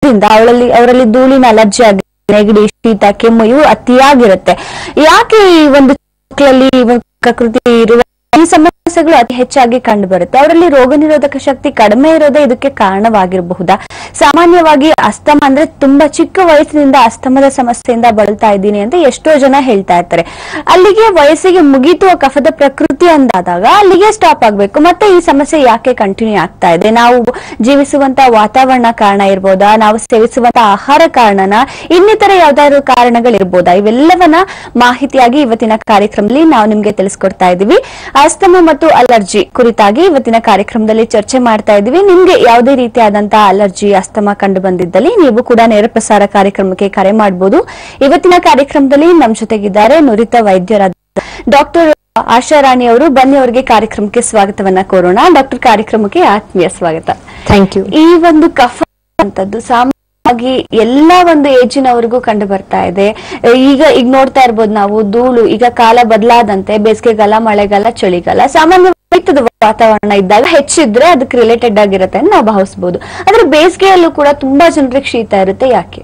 ದಿಂದ ಅವರಲ್ಲಿ ಅವರಲ್ಲಿ ಧೂಳಿನ ಅಲರ್ಜಿ ಆಗಿ ನೆಗಡಿ ಶೀತ ಕೆಮ್ಮು ಇವು ಅತಿಯಾಗಿರುತ್ತೆ ಯಾಕೆ ಈ ಒಂದು ಮಕ್ಕಳಲ್ಲಿ ಇವ- ಪ್ರಕೃತಿ ಇರುವ ಈ ಸಮಸ್ಯೆಗಳು ಅತಿ ಹೆಚ್ಚಾಗಿ ಕಂಡು ಬರುತ್ತೆ ಅವರಲ್ಲಿ ರೋಗ ನಿರೋಧಕ ಶಕ್ತಿ ಕಡಿಮೆ ಇರೋದೇ ಇದಕ್ಕೆ ಕಾರಣವಾಗಿರಬಹುದಾ ಸಾಮಾನ್ಯವಾಗಿ ಅಸ್ತಮ ಅಂದ್ರೆ ತುಂಬಾ ಚಿಕ್ಕ ವಯಸ್ಸಿನಿಂದ ಅಸ್ತಮದ ಸಮಸ್ಯೆಯಿಂದ ಬಳಲ್ತಾ ಇದ್ದೀನಿ ಅಂತ ಎಷ್ಟೋ ಜನ ಹೇಳ್ತಾ ಇರ್ತಾರೆ ಅಲ್ಲಿಗೆ ವಯಸ್ಸಿಗೆ ಮುಗೀತು ಆ ಕಫದ ಪ್ರಕೃತಿ ಅಂದಾದಾಗ ಅಲ್ಲಿಗೆ ಸ್ಟಾಪ್ ಆಗ್ಬೇಕು ಮತ್ತೆ ಈ ಸಮಸ್ಯೆ ಯಾಕೆ ಕಂಟಿನ್ಯೂ ಆಗ್ತಾ ಇದೆ ನಾವು ಜೀವಿಸುವಂತ ವಾತಾವರಣ ಕಾರಣ ಇರ್ಬೋದಾ ನಾವು ಸೇವಿಸುವಂತ ಆಹಾರ ಕಾರಣನ ಇನ್ನಿತರ ಯಾವ್ದಾದ್ರು ಕಾರಣಗಳಿರ್ಬೋದಾ ಇವೆಲ್ಲವನ್ನ ಮಾಹಿತಿಯಾಗಿ ಇವತ್ತಿನ ಕಾರ್ಯಕ್ರಮದಲ್ಲಿ ನಾವು ನಿಮ್ಗೆ ತಿಳಿಸ್ಕೊಡ್ತಾ ಇದೀವಿ ಅಸ್ತಮ ಮತ್ತು ಅಲರ್ಜಿ ಕುರಿತಾಗಿ ಇವತ್ತಿನ ಕಾರ್ಯಕ್ರಮದಲ್ಲಿ ಚರ್ಚೆ ಮಾಡ್ತಾ ಇದೀವಿ ನಿಮ್ಗೆ ಯಾವುದೇ ರೀತಿಯಾದಂತಹ ಅಲರ್ಜಿ ಅಸ್ತಮ ಕಂಡು ಬಂದಿದ್ದಲ್ಲಿ ನೀವು ಕೂಡ ನೇರ ಪ್ರಸಾರ ಕಾರ್ಯಕ್ರಮಕ್ಕೆ ಕರೆ ಮಾಡಬಹುದು ಇವತ್ತಿನ ಕಾರ್ಯಕ್ರಮದಲ್ಲಿ ನಮ್ ಜೊತೆಗಿದ್ದಾರೆ ನುರಿತ ವೈದ್ಯರಾದ ಡಾಕ್ಟರ್ ಆಶಾ ರಾಣಿ ಅವರು ಬನ್ನಿ ಅವರಿಗೆ ಕಾರ್ಯಕ್ರಮಕ್ಕೆ ಸ್ವಾಗತವನ್ನ ಕೋರೋಣ ಡಾಕ್ಟರ್ ಕಾರ್ಯಕ್ರಮಕ್ಕೆ ಆತ್ಮೀಯ ಸ್ವಾಗತ ಥ್ಯಾಂಕ್ ಯು ಈ ಒಂದು ಕಫ ಅಂತದ್ದು ಸಾಮಾನ್ಯವಾಗಿ ಎಲ್ಲಾ ಒಂದು ಏಜಿನವರೆಗೂ ಕಂಡು ಬರ್ತಾ ಇದೆ ಈಗ ಈಗ ನೋಡ್ತಾ ಇರ್ಬೋದು ನಾವು ಧೂಳು ಈಗ ಕಾಲ ಬದಲಾದಂತೆ ಬೇಸಿಗೆಗಾಲ ಮಳೆಗಾಲ ಚಳಿಗಾಲ ಸಾಮಾನ್ಯ ಶೀತದ ವಾತಾವರಣ ಇದ್ದಾಗ ಹೆಚ್ಚಿದ್ರೆ ಅದಕ್ಕೆ ರಿಲೇಟೆಡ್ ಆಗಿರುತ್ತೆ ಅಂತ ನಾವು ಭಾವಿಸಬಹುದು ಆದ್ರೆ ಬೇಸಿಗೆಯಲ್ಲೂ ಕೂಡ ತುಂಬಾ ಜನರಿಗೆ ಶೀತ ಇರುತ್ತೆ ಯಾಕೆ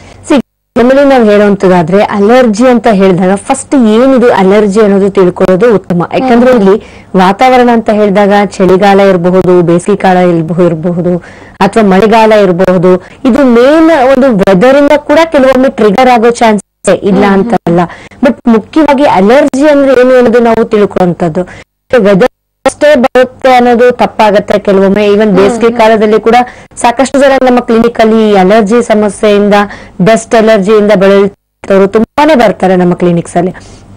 ನಮ್ಮಲ್ಲಿ ನಾವು ಹೇಳುವಂತದಾದ್ರೆ ಅಲರ್ಜಿ ಅಂತ ಹೇಳಿದಾಗ ಫಸ್ಟ್ ಏನಿದು ಅಲರ್ಜಿ ಅನ್ನೋದು ತಿಳ್ಕೊಳ್ಳೋದು ಉತ್ತಮ ಯಾಕಂದ್ರೆ ಇಲ್ಲಿ ವಾತಾವರಣ ಅಂತ ಹೇಳಿದಾಗ ಚಳಿಗಾಲ ಇರಬಹುದು ಬೇಸಿಗೆ ಕಾಲ ಇರಬಹುದು ಇರಬಹುದು ಅಥವಾ ಮಳೆಗಾಲ ಇರಬಹುದು ಇದು ಮೇನ್ ಒಂದು ವೆದರ್ ಇಂದ ಕೂಡ ಕೆಲವೊಮ್ಮೆ ಟ್ರಿಗರ್ ಆಗೋ ಚಾನ್ಸ್ ಇಲ್ಲ ಅಂತ ಅಲ್ಲ ಬಟ್ ಮುಖ್ಯವಾಗಿ ಅಲರ್ಜಿ ಅಂದ್ರೆ ಏನು ಅನ್ನೋದು ನಾವು ತಿಳ್ಕೊಳ್ಳುವಂತದ್ದು ವೆದರ್ ಅಷ್ಟೇ ಬರುತ್ತೆ ಅನ್ನೋದು ತಪ್ಪಾಗತ್ತೆ ಕೆಲವೊಮ್ಮೆ ಈವನ್ ಬೇಸಿಗೆ ಕಾಲದಲ್ಲಿ ಕೂಡ ಸಾಕಷ್ಟು ಜನ ನಮ್ಮ ಕ್ಲಿನಿಕ್ ಅಲ್ಲಿ ಈ ಅಲರ್ಜಿ ಸಮಸ್ಯೆಯಿಂದ ಡಸ್ಟ್ ಅಲರ್ಜಿಯಿಂದ ಬಳಲ್ತವರು ತುಂಬಾನೇ ಬರ್ತಾರೆ ನಮ್ಮ ಕ್ಲಿನಿಕ್ಸ್ ಅಲ್ಲಿ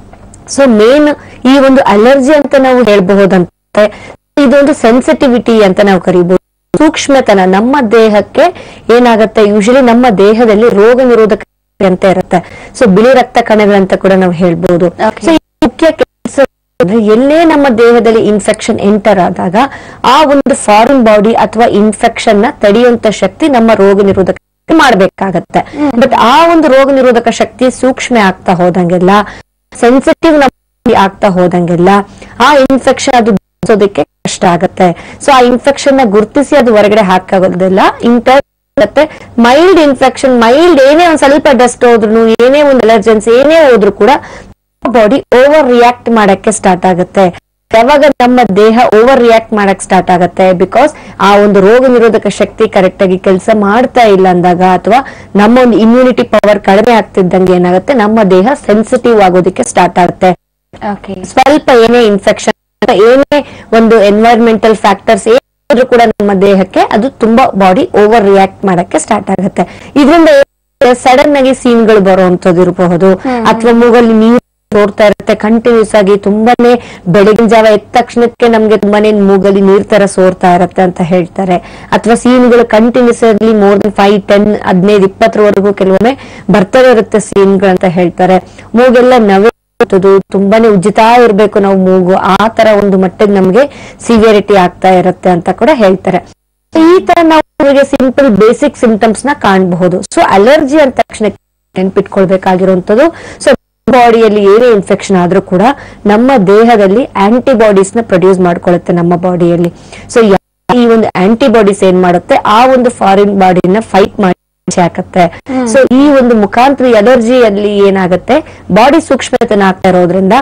ಸೊ ಮೇನ್ ಈ ಒಂದು ಅಲರ್ಜಿ ಅಂತ ನಾವು ಹೇಳ್ಬಹುದಂತೆ ಇದೊಂದು ಸೆನ್ಸಿಟಿವಿಟಿ ಅಂತ ನಾವು ಕರಿಬಹುದು ಸೂಕ್ಷ್ಮತನ ನಮ್ಮ ದೇಹಕ್ಕೆ ಏನಾಗತ್ತೆ ಯೂಶಲಿ ನಮ್ಮ ದೇಹದಲ್ಲಿ ರೋಗ ನಿರೋಧಕ ಶಕ್ತಿ ಅಂತ ಇರುತ್ತೆ ಸೊ ಬಿಳಿ ರಕ್ತ ಕಣಗಳಂತ ಕೂಡ ನಾವು ಹೇಳ್ಬಹುದು Okay. ಸೊ ಈ ಮುಖ್ಯ ಕೆಲಸ ಅಂದ್ರೆ ಎಲ್ಲೇ ನಮ್ಮ ದೇಹದಲ್ಲಿ ಇನ್ಫೆಕ್ಷನ್ ಎಂಟರ್ ಆದಾಗ ಆ ಒಂದು ಫಾರಿನ್ ಬಾಡಿ ಅಥವಾ ಇನ್ಫೆಕ್ಷನ್ ನ ತಡೆಯುವಂತ ಶಕ್ತಿ ನಮ್ಮ ರೋಗ ನಿರೋಧಕ ಶಕ್ತಿ ಮಾಡ್ಬೇಕಾಗತ್ತೆ ಬಟ್ ಆ ಒಂದು ರೋಗ ನಿರೋಧಕ ಶಕ್ತಿ ಸೂಕ್ಷ್ಮ ಆಗ್ತಾ ಹೋದಂಗೆಲ್ಲ ಸೆನ್ಸಿಟಿವ್ ಆಗ್ತಾ ಹೋದಂಗೆಲ್ಲ ಆ ಇನ್ಫೆಕ್ಷನ್ ಅದು ಬೆಳೆಸೋದಕ್ಕೆ ಕಷ್ಟ ಆಗತ್ತೆ ಸೊ ಆ ಇನ್ಫೆಕ್ಷನ್ ನ ಗುರುತಿಸಿ ಅದು ಹೊರಗಡೆ ಹಾಕಾಗೋದಿಲ್ಲ ಇಂಟರ್ ಮತ್ತೆ ಮೈಲ್ಡ್ ಇನ್ಫೆಕ್ಷನ್ ಮೈಲ್ಡ್ ಏನೇ ಒಂದ್ ಸ್ವಲ್ಪ ಡಸ್ಟ್ ಹೋದ್ರು ಏನೇ ಒಂದು ಎಲರ್ಜೆನ್ಸಿ ಏನೇ ಹೋದ್ರು ಕೂಡ ಬಾಡಿ ಓವರ್ ರಿಯಾಕ್ಟ್ ಮಾಡಕ್ಕೆ ಸ್ಟಾರ್ಟ್ ಆಗುತ್ತೆ ಯಾವಾಗ ನಮ್ಮ ದೇಹ ಓವರ್ ರಿಯಾಕ್ಟ್ ಮಾಡಕ್ ಸ್ಟಾರ್ಟ್ ಆಗತ್ತೆ ಬಿಕಾಸ್ ಆ ಒಂದು ರೋಗ ನಿರೋಧಕ ಶಕ್ತಿ ಕರೆಕ್ಟ್ ಆಗಿ ಕೆಲಸ ಮಾಡ್ತಾ ಇಲ್ಲ ಅಂದಾಗ ಅಥವಾ ನಮ್ಮ ಒಂದು ಇಮ್ಯುನಿಟಿ ಪವರ್ ಕಡಿಮೆ ಆಗ್ತಿದ್ದಂಗೆ ಏನಾಗುತ್ತೆ ನಮ್ಮ ದೇಹ ಸೆನ್ಸಿಟಿವ್ ಆಗೋದಕ್ಕೆ ಸ್ಟಾರ್ಟ್ ಆಗುತ್ತೆ ಓಕೆ ಸ್ವಲ್ಪ ಏನೇ ಇನ್ಫೆಕ್ಷನ್ ಏನೇ ಒಂದು ಎನ್ವೈರ್ಮೆಂಟಲ್ ಫ್ಯಾಕ್ಟರ್ಸ್ ಏನಾದ್ರೂ ಕೂಡ ನಮ್ಮ ದೇಹಕ್ಕೆ ಅದು ತುಂಬಾ ಬಾಡಿ ಓವರ್ ರಿಯಾಕ್ಟ್ ಮಾಡಕ್ಕೆ ಸ್ಟಾರ್ಟ್ ಆಗುತ್ತೆ ಇದರಿಂದ ಸಡನ್ ಆಗಿ ಸೀನ್ಗಳು ಬರುವಂತದ್ದು ಇರಬಹುದು ಅಥವಾ ಮೂಗಲ್ಲಿ ನೀರು ಸೋರ್ತಾ ಇರುತ್ತೆ ಕಂಟಿನ್ಯೂಸ್ ಆಗಿ ತುಂಬಾನೇ ಬೆಳಗಿನ ಜಾವ ಎದ್ದ ತಕ್ಷಣಕ್ಕೆ ನಮ್ಗೆ ತುಂಬಾನೇ ಮೂಗಲ್ಲಿ ನೀರ್ ತರ ಸೋರ್ತಾ ಇರುತ್ತೆ ಅಂತ ಹೇಳ್ತಾರೆ ಅಥವಾ ಸೀನ್ಗಳು ಕಂಟಿನ್ಯೂಸ್ ಆಗಿ ಮೋರ್ ದನ್ ಫೈವ್ ಟೆನ್ ಹದಿನೈದು ಇಪ್ಪತ್ತರವರೆಗೂ ಕೆಲವೊಮ್ಮೆ ಬರ್ತದೇ ಇರುತ್ತೆ ಸೀನ್ಗಳು ಅಂತ ಹೇಳ್ತಾರೆ ಮೂಗೆಲ್ಲ ನವೆ ಇರ್ತದು, ತುಂಬಾನೇ ಉಜ್ಜಿತಾ ಇರ್ಬೇಕು ನಾವು ಮೂಗು ಆ ತರ ಒಂದು ಮಟ್ಟಿಗೆ ನಮ್ಗೆ ಸಿವಿಯರಿಟಿ ಆಗ್ತಾ ಇರುತ್ತೆ ಅಂತ ಕೂಡ ಹೇಳ್ತಾರೆ ಈ ತರ ನಾವು ಸಿಂಪಲ್ ಬೇಸಿಕ್ ಸಿಂಟಮ್ಸ್ ನ ಕಾಣಬಹುದು ಸೊ ಅಲರ್ಜಿ ಅಂದ ತಕ್ಷಣ ನೆನ್ಪಿಟ್ಕೊಳ್ಬೇಕಾಗಿರುವಂತದ್ದು ಸೊ ಬಾಡಿಯಲ್ಲಿ ಏನೇ ಇನ್ಫೆಕ್ಷನ್ ಆದ್ರೂ ಕೂಡ ನಮ್ಮ ದೇಹದಲ್ಲಿ ಆಂಟಿಬಾಡೀಸ್ ನ ಪ್ರೊಡ್ಯೂಸ್ ಮಾಡ್ಕೊಳ್ಳುತ್ತೆ ನಮ್ಮ ಬಾಡಿಯಲ್ಲಿ ಸೊ ಈ ಒಂದು ಆಂಟಿಬಾಡೀಸ್ ಏನ್ ಮಾಡುತ್ತೆ ಆ ಒಂದು ಫಾರಿನ್ ಬಾಡಿನ ಫೈಟ್ ಮಾಡಿ ಹಾಕತ್ತೆ ಸೊ ಈ ಒಂದು ಮುಖಾಂತರ ಅಲರ್ಜಿಯಲ್ಲಿ ಏನಾಗುತ್ತೆ ಬಾಡಿ ಸೂಕ್ಷ್ಮತೆನ ಆಗ್ತಾ ಇರೋದ್ರಿಂದ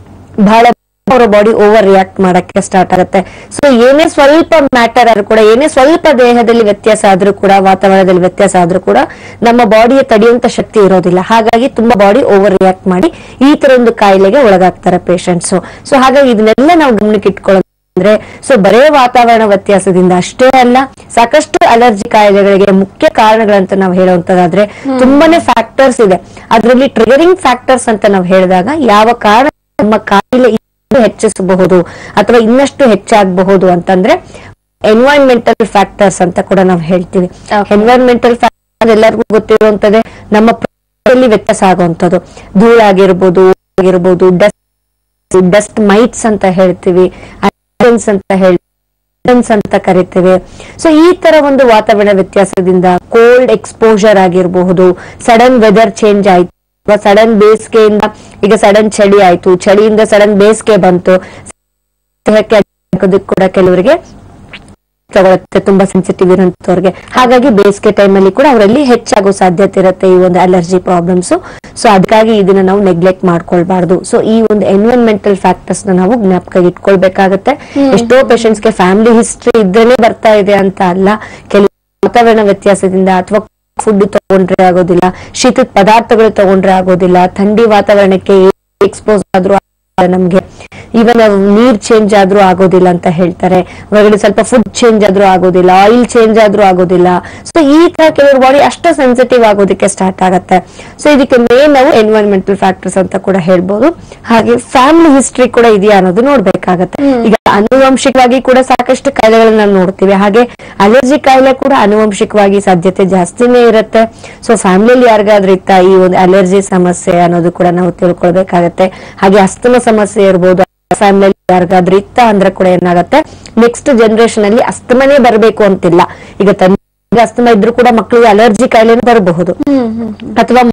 ಬಹಳ ಅವರ ಬಾಡಿ ಓವರ್ ರಿಯಾಕ್ಟ್ ಮಾಡಕ್ಕೆ ಸ್ಟಾರ್ಟ್ ಆಗುತ್ತೆ ಸೊ ಏನೇ ಸ್ವಲ್ಪ ಮ್ಯಾಟರ್ ಆದ್ರೂ ಕೂಡ ಏನೇ ಸ್ವಲ್ಪ ದೇಹದಲ್ಲಿ ವ್ಯತ್ಯಾಸ ಆದ್ರೂ ಕೂಡ ವಾತಾವರಣದಲ್ಲಿ ವ್ಯತ್ಯಾಸ ಆದ್ರೂ ಕೂಡ ನಮ್ಮ ಬಾಡಿಯ ತಡೆಯುವಂತ ಶಕ್ತಿ ಇರೋದಿಲ್ಲ ಹಾಗಾಗಿ ತುಂಬಾ ಬಾಡಿ ಓವರ್ ರಿಯಾಕ್ಟ್ ಮಾಡಿ ಈ ತರ ಒಂದು ಕಾಯಿಲೆಗೆ ಒಳಗಾಗ್ತಾರೆ ಪೇಷಂಟ್ಸ್ ಸೊ ಹಾಗಾಗಿ ಇದನ್ನೆಲ್ಲ ನಾವು ಗಮನಕ್ಕೆ ಇಟ್ಕೊಳ್ಳೋದು ಅಂದ್ರೆ ಸೊ ಬರೇ ವಾತಾವರಣ ವ್ಯತ್ಯಾಸದಿಂದ ಅಷ್ಟೇ ಅಲ್ಲ ಸಾಕಷ್ಟು ಅಲರ್ಜಿ ಕಾಯಿಲೆಗಳಿಗೆ ಮುಖ್ಯ ಕಾರಣಗಳಂತ ನಾವು ಹೇಳುವಂತದಾದ್ರೆ ತುಂಬಾನೇ ಫ್ಯಾಕ್ಟರ್ಸ್ ಇದೆ ಅದರಲ್ಲಿ ಟ್ರಿಗರಿಂಗ್ ಫ್ಯಾಕ್ಟರ್ಸ್ ಅಂತ ನಾವು ಹೇಳಿದಾಗ ಯಾವ ಕಾರಣ ನಮ್ಮ ಕಾಯಿಲೆ ಇನ್ನೂ ಹೆಚ್ಚಿಸಬಹುದು ಅಥವಾ ಇನ್ನಷ್ಟು ಹೆಚ್ಚಾಗಬಹುದು ಅಂತಂದ್ರೆ ಎನ್ವೈರನ್ಮೆಂಟಲ್ ಫ್ಯಾಕ್ಟರ್ಸ್ ಅಂತ ಕೂಡ ನಾವು ಹೇಳ್ತೀವಿ Okay. ಎನ್ವೈರನ್ಮೆಂಟಲ್ ಫ್ಯಾಕ್ಟರ್ ಎಲ್ಲರಿಗೂ ಗೊತ್ತಿರುವಂತದ್ದೇ ನಮ್ಮ ಪ್ರಕೃತಿಯಲ್ಲಿ ವ್ಯತ್ಯಾಸ ಆಗುವಂತದ್ದು ಧೂಳಾಗಿರ್ಬೋದು ಆಗಿರ್ಬೋದು ಡಸ್ಟ್ ಡಸ್ಟ್ ಮೈಟ್ಸ್ ಅಂತ ಹೇಳ್ತೀವಿ ಅಟೆನ್ಸ್ ಅಂತ ಹೇಳ್ತೀವಿ Allergens ಅಂತ ಕರಿತೇವೆ ಸೊ ಈ ತರ ಒಂದು ವಾತಾವರಣ ವ್ಯತ್ಯಾಸದಿಂದ ಕೋಲ್ಡ್ ಎಕ್ಸ್ಪೋಜರ್ ಆಗಿರಬಹುದು ಸಡನ್ ವೆದರ್ ಚೇಂಜ್ ಆಯ್ತು ಅಥವಾ ಸಡನ್ ಬೇಸಿಗೆಯಿಂದ ಈಗ ಸಡನ್ ಚಳಿ ಆಯ್ತು ಚಳಿಯಿಂದ ಸಡನ್ ಬೇಸಿಗೆ ಬಂತು ದೇಹಕ್ಕೆ ಅದಕ್ಕೆ ಕೂಡ ಕೆಲವರಿಗೆ ತಗೊಳುತ್ತೆ ತುಂಬಾ ಸೆನ್ಸಿಟಿವ್ ಇರೋಂಥವ್ರಿಗೆ ಹಾಗಾಗಿ ಬೇಸಿಗೆ ಟೈಮಲ್ಲಿ ಕೂಡ ಅವರಲ್ಲಿ ಹೆಚ್ಚಾಗೋ ಸಾಧ್ಯತೆ ಇರುತ್ತೆ ಈ ಒಂದು ಅಲರ್ಜಿ ಪ್ರಾಬ್ಲಮ್ಸ್ ಸೊ ಅದಕ್ಕಾಗಿ ಇದನ್ನ ನಾವು ನೆಗ್ಲೆಕ್ಟ್ ಮಾಡ್ಕೊಳ್ಬಾರ್ದು ಸೊ ಈ ಒಂದು ಎನ್ವಿರಾನ್ಮೆಂಟಲ್ ಫ್ಯಾಕ್ಟರ್ಸ್ ನ ನಾವು ಜ್ಞಾಪಕ ಇಟ್ಕೊಳ್ಬೇಕಾಗತ್ತೆ ಎಷ್ಟೋ ಪೇಷಂಟ್ಸ್ ಗೆ ಫ್ಯಾಮಿಲಿ ಹಿಸ್ಟ್ರಿ ಇದ್ರೇನೆ ಬರ್ತಾ ಇದೆ ಅಂತ ಅಲ್ಲ ಕೆಲವು ವಾತಾವರಣ ವ್ಯತ್ಯಾಸದಿಂದ ಅಥವಾ ಫುಡ್ ತಗೊಂಡ್ರೆ ಆಗೋದಿಲ್ಲ ಶೀತದ ಪದಾರ್ಥಗಳು ತಗೊಂಡ್ರೆ ಆಗೋದಿಲ್ಲ ಥಂಡಿ ವಾತಾವರಣಕ್ಕೆ ಎಕ್ಸ್ಪೋಸ್ ಆದ್ರೂ ಆಗಲ್ಲ ನಮ್ಗೆ ಈವನ್ ನೀರ್ ಚೇಂಜ್ ಆದ್ರೂ ಆಗೋದಿಲ್ಲ ಅಂತ ಹೇಳ್ತಾರೆ ಹೊರಗಡೆ ಸ್ವಲ್ಪ ಫುಡ್ ಚೇಂಜ್ ಆದ್ರೂ ಆಗೋದಿಲ್ಲ ಆಯಿಲ್ ಚೇಂಜ್ ಆದ್ರೂ ಆಗೋದಿಲ್ಲ ಸೊ ಈ ತರ ಕೆಲವ್ರ ಬಾಡಿ ಅಷ್ಟು ಸೆನ್ಸಿಟಿವ್ ಆಗೋದಕ್ಕೆ ಸ್ಟಾರ್ಟ್ ಆಗತ್ತೆ ಸೊ ಇದಕ್ಕೆ ಮೇನ್ ನಾವು ಎನ್ವೈರನ್ಮೆಂಟಲ್ ಫ್ಯಾಕ್ಟರ್ಸ್ ಅಂತ ಕೂಡ ಹೇಳ್ಬೋದು ಹಾಗೆ ಫ್ಯಾಮಿಲಿ ಹಿಸ್ಟ್ರಿ ಕೂಡ ಇದೆಯಾ ಅನ್ನೋದು ನೋಡ್ಬೇಕಾಗತ್ತೆ ಈಗ ಆನುವಂಶಿಕವಾಗಿ ಕೂಡ ಸಾಕಷ್ಟು ಕಾಯಿಲೆಗಳನ್ನ ನಾವು ನೋಡ್ತೀವಿ ಹಾಗೆ ಅಲರ್ಜಿ ಕಾಯಿಲೆ ಕೂಡ ಆನುವಂಶಿಕವಾಗಿ ಸಾಧ್ಯತೆ ಜಾಸ್ತಿನೇ ಇರುತ್ತೆ ಸೊ ಫ್ಯಾಮಿಲಿಯಲ್ಲಿ ಯಾರಿಗಾದ್ರೂ ಇತ್ತ ಈ ಒಂದು ಅಲರ್ಜಿ ಸಮಸ್ಯೆ ಅನ್ನೋದು ಕೂಡ ನಾವು ತಿಳ್ಕೊಳ್ಬೇಕಾಗತ್ತೆ ಹಾಗೆ ಅಸ್ತಮ ಸಮಸ್ಯೆ ಇರ್ಬೋದು ಫ್ಯಾಮಿಲಿಯಲ್ಲಿ ಯಾರಿಗಾದ್ರೂ ಇತ್ತ ಅಂದ್ರೆ ಕೂಡ ಏನಾಗತ್ತೆ ನೆಕ್ಸ್ಟ್ ಜನರೇಷನ್ ಅಲ್ಲಿ ಅಸ್ತಮನೇ ಬರಬೇಕು ಅಂತಿಲ್ಲ ಈಗ ತಂದೆ ಅಸ್ತಮ ಇದ್ರೂ ಕೂಡ ಮಕ್ಕಳಿಗೆ ಅಲರ್ಜಿ ಕಾಯಿಲೆನೂ ಬರಬಹುದು ಅಥವಾ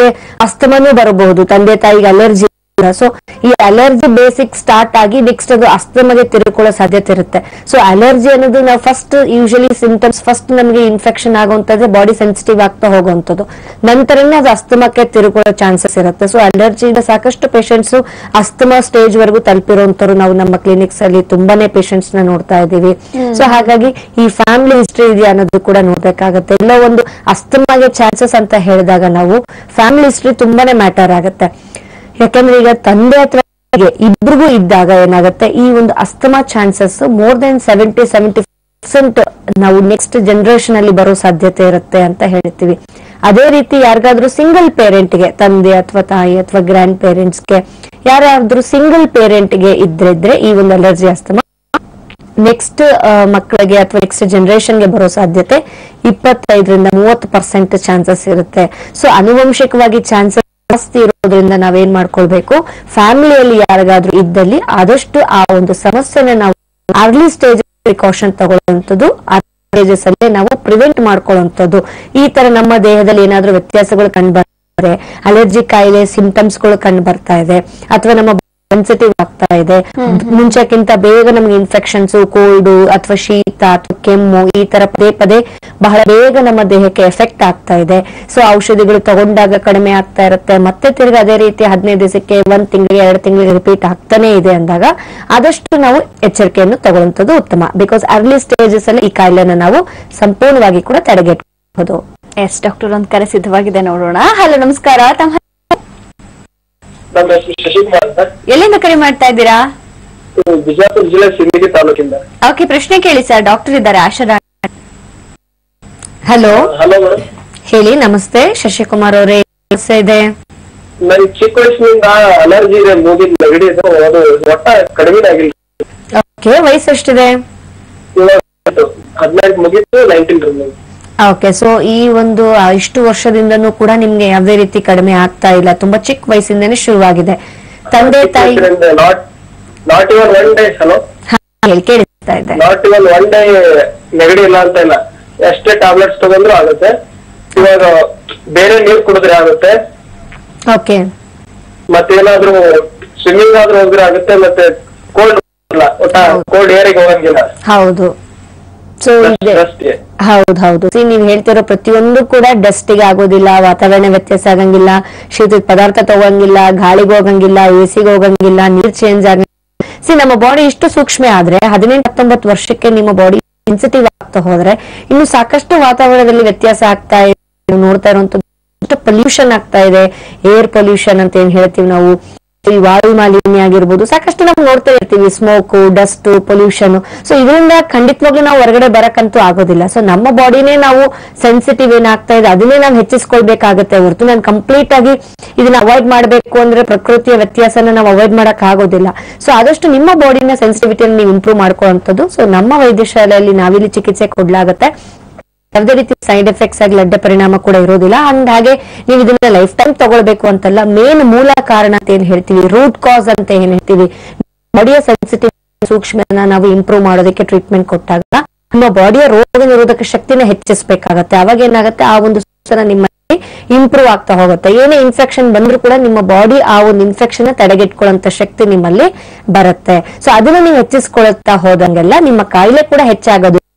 ಅಸ್ತಮನೂ ಬರಬಹುದು ತಂದೆ ತಾಯಿಗೆ ಅಲರ್ಜಿ ಸೊ ಈ ಅಲರ್ಜಿ ಬೇಸಿಕ್ ಸ್ಟಾರ್ಟ್ ಆಗಿ ನೆಕ್ಸ್ಟ್ ಅದು ಅಸ್ತಮಗೆ ತಿರುಕೊಳ್ಳೋ ಸಾಧ್ಯತೆ ಇರುತ್ತೆ ಸೊ ಅಲರ್ಜಿ ಅನ್ನೋದು ನಾವು ಫಸ್ಟ್ ಯೂಶಲಿ ಸಿಂಟಮ್ಸ್ ಫಸ್ಟ್ ನಮಗೆ ಇನ್ಫೆಕ್ಷನ್ ಆಗುವಂತದ್ದು ಬಾಡಿ ಸೆನ್ಸಿಟಿವ್ ಆಗ್ತಾ ಹೋಗುವಂತದ್ದು ನಂತರನೇ ಅದು ಅಸ್ತಮಕ್ಕೆ ತಿರುಕೊಳ್ಳೋ ಚಾನ್ಸಸ್ ಇರುತ್ತೆ ಸೊ ಅಲರ್ಜಿಯಿಂದ ಸಾಕಷ್ಟು ಪೇಷಂಟ್ಸ್ ಅಸ್ತಮ ಸ್ಟೇಜ್ ವರೆಗೂ ತಲುಪಿರುವಂತರು ನಾವು ನಮ್ಮ ಕ್ಲಿನಿಕ್ಸ್ ಅಲ್ಲಿ ತುಂಬಾನೇ ಪೇಷಂಟ್ಸ್ ನ ನೋಡ್ತಾ ಇದೀವಿ ಸೊ ಹಾಗಾಗಿ ಈ ಫ್ಯಾಮಿಲಿ ಹಿಸ್ಟ್ರಿ ಇದೆಯಾ ಅನ್ನೋದು ಕೂಡ ನೋಡ್ಬೇಕಾಗತ್ತೆ ಎಲ್ಲೋ ಒಂದು ಅಸ್ತಮಾಗೆ ಚಾನ್ಸಸ್ ಅಂತ ಹೇಳಿದಾಗ ನಾವು ಫ್ಯಾಮಿಲಿ ಹಿಸ್ಟ್ರಿ ತುಂಬಾನೇ ಮ್ಯಾಟರ್ ಆಗುತ್ತೆ ಯಾಕಂದ್ರೆ ಈಗ ತಂದೆ ಅಥವಾ ತಾಯಿಗೆ ಇಬ್ರಿಗೂ ಇದ್ದಾಗ ಏನಾಗುತ್ತೆ ಈ ಒಂದು asthma chances more then seventy seventy percent ನಾವು ನೆಕ್ಸ್ಟ್ ಜನರೇಷನ್ ಅಲ್ಲಿ ಬರೋ ಸಾಧ್ಯತೆ ಇರುತ್ತೆ ಅಂತ ಹೇಳ್ತೀವಿ ಅದೇ ರೀತಿ ಯಾರಿಗಾದ್ರೂ ಸಿಂಗಲ್ ಪೇರೆಂಟ್ ಗೆ ತಂದೆ ಅಥವಾ ತಾಯಿ ಅಥವಾ ಗ್ರ್ಯಾಂಡ್ ಪೇರೆಂಟ್ಸ್ ಗೆ ಯಾರಾದ್ರೂ ಸಿಂಗಲ್ ಪೇರೆಂಟ್ ಗೆ ಇದ್ರಿದ್ರೆ ಈ ಒಂದು ಅಲರ್ಜಿ ಅಸ್ತಮಾ ನೆಕ್ಸ್ಟ್ ಮಕ್ಕಳಿಗೆ ಅಥವಾ ನೆಕ್ಸ್ಟ್ ಜನರೇಷನ್ ಗೆ ಬರೋ ಸಾಧ್ಯತೆ ಇಪ್ಪತ್ತೈದರಿಂದ ಮೂವತ್ತು ಪರ್ಸೆಂಟ್ ಚಾನ್ಸಸ್ ಇರುತ್ತೆ ಸೊ ಆನುವಂಶಿಕವಾಗಿ ಚಾನ್ಸಸ್ ಜಾಸ್ತಿ ಇರೋದ್ರಿಂದ ನಾವೇನ್ ಮಾಡ್ಕೊಳ್ಬೇಕು ಫ್ಯಾಮಿಲಿಯಲ್ಲಿ ಯಾರಿಗಾದ್ರೂ ಇದ್ದಲ್ಲಿ ಆದಷ್ಟು ಆ ಒಂದು ಸಮಸ್ಯೆನ ನಾವು ಅರ್ಲಿ ಸ್ಟೇಜ್ ಪ್ರಿಕಾಷನ್ ತಗೊಳ್ಳುವಂಥದ್ದು ಆ ಸ್ಟೇಜಸ್ ಅಲ್ಲೇ ನಾವು ಪ್ರಿವೆಂಟ್ ಮಾಡ್ಕೊಳ್ಳುವಂಥದ್ದು ಈ ತರ ನಮ್ಮ ದೇಹದಲ್ಲಿ ಏನಾದ್ರೂ ವ್ಯತ್ಯಾಸಗಳು ಕಂಡು ಬರ್ತಾರೆ ಅಲರ್ಜಿ ಕಾಯಿಲೆ ಸಿಂಟಮ್ಸ್ ಗಳು ಕಂಡು ಬರ್ತಾ ಇದೆ ಅಥವಾ ನಮ್ಮ ಸೆನ್ಸಿಟಿವ್ ಆಗ್ತಾ ಇದೆ ಮುಂಚೆಕ್ಕಿಂತ ಬೇಗ ನಮ್ಗೆ ಇನ್ಫೆಕ್ಷನ್ಸ್ ಕೋಲ್ಡ್ ಅಥವಾ ಶೀತ ಅಥವಾ ಕೆಮ್ಮು ಈ ತರ ಪದೇ ಪದೇ ಬಹಳ ಬೇಗ ನಮ್ಮ ದೇಹಕ್ಕೆ ಎಫೆಕ್ಟ್ ಆಗ್ತಾ ಇದೆ ಸೊ ಔಷಧಿಗಳು ತಗೊಂಡಾಗ ಕಡಿಮೆ ಆಗ್ತಾ ಇರುತ್ತೆ ಮತ್ತೆ ತಿರ್ಗಿ ಅದೇ ರೀತಿ ಹದಿನೈದು ದಿವಸಕ್ಕೆ ಒಂದ್ ತಿಂಗಳಿಗೆ ಎರಡು ತಿಂಗಳಿಗೆ ರಿಪೀಟ್ ಆಗ್ತಾನೆ ಇದೆ ಅಂದಾಗ ಆದಷ್ಟು ನಾವು ಎಚ್ಚರಿಕೆಯನ್ನು ತಗೊಳ್ಳುವಂಥದ್ದು ಉತ್ತಮ ಬಿಕಾಸ್ ಅರ್ಲಿ ಸ್ಟೇಜಸ್ ಅಲ್ಲಿ ಈ ಕಾಯಿಲೆನ ನಾವು ಸಂಪೂರ್ಣವಾಗಿ ಕೂಡ ತಡೆಗಟ್ಟಬಹುದು ಎಸ್ ಡಾಕ್ಟರ್ ಒಂದ್ ಕರೆ ಸಿದ್ಧವಾಗಿದೆ ನೋಡೋಣ ಹಲೋ ನಮಸ್ಕಾರ ತಮ್ಮ ನಮ್ಮ ಹೆಸರು ಶಶಿಕುಮಾರ್ ಅಂತ ಎಲ್ಲಿಂದ ಕರೆ ಮಾಡ್ತಾ ಇದ್ದೀರಾ ಇದು ಬಿಜಾಪುರ ಜಿಲ್ಲೆ ಸಿಂದಗಿ ತಾಲೂಕಿಂದ ಓಕೆ ಪ್ರಶ್ನೆ ಕೇಳಿ ಸರ್ ಡಾಕ್ಟರ್ ಇದ್ದಾರೆ ಆಶಾ ಹಲೋ ಹಲೋ ಮೇಡಮ್ ಹೇಳಿ ನಮಸ್ತೆ ಶಶಿಕುಮಾರ್ ಅವರೇ ಸಮಸ್ಯೆ ಇದೆ ನನ್ ಚಿಕ್ಕ ವಯಸ್ಸಿನಿಂದ ಅಲರ್ಜಿ ಇದೆ ಮೂಗಿನ ನೆಗಡಿ ಇದೆ ಅದು ಒಟ್ಟ ಕಡಿಮೆ ಆಗಿಲ್ಲ ಓಕೆ ವಯಸ್ಸು ಎಷ್ಟಿದೆ ಇವಾಗ ಹದಿನಾಲ್ಕು ಮುಗಿತು ನೈನ್ಟೀನ್ ರೂಮ್ ಓಕೆ ಸೊ ಈ ಒಂದು ಆ, ಇಷ್ಟು ವರ್ಷದಿಂದನೂ ಕೂಡ ನಿಮ್ಗೆ ಯಾವುದೇ ರೀತಿ ಕಡಿಮೆ ಆಗ್ತಾ ಇಲ್ಲ ತುಂಬಾ ಚಿಕ್ಕ ವಯಸ್ಸಿಂದನೇ ಶುರುವಾಗಿದೆ ತಂದೆ ತಾಯಿ not not even one day hello ಹಾ, ಹೇಳಿ ಕೇಳಿಸ್ತಾ ಇದೆ ನಾಟ್ ಇವನ್ ಒನ್ ಡೇ ನೆಗಡಿ ಇಲ್ಲ ಅಂತ ಇಲ್ಲ ಎಷ್ಟೇ ಟ್ಯಾಬ್ಲೆಟ್ಸ್ ತಗೊಂಡ್ರು ಆಗುತ್ತೆ ಇವಾಗ ಬೇರೆ ನೀರ್ ಕುಡಿದ್ರೆ ಆಗುತ್ತೆ ಓಕೆ ಮತ್ತೇನಾದ್ರೂ ಸ್ವಿಮ್ಮಿಂಗ್ ಆದ್ರೂ ಹೋದ್ರೆ ಆಗುತ್ತೆ ಮತ್ತೆ ಕೋಲ್ಡ್ ಒಟ್ಟ ಕೋಲ್ಡ್ ಏರಿಗೆ ಹೋಗಂಗಿಲ್ಲ ಹೌದು ಸೊ ಇದೆ ಅಷ್ಟೇ ಹೌದು ಹೌದು ಸಿ ನೀವ್ ಹೇಳ್ತಿರೋ ಪ್ರತಿಯೊಂದು ಕೂಡ ಡಸ್ಟಿಗೆ ಆಗೋದಿಲ್ಲ ವಾತಾವರಣ ವ್ಯತ್ಯಾಸ ಆಗಂಗಿಲ್ಲ ಶೀತದ ಪದಾರ್ಥ ತಗೋಂಗಿಲ್ಲ ಗಾಳಿಗೆ ಹೋಗಂಗಿಲ್ಲ ಎಸಿಗೆ ಹೋಗಂಗಿಲ್ಲ ನೀರ್ ಚೇಂಜ್ ಆಗಂಗಿಲ್ಲ ಸಿ ನಮ್ಮ ಬಾಡಿ ಇಷ್ಟು ಸೂಕ್ಷ್ಮ ಆದ್ರೆ ಹದಿನೆಂಟು ಹತ್ತೊಂಬತ್ತು ವರ್ಷಕ್ಕೆ ನಿಮ್ಮ ಬಾಡಿ ಸೆನ್ಸಿಟಿವ್ ಆಗ್ತಾ ಹೋದ್ರೆ ಇನ್ನು ಸಾಕಷ್ಟು ವಾತಾವರಣದಲ್ಲಿ ವ್ಯತ್ಯಾಸ ಆಗ್ತಾ ಇದೆ ನೀವು ನೋಡ್ತಾ ಇರುವಂತದ್ದು ಪೊಲ್ಯೂಷನ್ ಆಗ್ತಾ ಇದೆ ಏರ್ ಪೊಲ್ಯೂಷನ್ ಅಂತ ಏನ್ ಹೇಳ್ತೀವಿ ನಾವು ಈ ವಾಯು ಮಾಲಿನ್ಯ ಆಗಿರ್ಬೋದು ಸಾಕಷ್ಟು ನಾವು ನೋಡ್ತಾ ಇರ್ತೀವಿ ಸ್ಮೋಕ್ ಡಸ್ಟ್ ಪೊಲ್ಯೂಷನ್ ಸೊ ಇದರಿಂದ ಖಂಡಿತವಾಗ್ಲೂ ನಾವು ಹೊರಗಡೆ ಬರಕ್ಕಂತೂ ಆಗೋದಿಲ್ಲ ಸೊ ನಮ್ಮ ಬಾಡಿನೇ ನಾವು ಸೆನ್ಸಿಟಿವ್ ಏನಾಗ್ತಾ ಇದೆ ಅದನ್ನೇ ನಾವು ಹೆಚ್ಚಿಸ್ಕೊಳ್ಬೇಕಾಗತ್ತೆ ಹೊರತು ನಾನು ಕಂಪ್ಲೀಟ್ ಆಗಿ ಇದನ್ನ ಅವಾಯ್ಡ್ ಮಾಡಬೇಕು ಅಂದ್ರೆ ಪ್ರಕೃತಿಯ ವ್ಯತ್ಯಾಸನ ನಾವು ಅವಾಯ್ಡ್ ಮಾಡಕ್ ಆಗೋದಿಲ್ಲ ಸೊ ಆದಷ್ಟು ನಿಮ್ಮ ಬಾಡಿನ ಸೆನ್ಸಿಟಿವಿಟಿಯನ್ನು ನೀವು ಇಂಪ್ರೂವ್ ಮಾಡ್ಕೊಳ್ಳುವಂಥದ್ದು ಸೊ ನಮ್ಮ ವೈದ್ಯಶಾಲೆಯಲ್ಲಿ ನಾವಿಲ್ಲಿ ಚಿಕಿತ್ಸೆ ಕೊಡ್ಲಾಗತ್ತೆ ಯಾವುದೇ ರೀತಿ ಸೈಡ್ ಎಫೆಕ್ಟ್ಸ್ ಆಗಿ ಅಡ್ಡ ಪರಿಣಾಮ ಕೂಡ ಇರೋದಿಲ್ಲ ಅಂಡ್ ಹಾಗೆ ನೀವು ಇದನ್ನ ಲೈಫ್ ಟೈಮ್ ತಗೊಳ್ಬೇಕು ಅಂತಲ್ಲ ಮೇನ್ ಮೂಲ ಕಾರಣ ಅಂತ ಏನ್ ಹೇಳ್ತೀವಿ ರೂಟ್ ಕಾಸ್ ಅಂತ ಏನ್ ಹೇಳ್ತೀವಿ ಬಾಡಿಯ ಸೆನ್ಸಿಟಿವ್ ಸೂಕ್ಷ್ಮನ ನಾವು ಇಂಪ್ರೂವ್ ಮಾಡೋದಕ್ಕೆ ಟ್ರೀಟ್ಮೆಂಟ್ ಕೊಟ್ಟಾಗ ನಮ್ಮ ಬಾಡಿಯ ರೋಗ ನಿರೋಧಕ ಶಕ್ತಿನ ಹೆಚ್ಚಿಸಬೇಕಾಗತ್ತೆ ಅವಾಗ ಏನಾಗುತ್ತೆ ಆ ಒಂದು ಸೂಚನ ನಿಮ್ಮಲ್ಲಿ ಇಂಪ್ರೂವ್ ಆಗ್ತಾ ಹೋಗುತ್ತೆ ಏನೇ ಇನ್ಫೆಕ್ಷನ್ ಬಂದ್ರೂ ಕೂಡ ನಿಮ್ಮ ಬಾಡಿ ಆ ಒಂದು ಇನ್ಫೆಕ್ಷನ್ ತಡೆಗಟ್ಕೊಳ್ಳುವಂತ ಶಕ್ತಿ ನಿಮ್ಮಲ್ಲಿ ಬರುತ್ತೆ ಸೊ ಅದನ್ನ ನೀವು ಹೆಚ್ಚಿಸ್ಕೊಳ್ತಾ ಹೋದಂಗೆಲ್ಲ ನಿಮ್ಮ ಕಾಯಿಲೆ ಕೂಡ ಹೆಚ್ಚಾಗೋದು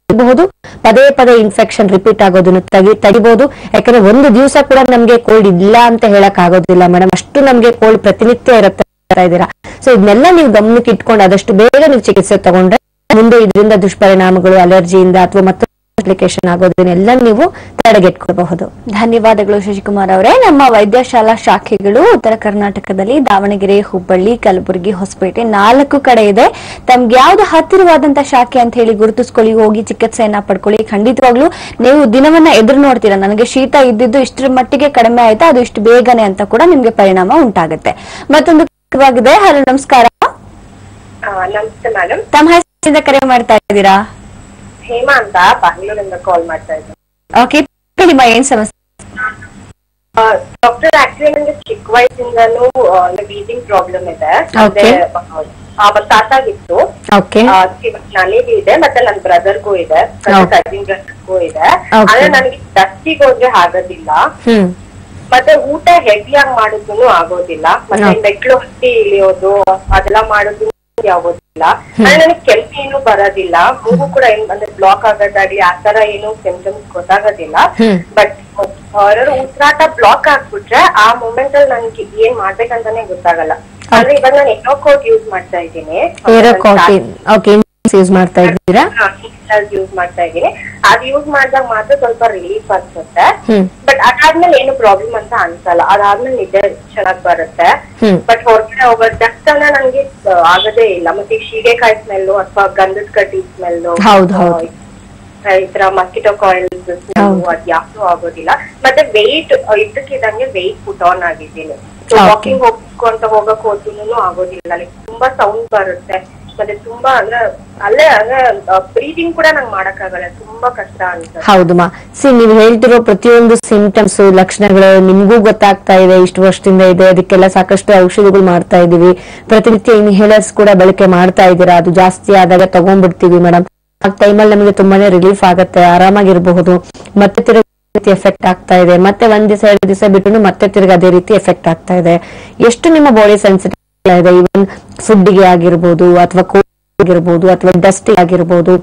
ಬಹುದು ಪದೇ ಪದೇ ಇನ್ಫೆಕ್ಷನ್ ರಿಪೀಟ್ ಆಗೋದನ್ನು ತಗಿ ತಡಿಬಹುದು ಯಾಕಂದ್ರೆ ಒಂದು ದಿವಸ ಕೂಡ ನಮ್ಗೆ ಕೋಲ್ಡ್ ಇಲ್ಲ ಅಂತ ಹೇಳಕ್ ಆಗೋದಿಲ್ಲ ಮೇಡಮ್ ಅಷ್ಟು ನಮ್ಗೆ ಕೋಲ್ಡ್ ಪ್ರತಿನಿತ್ಯ ಇರುತ್ತೆ ಅಂತ ಇದ್ದೀರಾ ಸೊ ಇದನ್ನೆಲ್ಲ ನೀವು ಗಮನಕ್ಕೆ ಇಟ್ಕೊಂಡು ಆದಷ್ಟು ಬೇಗ ನೀವು ಚಿಕಿತ್ಸೆ ತಗೊಂಡ್ರೆ ಮುಂದೆ ಇದರಿಂದ ದುಷ್ಪರಿಣಾಮಗಳು ಅಲರ್ಜಿಯಿಂದ ಅಥವಾ ಮತ್ತು ಅಪ್ಲಿಕೇಶನ್ ಆಗೋದನ್ನೆಲ್ಲ ನೀವು ತಡೆಗಟ್ಕೊಳ್ಬಹುದು ಧನ್ಯವಾದಗಳು ಶಶಿಕುಮಾರ್ ಅವರೇ ನಮ್ಮ ವೈದ್ಯಶಾಲಾ ಶಾಖೆಗಳು ಉತ್ತರ ಕರ್ನಾಟಕದಲ್ಲಿ ದಾವಣಗೆರೆ ಹುಬ್ಬಳ್ಳಿ ಕಲಬುರಗಿ ಹೊಸಪೇಟೆ ನಾಲ್ಕು ಕಡೆ ಇದೆ ತಮ್ಗೆ ಯಾವ್ದು ಹತ್ತಿರವಾದಂತ ಶಾಖೆ ಅಂತ ಹೇಳಿ ಗುರುತಿಸ್ಕೊಳ್ಳಿ ಹೋಗಿ ಚಿಕಿತ್ಸೆಯನ್ನ ಪಡ್ಕೊಳ್ಳಿ ಖಂಡಿತವಾಗ್ಲೂ ನೀವು ದಿನವನ್ನ ಎದುರು ನೋಡ್ತೀರಾ ನನಗೆ ಶೀತ ಇದ್ದಿದ್ದು ಇಷ್ಟರ ಮಟ್ಟಿಗೆ ಕಡಿಮೆ ಆಯ್ತಾ ಅದು ಇಷ್ಟು ಬೇಗನೆ ಅಂತ ಕೂಡ ನಿಮ್ಗೆ ಪರಿಣಾಮ ಉಂಟಾಗುತ್ತೆ ಮತ್ತೊಂದು ಇದೆ ಹಲೋ ನಮಸ್ಕಾರ ಆ, ನಮಸ್ತೆ ಮೇಡಮ್ ತಮ್ಮ ಹೆಸರಿಂದ ಕರೆ ಮಾಡ್ತಾ ಇದ್ದೀರಾ ಹೇಮಾ ಅಂತ ಬ್ಯಾಂಗ್ಳೂರಿಂದ ಕಾಲ್ ಮಾಡ್ತಾ ಇದ್ದೀನಿ ಓಕೆ ನಿಮ್ಮ ಏನ್ ಸಮಸ್ಯೆ ಡಾಕ್ಟರ್ ಆಕ್ಚುಲಿ ನಂಗೆ ಚಿಕ್ಕ ವಯಸ್ಸಿಂದನೂ ವೀಸಿಂಗ್ ಪ್ರಾಬ್ಲಮ್ ಇದೆ Okay. ಅವತ್ ತಾತಾಗಿತ್ತು ಓಕೆ ಆ, ಇವಾಗ ನನಗೂ ಇದೆ ಮತ್ತೆ ನನ್ ಬ್ರದರ್ಗೂ ಇದೆ Okay. ಕಸಿನ್ ಬ್ರದರ್ಗೂ ಇದೆ Okay. ಆದ್ರೆ ನನಗೆ ಡಸ್ಟಿಗೆ ಹೋದ್ರೆ ಆಗೋದಿಲ್ಲ ಹ್ಮ್ ಮತ್ತೆ ಊಟ ಹೆವಿಯಾಗಿ ಮಾಡೋದನ್ನು ಆಗೋದಿಲ್ಲ ಮತ್ತೆ Okay. ಮೆಟ್ಲು ಹತ್ತಿ ಇಳಿಯೋದು ಅದೆಲ್ಲ ಮಾಡೋದು ಆಗೋದಿಲ್ಲ ಅಂದ್ರೆ ನನಗೆ ಕೆಮ್ಮು ಏನು ಬರೋದಿಲ್ಲ ಮೂಗು ಕೂಡ ಏನ್ ಅಂದ್ರೆ ಬ್ಲಾಕ್ ಆಗೋದಾಗ್ಲಿ ಆತರ ಏನು ಸಿಂಪ್ಟಮ್ಸ್ ಗೊತ್ತಾಗೋದಿಲ್ಲ ಹ್ಮ್. ಬಟ್ ಹೊರರು ಉಸಿರಾಟ ಬ್ಲಾಕ್ ಆಗ್ಬಿಟ್ರೆ ಆ ಮೂಮೆಂಟ್ ಅಲ್ಲಿ ನನ್ಗೆ ಏನ್ ಮಾಡ್ಬೇಕಂತಾನೆ ಗೊತ್ತಾಗಲ್ಲ ಅಂದ್ರೆ ಇವಾಗ ನಾನು ಎನೋಕೋಟ್ ಯೂಸ್ ಮಾಡ್ತಾ ಇದ್ದೀನಿ ಏರೋಕಾಟಿನ್ ಓಕೆ ಯೂಸ್ ಮಾಡ್ತಾ ಇದ್ದೀರಾ ಯೂಸ್ ಮಾಡ್ತಾ ಇದ್ದೀನಿ ಅದ್ ಯೂಸ್ ಮಾಡಿದಾಗ ಮಾತ್ರ ಸ್ವಲ್ಪ ರಿಲೀಫ್ ಅನ್ಸುತ್ತೆ ಹ್ಮ್ ಬಟ್ ಅದಾದ್ಮೇಲೆ ಏನು ಪ್ರಾಬ್ಲಮ್ ಅಂತ ಅನ್ಸಲ್ಲ ಅದಾದ್ಮೇಲೆ ನಿದ್ದೆ ಚೆನ್ನಾಗ್ ಬರುತ್ತೆ ಹ್ಮ್. ಬಟ್ ಹೊರಗಡೆ ಹೋಗೋ ಡಸ್ಟ್ ಅನ್ನ ನನ್ಗೆ ಆ, ಆಗದೇ ಇಲ್ಲ ಮತ್ತೆ ಈ ಶೀಗೆಕಾಯಿ ಸ್ಮೆಲ್ಲು ಅಥವಾ ಗಂಧದ ಕಡ್ಡಿ ಸ್ಮೆಲ್ಲು ಹೌದು, ಹೌದು. ಈ ತರ ಮಸ್ಕಿಟೋ ಕಾಯಿಲ್ಸ್ ಹೌದು. ಅದ್ ಯಾವ್ದು ಆಗೋದಿಲ್ಲ ಮತ್ತೆ ವೆಯ್ಟ್ ಇದ್ದಕ್ಕಿದ್ದಂಗೆ ವೆಯ್ಟ್ ಪುಟ್ ಆನ್ ಆಗಿದ್ದೀನಿ Okay. ವಾಕಿಂಗ್ ಹೋಗ್ಬೇಕು ಅಂತ ಹೋಗಕ್ ಹೋದ್ರೂ ಆಗೋದಿಲ್ಲ ಲೈಕ್ ತುಂಬಾ ಸೌಂಡ್ ಬರುತ್ತೆ ಮತ್ತೆ ತುಂಬಾ ಅಂದ್ರೆ ಅಲ್ಲೇ ಅಂದ್ರೆ ಬ್ರೀದಿಂಗ್ ಕೂಡ ನಂಗೆ ಮಾಡಕ್ಕಾಗಲ್ಲ ತುಂಬಾ ಕಷ್ಟ ಅನ್ಸುತ್ತೆ ಹೌದು ಮಾ ಸಿ ನೀವು ಹೇಳ್ತಿರೋ ಪ್ರತಿಯೊಂದು ಸಿಂಪ್ಟಮ್ಸ್ ಲಕ್ಷಣಗಳು ನಿಮ್ಗೂ ಗೊತ್ತಾಗ್ತಾ ಇದೆ ಇಷ್ಟು ವರ್ಷದಿಂದ ಇದೆ ಅದಕ್ಕೆಲ್ಲ ಸಾಕಷ್ಟು ಔಷಧಿಗಳು ಮಾಡ್ತಾ ಇದೀವಿ ಪ್ರತಿನಿತ್ಯ ಇನ್ಹೇಲರ್ಸ್ ಕೂಡ ಬಳಕೆ ಮಾಡ್ತಾ ಇದ್ದೀರಾ ಅದು ಜಾಸ್ತಿ ಆದಾಗ ತಗೊಂಡ್ಬಿಡ್ತೀವಿ ಮೇಡಮ್ ಆ ಟೈಮಲ್ಲಿ ನಮಗೆ ತುಂಬಾನೇ ರಿಲೀಫ್ ಆಗುತ್ತೆ ಆರಾಮಾಗಿರಬಹುದು ಮತ್ತೆ ತಿರುಗಿ ಎಫೆಕ್ಟ್ ಆಗ್ತಾ ಇದೆ ಮತ್ತೆ ಒಂದ್ ದಿವಸ ಎರಡು ದಿವಸ ಬಿಟ್ಟು ಮತ್ತೆ ತಿರ್ಗಿ ಅದೇ ರೀತಿ ಎಫೆಕ್ಟ್ ಆಗ್ತಾ ಇದೆ ಎಷ್ಟು ನಿಮ್ಮ ಬಾಡಿ ಸೆನ್ಸಿಟಿವ್ ಇದೆ ಇವನ್ ಫುಡ್ಗೆ ಆಗಿರ್ಬೋದು ಅಥವಾ ಆಗಿರ್ಬೋದು ಅಥವಾ ಡಸ್ಟ್ ಆಗಿರ್ಬೋದು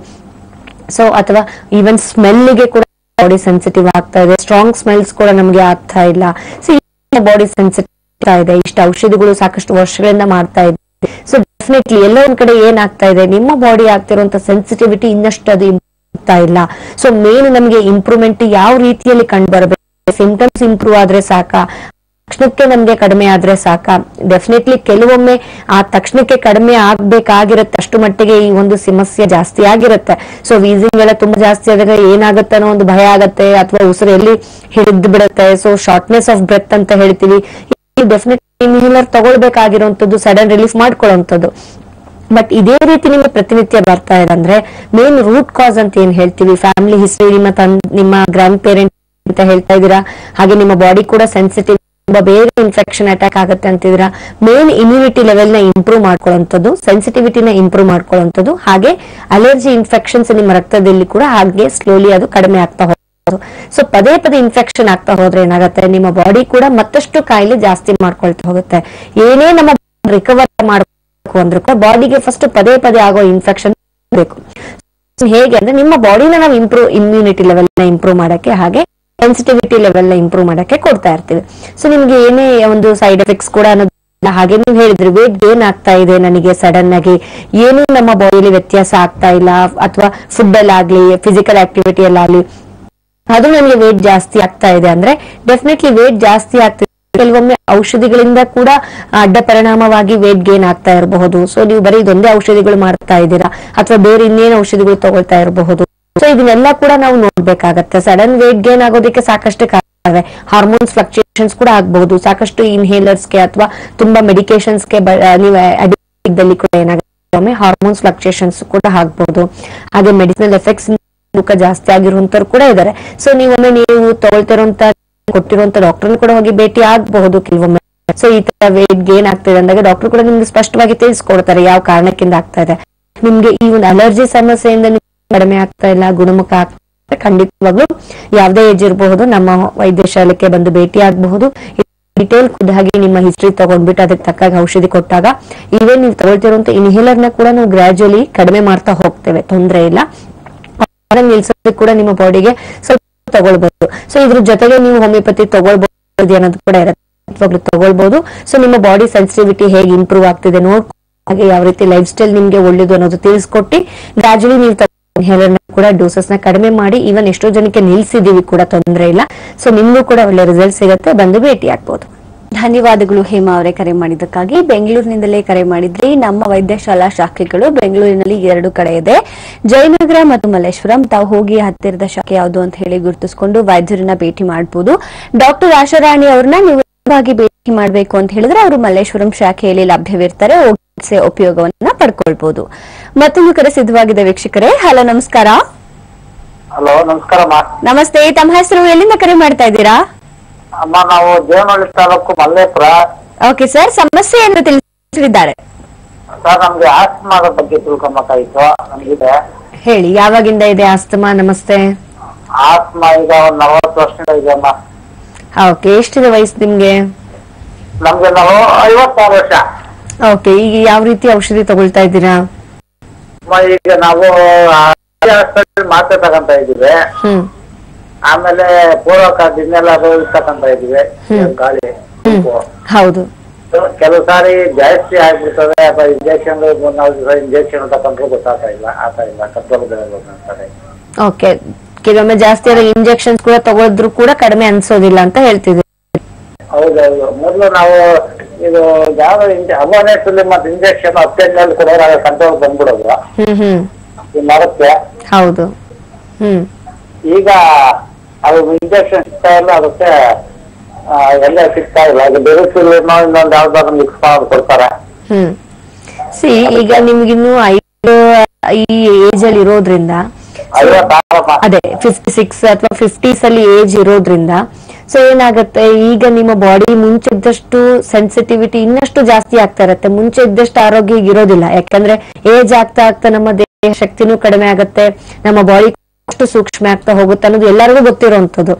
ಸೊ ಅಥವಾ ಈವನ್ ಸ್ಮೆಲ್ಗೆ ಕೂಡ ಬಾಡಿ ಸೆನ್ಸಿಟಿವ್ ಆಗ್ತಾ ಇದೆ ಸ್ಟ್ರಾಂಗ್ ಸ್ಮೆಲ್ಸ್ ಕೂಡ ನಮಗೆ ಆಗ್ತಾ ಇಲ್ಲ ಸೊ ಬಾಡಿ ಸೆನ್ಸಿಟಿವ್ ಇದೆ ಇಷ್ಟು ಔಷಧಿಗಳು ಸಾಕಷ್ಟು ವರ್ಷಗಳಿಂದ ಮಾಡ್ತಾ ಇದೆ ಸೊ ಡೆಫಿನೆಟ್ಲಿ ಎಲ್ಲ ಒಂದ್ ಕಡೆ ಏನಾಗ್ತಾ ಇದೆ ನಿಮ್ಮ ಬಾಡಿ ಆಗ್ತಿರುವಂತ ಸೆನ್ಸಿಟಿವಿಟಿ ಇನ್ನಷ್ಟು ಅದು improve ಆಗ್ತಾ ಇಲ್ಲ ಸೊ ಮೇನ್ ನಮಗೆ ಇಂಪ್ರೂವ್ಮೆಂಟ್ ಯಾವ ರೀತಿಯಲ್ಲಿ ಕಂಡು ಬರಬೇಕು ಸಿಂಪ್ಟಮ್ಸ್ ಇಂಪ್ರೂವ್ ಆದ್ರೆ ಸಾಕ ತಕ್ಷಣಕ್ಕೆ ನಮ್ಗೆ ಕಡಿಮೆ ಆದ್ರೆ ಸಾಕ ಡೆಫಿನೆಟ್ಲಿ ಕೆಲವೊಮ್ಮೆ ಆ ತಕ್ಷಣಕ್ಕೆ ಕಡಿಮೆ ಆಗ್ಬೇಕಾಗಿರುತ್ತೆ ಅಷ್ಟು ಮಟ್ಟಿಗೆ ಈ ಒಂದು ಸಮಸ್ಯೆ ಜಾಸ್ತಿ ಆಗಿರುತ್ತೆ ಸೊ ವೀಸಿಂಗ್ ಎಲ್ಲ ತುಂಬಾ ಜಾಸ್ತಿ ಆದಾಗ ಏನಾಗುತ್ತೆ ಅನ್ನೋ ಒಂದು ಭಯ ಆಗತ್ತೆ ಅಥವಾ ಉಸಿರು ಎಲ್ಲಿ ಹಿಡಿದು ಬಿಡುತ್ತೆ ಸೊ ಶಾರ್ಟ್ನೆಸ್ ಆಫ್ ಬ್ರೆತ್ ಅಂತ ಹೇಳ್ತೀವಿ ಡೆಫಿನೆಟ್ಲಿ ಇನ್ಹೇಲರ್ ತಗೊಳ್ಬೇಕಾಗಿರುವಂತದ್ದು ಸಡನ್ ರಿಲೀಫ್ ಮಾಡ್ಕೊಳ್ಳುವಂಥದ್ದು ಬಟ್ ಇದೇ ರೀತಿ ನಿಮ್ಗೆ ಪ್ರತಿನಿತ್ಯ ಬರ್ತಾ ಇದೆ ಅಂದ್ರೆ ಮೇನ್ ರೂಟ್ ಕಾಸ್ ಅಂತ ಏನ್ ಹೇಳ್ತೀವಿ ಫ್ಯಾಮಿಲಿ ಹಿಸ್ಟ್ರಿ ನಿಮ್ಮ ತನ್ ನಿಮ್ಮ ಗ್ರ್ಯಾಂಡ್ ಪೇರೆಂಟ್ ಅಂತ ಹೇಳ್ತಾ ಇದೀರಾ ಹಾಗೆ ನಿಮ್ಮ ಬಾಡಿ ಕೂಡ ಸೆನ್ಸಿಟಿವ್ ತುಂಬಾ ಬೇರೆ ಇನ್ಫೆಕ್ಷನ್ ಅಟ್ಯಾಕ್ ಆಗುತ್ತೆ ಅಂತಿದ್ದೀರಾ ಮೇನ್ ಇಮ್ಯುನಿಟಿ ಲೆವೆಲ್ ನ ಇಂಪ್ರೂವ್ ಮಾಡ್ಕೊಳ್ಳುವಂಥದ್ದು ಸೆನ್ಸಿಟಿವಿಟಿನ ಇಂಪ್ರೂವ್ ಮಾಡ್ಕೊಳ್ಳುವಂಥದ್ದು ಹಾಗೆ ಅಲರ್ಜಿ ಇನ್ಫೆಕ್ಷನ್ಸ್ ನಿಮ್ಮ ರಕ್ತದಲ್ಲಿ ಕೂಡ ಹಾಗೆ ಸ್ಲೋಲಿ ಅದು ಕಡಿಮೆ ಆಗ್ತಾ ಹೋಗ್ತದೆ ಸೊ ಪದೇ ಪದೇ ಇನ್ಫೆಕ್ಷನ್ ಆಗ್ತಾ ಹೋದ್ರೆ ಏನಾಗುತ್ತೆ ನಿಮ್ಮ ಬಾಡಿ ಕೂಡ ಮತ್ತಷ್ಟು ಕಾಯಿಲೆ ಜಾಸ್ತಿ ಮಾಡ್ಕೊಳ್ತಾ ಹೋಗುತ್ತೆ ಏನೇ ನಮ್ಮ ರಿಕವರ್ ಮಾಡಬೇಕು ಅಂದ್ರೆ ಕೂಡ ಬಾಡಿಗೆ ಫಸ್ಟ್ ಪದೇ ಪದೇ ಆಗೋ ಇನ್ಫೆಕ್ಷನ್ ಬೇಕು ಹೇಗೆ ಅಂದ್ರೆ ನಿಮ್ಮ ಬಾಡಿನ ನಾವು ಇಂಪ್ರೂವ್ ಇಮ್ಯುನಿಟಿ ಲೆವೆಲ್ ನ ಇಂಪ್ರೂವ್ ಮಾಡಕ್ಕೆ ಹಾಗೆ ಸೆನ್ಸಿಟಿವಿಟಿ ಲೆವೆಲ್ ನ ಇಂಪ್ರೂವ್ ಮಾಡಕ್ಕೆ ಕೊಡ್ತಾ ಇರ್ತೀವಿ ಸೊ ನಿಮ್ಗೆ ಏನೇ ಒಂದು ಸೈಡ್ ಎಫೆಕ್ಟ್ಸ್ ಕೂಡ ಅನ್ನೋದು ಇಲ್ಲ. ಹಾಗೆ ನೀವು ಹೇಳಿದ್ರಿ ವೇಟ್ ಗೇನ್ ಆಗ್ತಾ ಇದೆ ನನಗೆ ಸಡನ್ ಆಗಿ ಏನು ನಮ್ಮ ಬಾಡಿಯಲ್ಲಿ ವ್ಯತ್ಯಾಸ ಆಗ್ತಾ ಇಲ್ಲ ಅಥವಾ ಫುಡ್ ಅಲ್ಲಾಗ್ಲಿ ಫಿಸಿಕಲ್ ಆಕ್ಟಿವಿಟಿ ಅಲ್ಲಾಗ್ಲಿ ಅದು ನನಗೆ ವೇಟ್ ಜಾಸ್ತಿ ಆಗ್ತಾ ಇದೆ ಅಂದ್ರೆ ಡೆಫಿನೆಟ್ಲಿ ವೇಟ್ ಜಾಸ್ತಿ ಆಗ್ತಿದೆ ಕೆಲವೊಮ್ಮೆ ಔಷಧಿಗಳಿಂದ ಕೂಡ ಅಡ್ಡ ಪರಿಣಾಮವಾಗಿ ವೇಟ್ ಗೇನ್ ಆಗ್ತಾ ಇರಬಹುದು ಸೊ ನೀವು ಬರೀ ಇದೊಂದೇ ಔಷಧಿಗಳು ಮಾಡ್ತಾ ಇದ್ದೀರಾ ಅಥವಾ ಬೇರೆ ಇನ್ನೇನು ಔಷಧಿಗಳು ತಗೊಳ್ತಾ ಇರಬಹುದು ಸೊ ಇದನ್ನೆಲ್ಲ ಕೂಡ ನಾವು ನೋಡ್ಬೇಕಾಗತ್ತೆ ಸಡನ್ ವೇಟ್ ಗೇನ್ ಆಗೋದಕ್ಕೆ ಸಾಕಷ್ಟು ಕಾರಣವೆ ಹಾರ್ಮೋನ್ಸ್ ಫ್ಲಕ್ಚುಯೇಷನ್ಸ್ ಕೂಡ ಆಗಬಹುದು ಸಾಕಷ್ಟು ಇನ್ಹೇಲರ್ಸ್ಗೆ ಅಥವಾ ತುಂಬಾ ಮೆಡಿಕೇಶನ್ಸ್ಗೆ ನೀವು addict ಇದ್ದಲ್ಲಿ ಕೂಡ ಏನಾಗುತ್ತೆ ಒಮ್ಮೆ ಹಾರ್ಮೋನ್ಸ್ ಫ್ಲಕ್ಚುಯೇಷನ್ಸ್ ಕೂಡ ಆಗ್ಬಹುದು ಹಾಗೆ ಮೆಡಿಸಿನಲ್ ಎಫೆಕ್ಟ್ಸ್ ತೂಕ ಜಾಸ್ತಿ ಆಗಿರುವಂತವ್ರು ಕೂಡ ಇದ್ದಾರೆ ಸೊ ನೀವೊಮ್ಮೆ ನೀವು ತಗೊಳ್ತಿರುವಂತ ಕೊಟ್ಟಿರುವಂತ ಡಾಕ್ಟರ್ ಕೂಡ ಹೋಗಿ ಭೇಟಿ ಆಗಬಹುದು ಕೆಲವೊಮ್ಮೆ ಸೊ ಈ ತರ ವೇಟ್ ಗೇನ್ ಆಗ್ತಿದೆ ಅಂದಾಗ ಡಾಕ್ಟರ್ ಕೂಡ ನಿಮ್ಗೆ ಸ್ಪಷ್ಟವಾಗಿ ತಿಳಿಸ್ಕೊಡ್ತಾರೆ ಯಾವ ಕಾರಣಕ್ಕಿಂದ ಆಗ್ತಾ ಇದೆ ನಿಮ್ಗೆ ಈ ಒಂದು ಅಲರ್ಜಿ ಸಮಸ್ಯೆಯಿಂದ ನಿಮ್ಗೆ ಕಡಿಮೆ ಆಗ್ತಾ ಇಲ್ಲ ಗುಣಮುಖ ಆಗ್ತಾ ಇಲ್ಲ, ಖಂಡಿತವಾಗ್ಲೂ ಯಾವ್ದೇ ಏಜ್ ಇರಬಹುದು ನಮ್ಮ ವೈದ್ಯಶಾಲೆಗೆ ಬಂದು ಭೇಟಿ ಆಗಬಹುದು ಡಿಟೇಲ್ ಖುದ್ದಾಗಿ ನಿಮ್ಮ ಹಿಸ್ಟ್ರಿ ತಗೊಂಡ್ಬಿಟ್ಟು ಅದಕ್ಕೆ ತಕ್ಕಾಗ ಔಷಧಿ ಕೊಟ್ಟಾಗ ಇವೇ ನೀವು ತಗೊಳ್ತಿರುವಂತ ಇನ್ಹೇಲರ್ ನ ಕೂಡ ನಾವು ಗ್ರಾಜುಯಲಿ ಕಡಿಮೆ ಮಾಡ್ತಾ ಹೋಗ್ತೇವೆ ತೊಂದರೆ ಇಲ್ಲ ಹೊರಗೆ ನಿಲ್ಸೋದಕ್ಕೆ ಕೂಡ ನಿಮ್ಮ ಬಾಡಿಗೆ ಸ್ವಲ್ಪ ತಗೊಳ್ಬಹುದು ಸೊ ಇದ್ರ ಜೊತೆಗೆ ನೀವು ಹೋಮಿಯೋಪತಿ ತಗೊಳ್ಬಹುದು ಅನ್ನೋದು ಕೂಡ ಇರುತ್ತೆ ಖಂಡಿತವಾಗ್ಲೂ ತಗೊಳ್ಬಹುದು ಸೊ ನಿಮ್ಮ ಬಾಡಿ ಸೆನ್ಸಿಟಿವಿಟಿ ಹೇಗೆ ಇಂಪ್ರೂವ್ ಆಗ್ತಿದೆ ನೋಡ್ ಹಾಗೆ ಯಾವ ರೀತಿ ಲೈಫ್ ಸ್ಟೈಲ್ ನಿಮ್ಗೆ ಒಳ್ಳೇದು ಅನ್ನೋದು ತಿಳಿಸ್ಕೊಟ್ಟು ಗ್ರಾಜುಲಿ ನೀವು ಇನ್ಹೇಲರ್ ಕೂಡ ಡೋಸಸ್ ನ ಕಡಿಮೆ ಮಾಡಿ ಇವನ್ ಎಷ್ಟೋ ಜನಕ್ಕೆ ನಿಲ್ಸಿದೀವಿ ಕೂಡ ತೊಂದರೆ ಇಲ್ಲ ಸೊ ನಿಮ್ಗೂ ಕೂಡ ಒಳ್ಳೆ ರಿಸಲ್ಟ್ ಸಿಗುತ್ತೆ ಬಂದು ಭೇಟಿ ಆಗ್ಬೋದು ಧನ್ಯವಾದಗಳು ಹೇಮಾ ಅವರೇ ಕರೆ ಮಾಡಿದ್ದಕ್ಕಾಗಿ ಬೆಂಗಳೂರಿನಿಂದಲೇ ಕರೆ ಮಾಡಿದ್ರಿ ನಮ್ಮ ವೈದ್ಯಶಾಲಾ ಶಾಖೆಗಳು ಬೆಂಗಳೂರಿನಲ್ಲಿ ಎರಡು ಕಡೆ ಇದೆ ಜಯನಗರ ಮತ್ತು ಮಲ್ಲೇಶ್ವರಂ ತಾವು ಹೋಗಿ ಹತ್ತಿರದ ಶಾಖೆ ಯಾವುದು ಅಂತ ಹೇಳಿ ಗುರುತಿಸಿಕೊಂಡು ವೈದ್ಯರನ್ನ ಭೇಟಿ ಮಾಡಬಹುದು ಡಾಕ್ಟರ್ ಆಶಾರಾಣಿ ಅವ್ರನ್ನ ನೀವು ನೇರವಾಗಿ ಭೇಟಿ ಮಾಡಬೇಕು ಅಂತ ಹೇಳಿದ್ರೆ ಅವರು ಮಲ್ಲೇಶ್ವರಂ ಶಾಖೆಯಲ್ಲಿ ಲಭ್ಯವಿರ್ತಾರೆ ಹೋಗಿ ಚಿಕಿತ್ಸೆ ಉಪಯೋಗವನ್ನ ಪಡ್ಕೊಳ್ಬಹುದು ಮತ್ತೊಂದು ಕರೆ ಸಿದ್ಧವಾಗಿದೆ ವೀಕ್ಷಕರೇ ಹಲೋ ನಮಸ್ಕಾರ ಹಲೋ ನಮಸ್ಕಾರಮ್ಮ ನಮಸ್ತೆ ತಮ್ಮ ಹೆಸರು ಎಲ್ಲಿಂದ ಕರೆ ಮಾಡ್ತಾ ಇದ್ದೀರಾ ಅಮ್ಮ ನಾವು ದೇವನಹಳ್ಳಿ ತಾಲೂಕು ಮಲ್ಲೇಪುರ ಓಕೆ ಸರ್ ಸಮಸ್ಯೆ ಎಂದು ತಿಳಿಸಿದ್ದಾರೆ ಸರ್ ನಮ್ಗೆ ಆಸ್ಮಾದ ಬಗ್ಗೆ ತಿಳ್ಕೊಬೇಕಾಗಿತ್ತು ನಮ್ಗಿದೆ ಹೇಳಿ ಯಾವಾಗಿಂದ ಇದೆ ಆಸ್ತಮಾ ನಮಸ್ತೆ ಆಸ್ಮಾ ಈಗ ಒಂದ್ ನಲವತ್ತು ವರ್ಷದಿಂದ ಇದೆ ಅಮ್ಮ ಓಕೆ ಎಷ್ಟಿದೆ ವಯಸ್ಸು ನಿಮ್ಗೆ ನಮ್ಗೆ ನಾವು ಐವತ್ತಾರು ವರ್ಷ ಓಕೆ ಈಗ ಯಾವ ರೀತಿ ಔಷಧಿ ತಗೊಳ್ತಾ ಇದ್ದೀರಾ ಅಮ್ಮ, ಈಗ ನಾವು ಹಾಸ್ಪಿಟಲ್ ಮಾತ್ರೆ ತಗೊಂತ ಇದೀವಿ ಹ್ಮ್ ಆಮೇಲೆ ಪೂರ್ವಕ ದಿನೆಲ್ಲ ತಗೊಂತ ಇದೀವಿ ಹ್ಮ್. ಗಾಳಿ ಹ್ಮ್ ಹೌದು ಕೆಲವು ಸಾರಿ ಜಾಸ್ತಿ ಆಗ್ಬಿಡ್ತದೆ ಅಥವಾ ಇಂಜೆಕ್ಷನ್ ಮೂರ್ನಾಲ್ಕು ದಿವಸ ಇಂಜೆಕ್ಷನ್ ತಗೊಂಡ್ರು ಗೊತ್ತಾಗ್ತಾ ಇಲ್ಲ ಆಗ್ತಾ ಇಲ್ಲ ಕತ್ತಲು ಓಕೆ ಕೆಲವೊಮ್ಮೆ ಜಾಸ್ತಿ ಆದ ಇಂಜೆಕ್ಷನ್ಸ್ ಕೂಡ ತಗೊಳಿದ್ರು ಕೂಡ ಕಡಿಮೆ ಅನ್ಸೋದಿಲ್ಲ ಅಂತ ಹೇಳ್ತಿದ್ರು ಹೌದೌದು ಮೊದಲು ನಾವು ಇದು ಯಾವ ಅವೇರ್ನೆಸ್ ಮತ್ತೆ ಇಂಜೆಕ್ಷನ್ ಹತ್ತೈದು ಕೊಡೋರು ಕಂಟ್ರೋಲ್ ಬಂದ್ಬಿಡೋದು ಹ್ಮ್ ಹ್ಮ್ ಈ ಮರಕ್ಕೆ ಹೌದು ಹ್ಮ್ ಈಗ ಅದು ಇಂಜೆಕ್ಷನ್ ಸಿಗ್ತಾ ಇಲ್ಲ ಅದಕ್ಕೆ ಆ, ಎಲ್ಲ ಸಿಗ್ತಾ ಇಲ್ಲ ಅದು ಬೆರೆಸಿಲ್ ಇನ್ನೊಂದು ಯಾವ್ದಾದ್ರು ಮಿಕ್ಸ್ ಮಾಡಿ ಕೊಡ್ತಾರೆ ಹ್ಮ್ ಸಿ ಈಗ ನಿಮ್ಗಿನ್ನು ಐದು ಈ ಏಜ್ ಅಲ್ಲಿ ಇರೋದ್ರಿಂದ ಐವತ್ತಾರಮ್ಮ ಅದೇ ಫಿಫ್ಟಿ ಸಿಕ್ಸ್ ಅಥವಾ ಫಿಫ್ಟೀಸ್ ಅಲ್ಲಿ ಏಜ್ ಇರೋದ್ರಿಂದ ಸೊ ಏನಾಗುತ್ತೆ ಈಗ ನಿಮ್ಮ ಬಾಡಿ ಮುಂಚೆ ಇದ್ದಷ್ಟು ಸೆನ್ಸಿಟಿವಿಟಿ ಇನ್ನಷ್ಟು ಜಾಸ್ತಿ ಆಗ್ತಾ ಇರುತ್ತೆ ಮುಂಚೆ ಇದ್ದಷ್ಟು ಆರೋಗ್ಯ ಈಗ ಇರೋದಿಲ್ಲ ಯಾಕಂದ್ರೆ ಏಜ್ ಆಗ್ತಾ ಆಗ್ತಾ ನಮ್ಮ ದೇಹ ಶಕ್ತಿನೂ ಕಡಿಮೆ ಆಗುತ್ತೆ ನಮ್ಮ ಬಾಡಿ ಅಷ್ಟು ಸೂಕ್ಷ್ಮ ಆಗ್ತಾ ಹೋಗುತ್ತೆ ಅನ್ನೋದು ಎಲ್ಲರಿಗೂ ಗೊತ್ತಿರುವಂತದ್ದು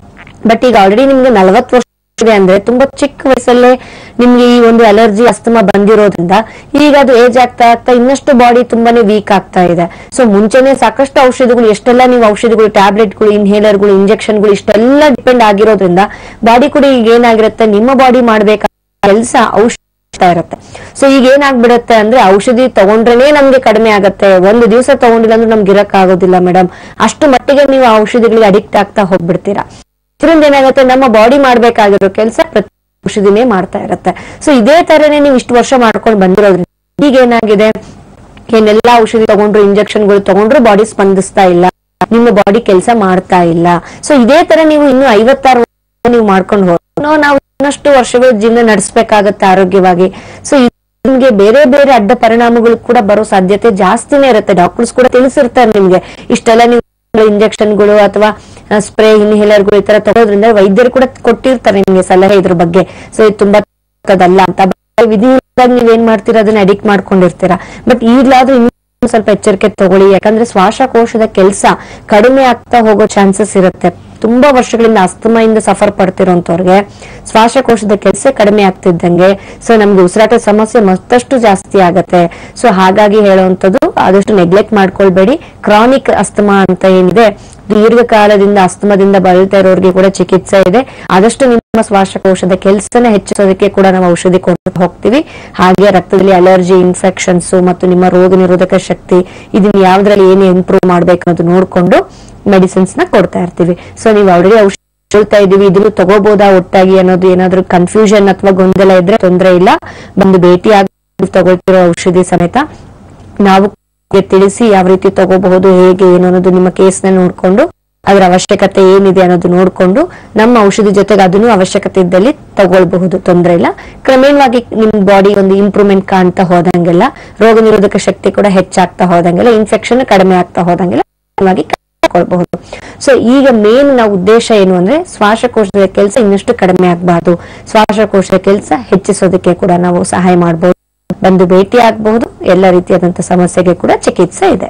ಬಟ್ ಈಗ ಆಲ್ರೆಡಿ ನಿಮ್ಗೆ ನಲವತ್ತು ವರ್ಷ ಇದೆ ಅಂದ್ರೆ ತುಂಬಾ ಚಿಕ್ಕ ವಯಸ್ಸಲ್ಲೇ ನಿಮ್ಗೆ ಈ ಒಂದು ಅಲರ್ಜಿ ಅಸ್ತಮ ಬಂದಿರೋದ್ರಿಂದ ಈಗ ಅದು ಏಜ್ ಆಗ್ತಾ ಆಗ್ತಾ ಇನ್ನಷ್ಟು ಬಾಡಿ ತುಂಬಾನೇ ವೀಕ್ ಆಗ್ತಾ ಇದೆ ಸೊ ಮುಂಚೆನೆ ಸಾಕಷ್ಟು ಔಷಧಿಗಳು ಎಷ್ಟೆಲ್ಲ ನೀವು ಔಷಧಿಗಳು ಟ್ಯಾಬ್ಲೆಟ್ಗಳು ಇನ್ಹೇಲರ್ಗಳು ಇಂಜೆಕ್ಷನ್ಗಳು ಇಷ್ಟೆಲ್ಲ ಡಿಪೆಂಡ್ ಆಗಿರೋದ್ರಿಂದ ಬಾಡಿ ಕೂಡ ಈಗ ಏನಾಗಿರುತ್ತೆ ನಿಮ್ಮ ಬಾಡಿ ಮಾಡ್ಬೇಕಾದ ಕೆಲಸ ಔಷಧ ಆಗ್ತಾ ಇರುತ್ತೆ ಸೊ ಈಗ ಏನಾಗ್ಬಿಡುತ್ತೆ ಅಂದ್ರೆ ಔಷಧಿ ತಗೊಂಡ್ರೇನೆ ನಮ್ಗೆ ಕಡಿಮೆ ಆಗತ್ತೆ ಒಂದು ದಿವಸ ತಗೊಂಡಿಲ್ಲ ಅಂದ್ರೆ ನಮ್ಗೆ ಇರಕ್ ಆಗೋದಿಲ್ಲ ಮೇಡಮ್ ಅಷ್ಟು ಮಟ್ಟಿಗೆ ನೀವು ಆ ಔಷಧಿಗಳಿಗೆ ಅಡಿಕ್ಟ್ ಆಗ್ತಾ ಹೋಗ್ಬಿಡ್ತೀರಾ ಇದರಿಂದ ಏನಾಗುತ್ತೆ ನಮ್ಮ ಬಾಡಿ ಮಾಡ್ಬೇಕಾಗಿರೋ ಕೆಲಸ ಪ್ರತಿ ಔಷಧಿನೇ ಮಾಡ್ತಾ ಇರುತ್ತೆ ಸೊ ಇದೇ ತರನೇ ನೀವು ಇಷ್ಟು ವರ್ಷ ಮಾಡ್ಕೊಂಡು ಬಂದಿರೋದ್ರಿಂದ ಈಗ ಏನಾಗಿದೆ ಏನೆಲ್ಲ ಔಷಧಿ ತಗೊಂಡ್ರು ಇಂಜೆಕ್ಷನ್ಗಳು ತಗೊಂಡ್ರು ಬಾಡಿ ಸ್ಪಂದಿಸ್ತಾ ಇಲ್ಲ ನಿಮ್ಮ ಬಾಡಿ ಕೆಲಸ ಮಾಡ್ತಾ ಇಲ್ಲ ಸೊ ಇದೇ ತರ ನೀವು ಇನ್ನು ಐವತ್ತಾರು ವರ್ಷ ನೀವು ಮಾಡ್ಕೊಂಡು ಹೋಗಿ ನಾವು ಇನ್ನಷ್ಟು ವರ್ಷಗಳು ಜೀವನ ನಡೆಸಬೇಕಾಗತ್ತೆ ಆರೋಗ್ಯವಾಗಿ ಸೊ ನಿಮ್ಗೆ ಬೇರೆ ಬೇರೆ ಅಡ್ಡ ಪರಿಣಾಮಗಳು ಕೂಡ ಬರೋ ಸಾಧ್ಯತೆ ಜಾಸ್ತಿನೇ ಇರುತ್ತೆ ಡಾಕ್ಟರ್ಸ್ ಕೂಡ ತಿಳಿಸಿರ್ತಾರೆ ನಿಮ್ಗೆ ಇಷ್ಟೆಲ್ಲ ನೀವು ಇಂಜೆಕ್ಷನ್ಗಳು ಅಥವಾ ಸ್ಪ್ರೇ ಇನ್ಹೇಲರ್ಗಳು ಈ ತರ ತಗೋದ್ರಿಂದ ವೈದ್ಯರು ಕೂಡ ಕೊಟ್ಟಿರ್ತಾರೆ ನಿಮ್ಗೆ ಸಲಹೆ ಇದ್ರ ಬಗ್ಗೆ ಸೊ ಇದು ತುಂಬಾ ಅದಲ್ಲ ಅಂತ ವಿಧಿ ನೀವೇನ್ ಮಾಡ್ತೀರಾ ಅದನ್ನ ಅಡಿಕ್ಟ್ ಮಾಡ್ಕೊಂಡಿರ್ತೀರಾ ಬಟ್ ಈಗ್ಲಾದ್ರೂ ಇನ್ನೂ ಸ್ವಲ್ಪ ಎಚ್ಚರಿಕೆ ತಗೊಳ್ಳಿ ಯಾಕಂದ್ರೆ ಶ್ವಾಸಕೋಶದ ಕೆಲಸ ಕಡಿಮೆ ಆಗ್ತಾ ಹೋಗೋ ಚಾನ್ಸಸ್ ಇರುತ್ತೆ ತುಂಬಾ ವರ್ಷಗಳಿಂದ ಅಸ್ತಮದಿಂದ ಸಫರ್ ಪಡ್ತಿರೋಂಥವ್ರಿಗೆ ಶ್ವಾಸಕೋಶದ ಕೆಲಸ ಕಡಿಮೆ ಆಗ್ತಿದ್ದಂಗೆ ಸೊ ನಮ್ಗೆ ಉಸಿರಾಟ ಸಮಸ್ಯೆ ಮತ್ತಷ್ಟು ಜಾಸ್ತಿ ಆಗತ್ತೆ ಸೊ ಹಾಗಾಗಿ ಹೇಳುವಂಥದ್ದು ಆದಷ್ಟು ನೆಗ್ಲೆಕ್ಟ್ ಮಾಡ್ಕೊಳ್ಬೇಡಿ ಕ್ರಾನಿಕ್ ಅಸ್ತಮಾ ಅಂತ ಏನಿದೆ ದೀರ್ಘಕಾಲದಿಂದ ಅಸ್ತಮದಿಂದ ಬಳಲ್ತಾ ಇರೋರಿಗೆ ಕೂಡ ಚಿಕಿತ್ಸೆ ಇದೆ ಆದಷ್ಟು ನಿಮ್ಮ ಶ್ವಾಸಕೋಶದ ಕೆಲಸನ ಹೆಚ್ಚಿಸೋದಕ್ಕೆ ಕೂಡ ನಾವು ಔಷಧಿ ಕೊಟ್ಟು ಹೋಗ್ತೀವಿ ಹಾಗೆ ರಕ್ತದಲ್ಲಿ ಅಲರ್ಜಿ ಇನ್ಫೆಕ್ಷನ್ಸ್ ಮತ್ತು ನಿಮ್ಮ ರೋಗ ನಿರೋಧಕ ಶಕ್ತಿ ಇದನ್ನ ಯಾವ್ದ್ರಲ್ಲಿ ಏನು ಇಂಪ್ರೂವ್ ಮಾಡ್ಬೇಕು ಅನ್ನೋದು ನೋಡ್ಕೊಂಡು ಮೆಡಿಸಿನ್ಸ್ ನ ಕೊಡ್ತಾ ಇರ್ತೀವಿ ಸೊ ನೀವು ಆಲ್ರೆಡಿ ಔಷಧಿ ಹೇಳ್ತಾ ಇದೀವಿ ಇದನ್ನು ತಗೋಬಹುದಾ ಒಟ್ಟಾಗಿ ಅನ್ನೋದು ಏನಾದ್ರೂ ಕನ್ಫ್ಯೂಷನ್ ಅಥವಾ ಗೊಂದಲ ಇದ್ರೆ ತೊಂದರೆ ಇಲ್ಲ ಬಂದು ಭೇಟಿ ಆಗಿ ತಗೊಳ್ತಿರೋ ಔಷಧಿ ಸಮೇತ ನಾವು ತಿಳಿಸಿ ಯಾವ ರೀತಿ ತಗೋಬಹುದು ಹೇಗೆ ಏನು ಅನ್ನೋದು ನಿಮ್ಮ ಕೇಸ್ನ ನೋಡ್ಕೊಂಡು ಅದರ ಅವಶ್ಯಕತೆ ಏನಿದೆ ಅನ್ನೋದು ನೋಡ್ಕೊಂಡು ನಮ್ಮ ಔಷಧಿ ಜೊತೆಗೆ ಅದನ್ನು ಅವಶ್ಯಕತೆ ಇದ್ದಲ್ಲಿ ತಗೊಳ್ಬಹುದು ತೊಂದರೆ ಇಲ್ಲ ಕ್ರಮೇಣವಾಗಿ ನಿಮ್ ಬಾಡಿ ಒಂದು ಇಂಪ್ರೂವ್ಮೆಂಟ್ ಕಾಣ್ತಾ ಹೋದಂಗೆಲ್ಲ ರೋಗ ನಿರೋಧಕ ಶಕ್ತಿ ಕೂಡ ಹೆಚ್ಚಾಗ್ತಾ ಹೋದಂಗೆಲ್ಲ ಇನ್ಫೆಕ್ಷನ್ ಕಡಿಮೆ ಆಗ್ತಾ ಹೋದಂಗೆಲ್ಲ ಕ್ರಮವಾಗಿ ಕಾಪಾಡ್ಕೊಳ್ಬಹುದು ಸೊ ಈಗ ಮೇನ್ ನಾವು ಉದ್ದೇಶ ಏನು ಅಂದ್ರೆ ಶ್ವಾಸಕೋಶದ ಕೆಲಸ ಇನ್ನಷ್ಟು ಕಡಿಮೆ ಆಗಬಾರ್ದು ಶ್ವಾಸಕೋಶದ ಕೆಲಸ ಹೆಚ್ಚಿಸೋದಕ್ಕೆ ಕೂಡ ನಾವು ಸಹಾಯ ಮಾಡಬಹುದು ಬಂದು ಭೇಟಿ ಆಗಬಹುದು ಎಲ್ಲ ರೀತಿಯಾದಂತಹ ಸಮಸ್ಯೆಗೆ ಕೂಡ ಚಿಕಿತ್ಸೆ ಇದೆ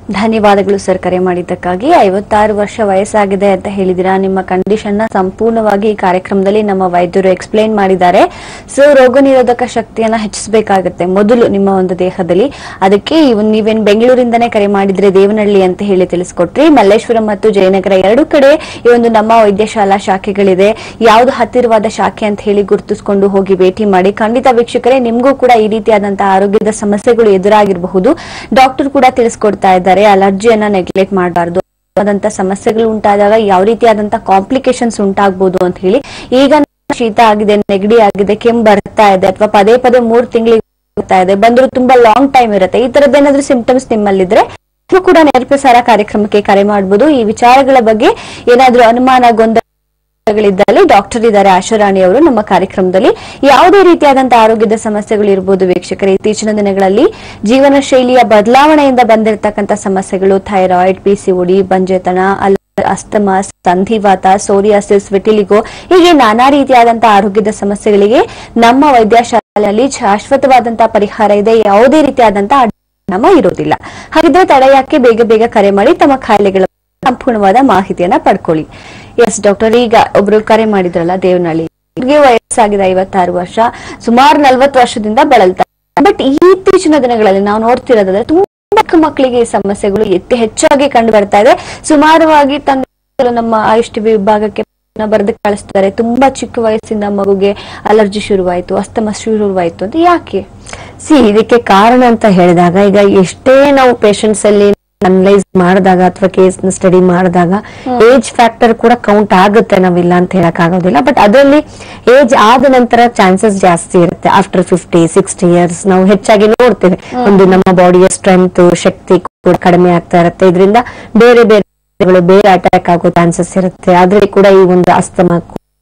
ಧನ್ಯವಾದಗಳು ಸರ್ ಕರೆ ಮಾಡಿದ್ದಕ್ಕಾಗಿ ಐವತ್ತಾರು ವರ್ಷ ವಯಸ್ಸಾಗಿದೆ ಅಂತ ಹೇಳಿದಿರಾ ನಿಮ್ಮ ಕಂಡೀಷನ್ ನ ಸಂಪೂರ್ಣವಾಗಿ ಈ ಕಾರ್ಯಕ್ರಮದಲ್ಲಿ ನಮ್ಮ ವೈದ್ಯರು ಎಕ್ಸ್ಪ್ಲೈನ್ ಮಾಡಿದ್ದಾರೆ ಸೊ ರೋಗ ನಿರೋಧಕ ಶಕ್ತಿಯನ್ನ ಹೆಚ್ಚಿಸಬೇಕಾಗುತ್ತೆ ಮೊದಲು ನಿಮ್ಮ ಒಂದು ದೇಹದಲ್ಲಿ ಅದಕ್ಕೆ ಈ ಒಂದು ನೀವೇನ್ ಬೆಂಗಳೂರಿಂದನೇ ಕರೆ ಮಾಡಿದ್ರೆ ದೇವನಹಳ್ಳಿ ಅಂತ ಹೇಳಿ ತಿಳಿಸ್ಕೊಟ್ರಿ ಮಲ್ಲೇಶ್ವರಂ ಮತ್ತು ಜಯನಗರ ಎರಡು ಕಡೆ ಈ ಒಂದು ನಮ್ಮ ವೈದ್ಯಶಾಲಾ ಶಾಖೆಗಳಿದೆ ಯಾವ್ದು ಹತ್ತಿರವಾದ ಶಾಖೆ ಅಂತ ಹೇಳಿ ಗುರುತಿಸ್ಕೊಂಡು ಹೋಗಿ ಭೇಟಿ ಮಾಡಿ ಖಂಡಿತ ವೀಕ್ಷಕರೇ ನಿಮ್ಗೂ ಕೂಡ ಈ ರೀತಿಯಾದಂತಹ ಆರೋಗ್ಯದ ಸಮಸ್ಯೆಗಳು ಎದುರಾಗಿರಬಹುದು ಡಾಕ್ಟರ್ ಕೂಡ ತಿಳಿಸ್ಕೊಡ್ತಾ ಇದ್ದಾರೆ ಅಲರ್ಜಿಯನ್ನ ನೆಗ್ಲೆಕ್ಟ್ ಮಾಡಬಾರ್ದು ಆದಂತ ಸಮಸ್ಯೆಗಳು ಉಂಟಾದಾಗ ಯಾವ ರೀತಿಯಾದಂತ ಕಾಂಪ್ಲಿಕೇಶನ್ಸ್ ಉಂಟಾಗಬಹುದು ಅಂತ ಹೇಳಿ ಈಗ ಶೀತ ಆಗಿದೆ ನೆಗಡಿ ಆಗಿದೆ ಕೆಮ್ಮು ಬರ್ತಾ ಇದೆ ಅಥವಾ ಪದೇ ಪದೇ ಮೂರ್ ತಿಂಗಳಿಗೆ ಬರ್ತಾ ಇದೆ ಬಂದ್ರು ತುಂಬಾ ಲಾಂಗ್ ಟೈಮ್ ಇರುತ್ತೆ ಈ ತರದ್ದೇನಾದ್ರೂ ಸಿಂಪ್ಟಮ್ಸ್ ನಿಮ್ಮಲ್ಲಿದ್ರೆ ನೀವು ಕೂಡ ನೇರಪ್ರಸಾರ ಕಾರ್ಯಕ್ರಮಕ್ಕೆ ಕರೆ ಮಾಡಬಹುದು ಈ ವಿಚಾರಗಳ ಬಗ್ಗೆ ಏನಾದ್ರೂ ಅನುಮಾನ ಗೊಂದಲಗಳಿದ್ದಲ್ಲಿ ಡಾಕ್ಟರ್ ಇದ್ದಾರೆ ಆಶಾರಾಣಿ ಅವರು ನಮ್ಮ ಕಾರ್ಯಕ್ರಮದಲ್ಲಿ ಯಾವುದೇ ರೀತಿಯಾದಂತಹ ಆರೋಗ್ಯದ ಸಮಸ್ಯೆಗಳು ಇರಬಹುದು ವೀಕ್ಷಕರೇ ಇತ್ತೀಚಿನ ದಿನಗಳಲ್ಲಿ ಜೀವನ ಶೈಲಿಯ ಬದಲಾವಣೆಯಿಂದ ಬಂದಿರತಕ್ಕಂತ ಸಮಸ್ಯೆಗಳು ಥೈರಾಯ್ಡ್ ಪಿಸಿಒಡಿ ಬಂಜೆತನ ಅಲ್ಲ ಅಸ್ತಮ ಸಂಧಿವಾತ ಸೋರಿಯಾಸಿಸ್ ವಿಟಿಲಿಗೋ ಹೀಗೆ ನಾನಾ ರೀತಿಯಾದಂತಹ ಆರೋಗ್ಯದ ಸಮಸ್ಯೆಗಳಿಗೆ ನಮ್ಮ ವೈದ್ಯಶಾಲೆಯಲ್ಲಿ ಶಾಶ್ವತವಾದಂತಹ ಪರಿಹಾರ ಇದೆ ಯಾವುದೇ ರೀತಿಯಾದಂತಹ ಪರಿಣಾಮ ಇರೋದಿಲ್ಲ ಹಾಗಿದ್ರೆ ತಡ ಯಾಕೆ ಬೇಗ ಬೇಗ ಕರೆ ಮಾಡಿ ತಮ್ಮ ಕಾಯಿಲೆಗಳ ಸಂಪೂರ್ಣವಾದ ಮಾಹಿತಿಯನ್ನ ಪಡ್ಕೊಳ್ಳಿ ಎಸ್ ಡಾಕ್ಟರ್ ಈಗ ಒಬ್ರು ಕರೆ ಮಾಡಿದ್ರಲ್ಲ ದೇವನಹಳ್ಳಿ ಅವ್ರಿಗೆ ವಯಸ್ಸಾಗಿದೆ ಐವತ್ತಾರು ವರ್ಷ ಸುಮಾರು ನಲ್ವತ್ತು ವರ್ಷದಿಂದ ಬಳಲ್ತಾ ಬಟ್ ಇತ್ತೀಚಿನ ದಿನಗಳಲ್ಲಿ ನಾವು ನೋಡ್ತಿರೋದಾದ್ರೆ ತುಂಬಾ ಚಿಕ್ಕ ಮಕ್ಕಳಿಗೆ ಈ ಸಮಸ್ಯೆಗಳು ಎತ್ತಿ ಹೆಚ್ಚಾಗಿ ಕಂಡು ಬರ್ತಾ ಇದೆ ಸುಮಾರವಾಗಿ ತಂದೆ ನಮ್ಮ ಆಯುಷ್ ವಿಭಾಗಕ್ಕೆ ಬರೆದು ಕಳಿಸ್ತಾರೆ ತುಂಬಾ ಚಿಕ್ಕ ವಯಸ್ಸಿಂದ ಮಗುಗೆ ಅಲರ್ಜಿ ಶುರುವಾಯ್ತು ಅಸ್ತಮ ಶುರುವಾಯ್ತು ಅಂತ ಯಾಕೆ ಸಿ ಇದಕ್ಕೆ ಕಾರಣ ಅಂತ ಹೇಳಿದಾಗ ಈಗ ಎಷ್ಟೇ ನಾವು ಪೇಷಂಟ್ಸ್ ಅಲ್ಲಿ ಅನಲೈಸ್ ಮಾಡಿದಾಗ ಅಥವಾ ಕೇಸ್ ಸ್ಟಡಿ ಮಾಡಿದಾಗ ಏಜ್ ಫ್ಯಾಕ್ಟರ್ ಕೂಡ ಕೌಂಟ್ ಆಗುತ್ತೆ ನಾವಿಲ್ಲ ಅಂತ ಹೇಳಕ್ ಆಗೋದಿಲ್ಲ ಬಟ್ ಅದರಲ್ಲಿ ಏಜ್ ಆದ ನಂತರ ಚಾನ್ಸಸ್ ಜಾಸ್ತಿ ಇರುತ್ತೆ ಆಫ್ಟರ್ ಫಿಫ್ಟಿ ಸಿಕ್ಸ್ಟಿ ಇಯರ್ಸ್ ನಾವು ಹೆಚ್ಚಾಗಿ ನೋಡ್ತೇವೆ ಒಂದು ನಮ್ಮ ಬಾಡಿಯ ಸ್ಟ್ರೆಂತ್ ಶಕ್ತಿ ಕೂಡ ಕಡಿಮೆ ಆಗ್ತಾ ಇರುತ್ತೆ ಇದರಿಂದ ಬೇರೆ ಬೇರೆ ಬೇರೆ ಅಟ್ಯಾಕ್ ಆಗೋ ಚಾನ್ಸಸ್ ಇರುತ್ತೆ ಅದ್ರಲ್ಲಿ ಕೂಡ ಈ ಒಂದು ಅಸ್ತಮ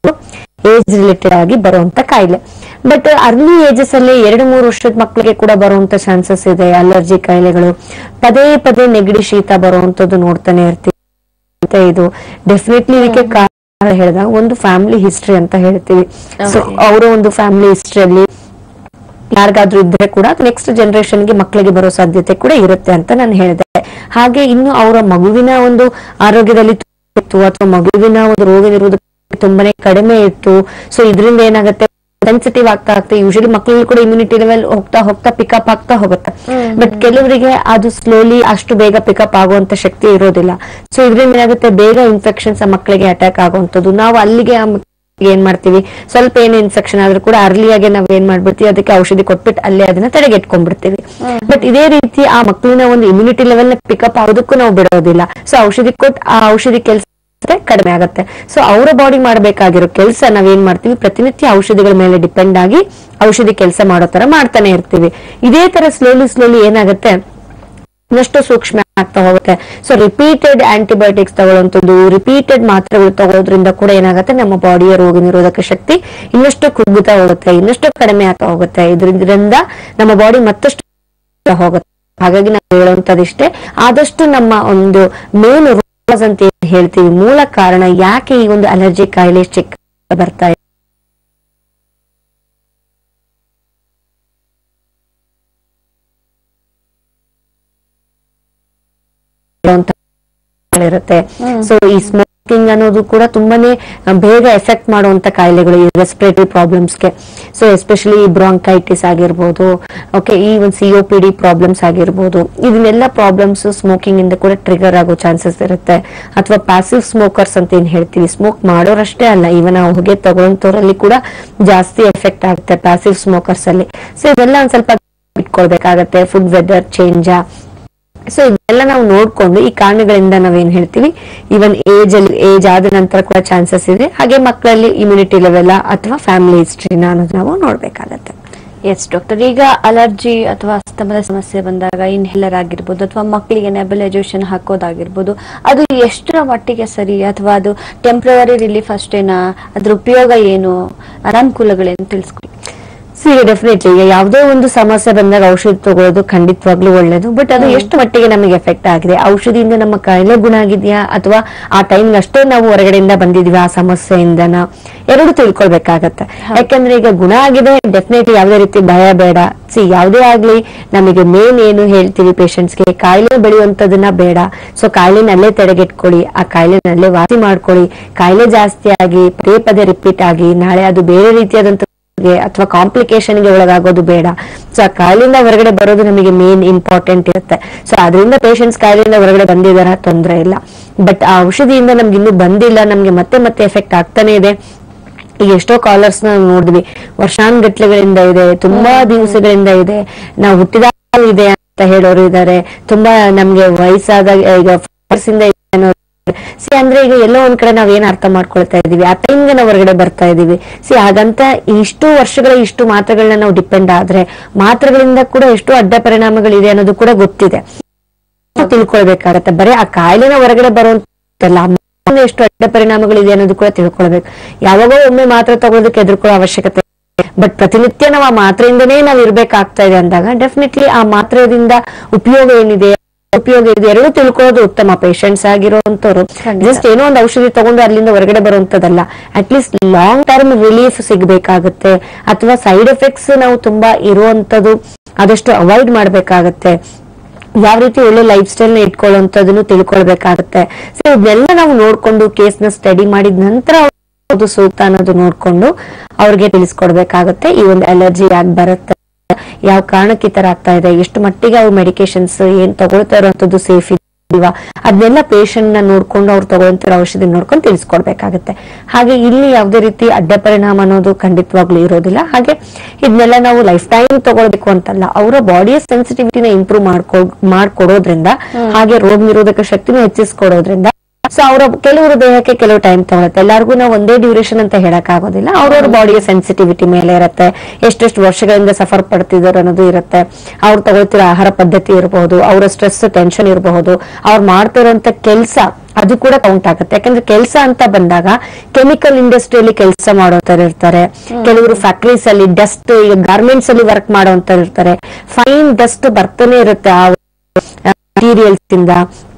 ಏಜ್ ರಿಲೇಟೆಡ್ ಆಗಿ ಬರುವಂತ ಕಾಯಿಲೆ ಬಟ್ ಅರ್ಲಿ ಏಜಸ್ ಅಲ್ಲಿ ಎರಡು ಮೂರು ವರ್ಷದ ಮಕ್ಕಳಿಗೆ ಕೂಡ ಬರುವಂತ ಚಾನ್ಸಸ್ ಇದೆ ಅಲರ್ಜಿ ಕಾಯಿಲೆಗಳು ಪದೇ ಪದೇ ನೆಗಡಿ ಶೀತ ಬರುವಂತದ್ದು ನೋಡ್ತಾನೆ ಇರ್ತೀವಿ ಮತ್ತೆ ಇದು ಡೆಫಿನೆಟ್ಲಿ ಇದಕ್ಕೆ ಕಾರಣ ಹೇಳಿದಾಗ ಒಂದು ಫ್ಯಾಮಿಲಿ ಹಿಸ್ಟ್ರಿ ಅಂತ ಹೇಳ್ತೀವಿ ಸೊ ಅವರ ಒಂದು ಫ್ಯಾಮಿಲಿ ಹಿಸ್ಟ್ರಿಯಲ್ಲಿ ಯಾರಿಗಾದ್ರೂ ಇದ್ರೆ ಕೂಡ ನೆಕ್ಸ್ಟ್ ಜನರೇಷನ್ ಗೆ ಮಕ್ಕಳಿಗೆ ಬರೋ ಸಾಧ್ಯತೆ ಕೂಡ ಇರುತ್ತೆ ಅಂತ ನಾನು ಹೇಳಿದೆ ಹಾಗೆ ಇನ್ನು ಅವರ ಮಗುವಿನ ಒಂದು ಆರೋಗ್ಯದಲ್ಲಿ ಇತ್ತು ಅಥವಾ ಮಗುವಿನ ಒಂದು ರೋಗ ನಿರೋಧಕ ತುಂಬಾನೇ ಕಡಿಮೆ ಇತ್ತು ಸೊ ಇದರಿಂದ ಏನಾಗುತ್ತೆ ಸೆನ್ಸಿಟಿವ್ ಆಗ್ತಾ ಆಗ್ತಾ ಯೂಶಲಿ ಮಕ್ಕಳಲ್ಲಿ ಕೂಡ ಇಮ್ಯುನಿಟಿ ಲೆವೆಲ್ ಹೋಗ್ತಾ ಹೋಗ್ತಾ ಪಿಕಪ್ ಆಗ್ತಾ ಹೋಗುತ್ತೆ ಬಟ್ ಕೆಲವರಿಗೆ ಅದು ಸ್ಲೋಲಿ ಅಷ್ಟು ಬೇಗ ಪಿಕಪ್ ಆಗುವಂತ ಶಕ್ತಿ ಇರೋದಿಲ್ಲ ಸೊ ಇದರಿಂದ ಏನಾಗುತ್ತೆ ಬೇಗ ಇನ್ಫೆಕ್ಷನ್ಸ್ ಆ ಮಕ್ಕಳಿಗೆ ಅಟ್ಯಾಕ್ ಆಗುವಂತದ್ದು ನಾವು ಅಲ್ಲಿಗೆ ಆ ಮಕ್ಳಿಗೆ ಏನ್ ಮಾಡ್ತೀವಿ ಸ್ವಲ್ಪ ಏನು ಇನ್ಫೆಕ್ಷನ್ ಆದ್ರೂ ಕೂಡ ಅರ್ಲಿಯಾಗೆ ನಾವ್ ಏನ್ ಮಾಡ್ಬಿಡ್ತೀವಿ ಅದಕ್ಕೆ ಔಷಧಿ ಕೊಟ್ಬಿಟ್ಟು ಅಲ್ಲೇ ಅದನ್ನ ತಡೆಗಟ್ಕೊಂಡ್ಬಿಡ್ತೀವಿ ಬಟ್ ಇದೇ ರೀತಿ ಆ ಮಕ್ಕಳಿನ ಒಂದು ಇಮ್ಯುನಿಟಿ ಲೆವೆಲ್ ನ ಪಿಕಪ್ ಆಗೋದಕ್ಕೂ ನಾವು ಬಿಡೋದಿಲ್ಲ ಸೊ ಔಷಧಿ ಕೊಟ್ಟು ಆ ಔಷಧಿ ಕೆಲಸ ಕಡಿಮೆ ಆಗುತ್ತೆ ಸೊ ಅವರ ಬಾಡಿ ಮಾಡಬೇಕಾಗಿರೋ ಕೆಲಸ ನಾವೇನ್ ಮಾಡ್ತೀವಿ ಪ್ರತಿನಿತ್ಯ ಔಷಧಿಗಳ ಮೇಲೆ ಡಿಪೆಂಡ್ ಆಗಿ ಔಷಧಿ ಕೆಲಸ ಮಾಡೋ ತರ ಮಾಡ್ತಾನೆ ಇರ್ತೀವಿ ಇದೇ ತರ ಸ್ಲೋಲಿ ಸ್ಲೋಲಿ ಏನಾಗುತ್ತೆ ಇನ್ನಷ್ಟು ಸೂಕ್ಷ್ಮ ಆಗ್ತಾ ಹೋಗುತ್ತೆ ಸೊ ರಿಪೀಟೆಡ್ ಆಂಟಿಬಯೋಟಿಕ್ಸ್ ತಗೊಳ್ಳುವಂಥದ್ದು ರಿಪೀಟೆಡ್ ಮಾತ್ರೆಗಳು ತಗೊಳ್ಳೋದ್ರಿಂದ ಕೂಡ ಏನಾಗುತ್ತೆ ನಮ್ಮ ಬಾಡಿಯ ರೋಗ ನಿರೋಧಕ ಶಕ್ತಿ ಇನ್ನಷ್ಟು ಕುಗ್ಗುತ್ತಾ ಹೋಗುತ್ತೆ ಇನ್ನಷ್ಟು ಕಡಿಮೆ ಆಗ್ತಾ ಹೋಗುತ್ತೆ ಇದರಿಂದ ನಮ್ಮ ಬಾಡಿ ಮತ್ತಷ್ಟು ಹೋಗುತ್ತೆ ಹಾಗಾಗಿ ನಾವು ಹೇಳುವಂತದಿಷ್ಟೇ ಆದಷ್ಟು ನಮ್ಮ ಒಂದು ಮೇನ್ ರೋಸ್ ಅಂತ ಏನ್ ಹೇಳ್ತೀವಿ ಮೂಲ ಕಾರಣ ಯಾಕೆ ಈ ಒಂದು ಅಲರ್ಜಿ ಕಾಯಿಲೆ ಚಿಕ್ಕ ಬರ್ತಾ ಇದೆ ಅಂತ ಇರುತ್ತೆ ಸೊ ಈ ಸ್ಮೋಕಿಂಗ್ ಅನ್ನೋದು ಕೂಡ ತುಂಬಾನೇ ಬೇಗ ಎಫೆಕ್ಟ್ ಮಾಡುವಂತ ಕಾಯಿಲೆಗಳು ಈ ರೆಸ್ಪಿರೇಟರಿ ಪ್ರಾಬ್ಲಮ್ಸ್ಗೆ ಸೊ ಎಸ್ಪೆಷಲಿ ಈ ಬ್ರಾಂಕೈಟಿಸ್ ಆಗಿರ್ಬೋದು ಓಕೆ ಈ ಒಂದು ಸಿಒ ಪಿ ಡಿ ಪ್ರಾಬ್ಲಮ್ಸ್ ಆಗಿರ್ಬೋದು ಇದನ್ನೆಲ್ಲ ಪ್ರಾಬ್ಲಮ್ಸ್ ಸ್ಮೋಕಿಂಗ್ ಇಂದ ಕೂಡ ಟ್ರಿಗರ್ ಆಗೋ ಚಾನ್ಸಸ್ ಇರುತ್ತೆ ಅಥವಾ ಪ್ಯಾಸಿವ್ ಸ್ಮೋಕರ್ಸ್ ಅಂತ ಏನ್ ಹೇಳ್ತೀವಿ ಸ್ಮೋಕ್ ಮಾಡೋರಷ್ಟೇ ಅಲ್ಲ ಇವನ್ ಆ ಹೊಗೆ ತಗೊಳ್ಳೋಂಥವ್ರಲ್ಲಿ ಕೂಡ ಜಾಸ್ತಿ ಎಫೆಕ್ಟ್ ಆಗುತ್ತೆ ಪ್ಯಾಸಿವ್ ಸ್ಮೋಕರ್ಸ್ ಅಲ್ಲಿ ಸೊ ಇದೆಲ್ಲ ಒಂದ್ ಸ್ವಲ್ಪ ಇಟ್ಕೊಳ್ಬೇಕಾಗತ್ತೆ ಫುಡ್ ವೆದರ್ ಚೇಂಜಾ ಸೊ ಇದೆಲ್ಲ ನಾವು ನೋಡ್ಕೊಂಡು ಈ ಕಾರಣಗಳಿಂದ ನಾವೇನ್ ಹೇಳ್ತೀವಿ ಇವನ್ ಏಜ್ ಅಲ್ಲಿ ಏಜ್ ಆದ ನಂತರ ಕೂಡ ಚಾನ್ಸಸ್ ಇದೆ ಹಾಗೆ ಮಕ್ಕಳಲ್ಲಿ ಇಮ್ಯುನಿಟಿ ಲೆವೆಲ್ ಅಥವಾ ಫ್ಯಾಮಿಲಿ ಹಿಸ್ಟ್ರಿನ ಅನ್ನೋದು ನಾವು ನೋಡ್ಬೇಕಾಗತ್ತೆ ಎಸ್ ಡಾಕ್ಟರ್ ಈಗ ಅಲರ್ಜಿ ಅಥವಾ ಅಸ್ತಮದ ಸಮಸ್ಯೆ ಬಂದಾಗ ಇನ್ಹೇಲರ್ ಆಗಿರ್ಬೋದು ಅಥವಾ ಮಕ್ಕಳಿಗೆ ನೆಬಲೈಸೇಷನ್ ಹಾಕೋದಾಗಿರ್ಬೋದು ಅದು ಎಷ್ಟರ ಮಟ್ಟಿಗೆ ಸರಿ ಅಥವಾ ಅದು ಟೆಂಪ್ರವರಿ ರಿಲೀಫ್ ಅಷ್ಟೇನಾ ಅದ್ರ ಉಪಯೋಗ ಏನು ಅನಾನುಕೂಲಗಳೇನು ತಿಳಿಸ್ಕೊಡಿ ಸೊ ಈಗ ಡೆಫಿನೆಟ್ಲಿ ಈಗ ಯಾವುದೇ ಒಂದು ಸಮಸ್ಯೆ ಬಂದಾಗ ಔಷಧಿ ತಗೊಳ್ಳೋದು ಖಂಡಿತವಾಗ್ಲೂ ಒಳ್ಳೇದು ಬಟ್ ಅದು ಎಷ್ಟು ಮಟ್ಟಿಗೆ ನಮಗೆ ಎಫೆಕ್ಟ್ ಆಗಿದೆ ಔಷಧಿಯಿಂದ ನಮ್ಮ ಕಾಯಿಲೆ ಗುಣ ಆಗಿದೆಯಾ ಅಥವಾ ಆ ಟೈಮ್ ಅಷ್ಟೇ ನಾವು ಹೊರಗಡೆಯಿಂದ ಬಂದಿದೀವಿ ಆ ಸಮಸ್ಯೆಯಿಂದನ ಎರಡು ತಿಳ್ಕೊಳ್ಬೇಕಾಗತ್ತೆ ಯಾಕಂದ್ರೆ ಈಗ ಗುಣ ಆಗಿದೆ ಡೆಫಿನೆಟ್ಲಿ ಯಾವುದೇ ರೀತಿ ಭಯ ಬೇಡ ಸಿ ಯಾವುದೇ ಆಗ್ಲಿ ನಮಗೆ ಮೇನ್ ಏನು ಹೇಳ್ತೀವಿ ಪೇಷಂಟ್ಸ್ಗೆ ಕಾಯಿಲೆ ಬೆಳೆಯುವಂತದನ್ನ ಬೇಡ ಸೊ ಕಾಯಿಲೆನಲ್ಲೇ ತಡೆಗಟ್ಕೊಳ್ಳಿ ಆ ಕಾಯಿಲೆನಲ್ಲೇ ವಾಸಿ ಮಾಡ್ಕೊಳ್ಳಿ ಕಾಯಿಲೆ ಜಾಸ್ತಿ ಆಗಿ ಪದೇ ಪದೇ ರಿಪೀಟ್ ಆಗಿ ನಾಳೆ ಅದು ಬೇರೆ ರೀತಿಯಾದಂತ ಅಥವಾ ಕಾಂಪ್ಲಿಕೇಶನ್ ಗೆ ಒಳಗಾಗೋದು ಬೇಡ ಸೊ ಆ ಕಾಯಿಲೆಯಿಂದ ಹೊರಗಡೆ ಬರೋದು ನಮಗೆ ಮೇನ್ ಇಂಪಾರ್ಟೆಂಟ್ ಇರುತ್ತೆ ಸೊ ಅದರಿಂದ ಪೇಷಂಟ್ಸ್ ಕಾಯಿಲೆಯಿಂದ ಹೊರಗಡೆ ಬಂದಿದಾರ ತೊಂದರೆ ಇಲ್ಲ ಬಟ್ ಆ ಔಷಧಿಯಿಂದ ನಮ್ಗೆ ಇನ್ನೂ ಬಂದಿಲ್ಲ ನಮ್ಗೆ ಮತ್ತೆ ಮತ್ತೆ ಎಫೆಕ್ಟ್ ಆಗ್ತಾನೆ ಇದೆ ಈಗ ಎಷ್ಟೋ ಕಾಲರ್ಸ್ ನಾವು ನೋಡಿದ್ವಿ ವರ್ಷಾನ್ಗಟ್ಲೆಗಳಿಂದ ಇದೆ ತುಂಬಾ ದಿವಸಗಳಿಂದ ಇದೆ ನಾವು ಹುಟ್ಟಿದಾಗ ಇದೆ ಅಂತ ಹೇಳೋರು ಇದ್ದಾರೆ ತುಂಬಾ ನಮ್ಗೆ ವಯಸ್ಸಾದಾಗ ಈಗ ಫೋರ್ಸ್ ಇಂದ ಇದೆ ಅನ್ನೋರು ಸಿ ಅಂದ್ರೆ ಈಗ ಎಲ್ಲೋ ಒಂದ್ ಕಡೆ ನಾವ್ ಏನ್ ಅರ್ಥ ಮಾಡ್ಕೊಳ್ತಾ ಇದೀವಿ ಆ ಟೈಮ್ಗೆ ನಾವು ಹೊರಗಡೆ ಬರ್ತಾ ಇದೀವಿ ಸಿ ಹಾಗಂತ ಇಷ್ಟು ವರ್ಷಗಳ ಇಷ್ಟು ಮಾತ್ರೆಗಳನ್ನ ನಾವು ಡಿಪೆಂಡ್ ಆದ್ರೆ ಮಾತ್ರೆಗಳಿಂದ ಕೂಡ ಎಷ್ಟು ಅಡ್ಡ ಪರಿಣಾಮಗಳಿದೆ ಅನ್ನೋದು ಕೂಡ ಗೊತ್ತಿದೆ ತಿಳ್ಕೊಳ್ಬೇಕಾಗತ್ತೆ ಬರೀ ಆ ಕಾಯಿಲೆನ ಹೊರಗಡೆ ಬರುವಂತಲ್ಲ ಮುಂದೆ ಎಷ್ಟು ಅಡ್ಡ ಪರಿಣಾಮಗಳಿದೆ ಅನ್ನೋದು ಕೂಡ ತಿಳ್ಕೊಳ್ಬೇಕು ಯಾವಾಗೋ ಒಮ್ಮೆ ಮಾತ್ರೆ ತಗೊಳ್ಳೋದಕ್ಕೆ ಎದುರ್ಕೊಳ್ಳೋ ಅವಶ್ಯಕತೆ ಬಟ್ ಪ್ರತಿನಿತ್ಯ ನಾವು ಆ ಮಾತ್ರೆಯಿಂದನೇ ನಾವು ಇರ್ಬೇಕಾಗ್ತಾ ಇದೆ ಅಂದಾಗ ಡೆಫಿನೆಟ್ಲಿ ಆ ಮಾತ್ರೆಯಿಂದ ಉಪಯೋಗ ಏನಿದೆ ಉಪಯೋಗ ಇದೆ ಎರಡು ತಿಳ್ಕೊಳ್ಳೋದು ಉತ್ತಮ ಪೇಷಂಟ್ಸ್ ಆಗಿರುವಂತವ್ರು ಜಸ್ಟ್ ಏನೋ ಒಂದು ಔಷಧಿ ತಗೊಂಡು ಅಲ್ಲಿಂದ ಹೊರಗಡೆ ಬರುವಂತದಲ್ಲ ಅಟ್ಲೀಸ್ಟ್ ಲಾಂಗ್ ಟರ್ಮ್ ರಿಲೀಫ್ ಸಿಗ್ಬೇಕಾಗುತ್ತೆ ಅಥವಾ ಸೈಡ್ ಎಫೆಕ್ಟ್ಸ್ ನಾವು ತುಂಬಾ ಇರುವಂತದ್ದು ಆದಷ್ಟು ಅವಾಯ್ಡ್ ಮಾಡ್ಬೇಕಾಗತ್ತೆ ಯಾವ ರೀತಿ ಒಳ್ಳೆ ಲೈಫ್ ಸ್ಟೈಲ್ ನ ಇಟ್ಕೊಳ್ಳುವಂತದನ್ನು ತಿಳ್ಕೊಳ್ಬೇಕಾಗತ್ತೆ ಸೊ ಇದನ್ನೆಲ್ಲ ನಾವು ನೋಡ್ಕೊಂಡು ಕೇಸ್ ನ ಸ್ಟಡಿ ಮಾಡಿದ ನಂತರ ಅದು ಸೂಕ್ತ ಅನ್ನೋದು ನೋಡ್ಕೊಂಡು ಅವ್ರಿಗೆ ತಿಳಿಸ್ಕೊಡ್ಬೇಕಾಗತ್ತೆ ಈ ಒಂದು ಅಲರ್ಜಿ ಯಾಕೆ ಬರುತ್ತೆ ಯಾವ ಕಾರಣಕ್ಕೆ ಈ ತರ ಆಗ್ತಾ ಇದೆ ಎಷ್ಟು ಮಟ್ಟಿಗೆ ಅವ್ರ ಮೆಡಿಕೇಶನ್ಸ್ ಏನ್ ತಗೊಳ್ತಾ ಇರುವಂತದ್ದು ಸೇಫ್ ಇದೀವಾ ಅದನ್ನೆಲ್ಲ ಪೇಷಂಟ್ ನ ನೋಡ್ಕೊಂಡು ಅವ್ರು ತಗೊಳ್ತಿರೋ ಔಷಧಿ ನೋಡ್ಕೊಂಡು ತಿಳಿಸ್ಕೊಡ್ಬೇಕಾಗತ್ತೆ ಹಾಗೆ ಇಲ್ಲಿ ಯಾವುದೇ ರೀತಿ ಅಡ್ಡ ಪರಿಣಾಮ ಅನ್ನೋದು ಖಂಡಿತವಾಗ್ಲೂ ಇರೋದಿಲ್ಲ ಹಾಗೆ ಇದನ್ನೆಲ್ಲ ನಾವು ಲೈಫ್ ಟೈಮ್ ತಗೊಳ್ಬೇಕು ಅಂತಲ್ಲ ಅವರ ಬಾಡಿಯ ಸೆನ್ಸಿಟಿವಿಟಿನ ಇಂಪ್ರೂವ್ ಮಾಡ್ಕೊ ಮಾಡ್ಕೊಡೋದ್ರಿಂದ ಹಾಗೆ ರೋಗ ನಿರೋಧಕ ಶಕ್ತಿನೂ ಹೆಚ್ಚಿಸ್ಕೊಡೋದ್ರಿಂದ ಸೊ ಅವರ ಕೆಲವರು ದೇಹಕ್ಕೆ ಕೆಲವು ಟೈಮ್ ತಗೊಳುತ್ತೆ ಎಲ್ಲರಿಗೂ ನಾವು ಒಂದೇ ಡ್ಯೂರೇಷನ್ ಅಂತ ಹೇಳಕ್ ಆಗೋದಿಲ್ಲ ಅವ್ರವ್ರ ಬಾಡಿಯ ಸೆನ್ಸಿಟಿವಿಟಿ ಮೇಲೆ ಇರುತ್ತೆ ಎಷ್ಟೆಷ್ಟು ವರ್ಷಗಳಿಂದ ಸಫರ್ ಪಡ್ತಿದ್ದಾರೆ ಅನ್ನೋದು ಇರುತ್ತೆ ಅವ್ರು ತಗೊಳ್ತಿರೋ ಆಹಾರ ಪದ್ಧತಿ ಇರಬಹುದು ಅವರ ಸ್ಟ್ರೆಸ್ ಟೆನ್ಷನ್ ಇರಬಹುದು ಅವ್ರು ಮಾಡ್ತಿರೋಂತ ಕೆಲಸ ಅದು ಕೂಡ ಕೌಂಟ್ ಆಗುತ್ತೆ ಯಾಕಂದ್ರೆ ಕೆಲಸ ಅಂತ ಬಂದಾಗ ಕೆಮಿಕಲ್ ಇಂಡಸ್ಟ್ರಿಯಲ್ಲಿ ಕೆಲಸ ಮಾಡೋಂಥವ್ರು ಇರ್ತಾರೆ ಕೆಲವರು ಫ್ಯಾಕ್ಟರೀಸ್ ಅಲ್ಲಿ ಡಸ್ಟ್ ಈಗ ಗಾರ್ಮೆಂಟ್ಸ್ ಅಲ್ಲಿ ವರ್ಕ್ ಮಾಡೋಂಥವ್ರು ಇರ್ತಾರೆ ಫೈನ್ ಡಸ್ಟ್ ಬರ್ತಾನೆ ಇರುತ್ತೆ ಆ ಮಟೀರಿಯಲ್ಸ್ ಇಂದ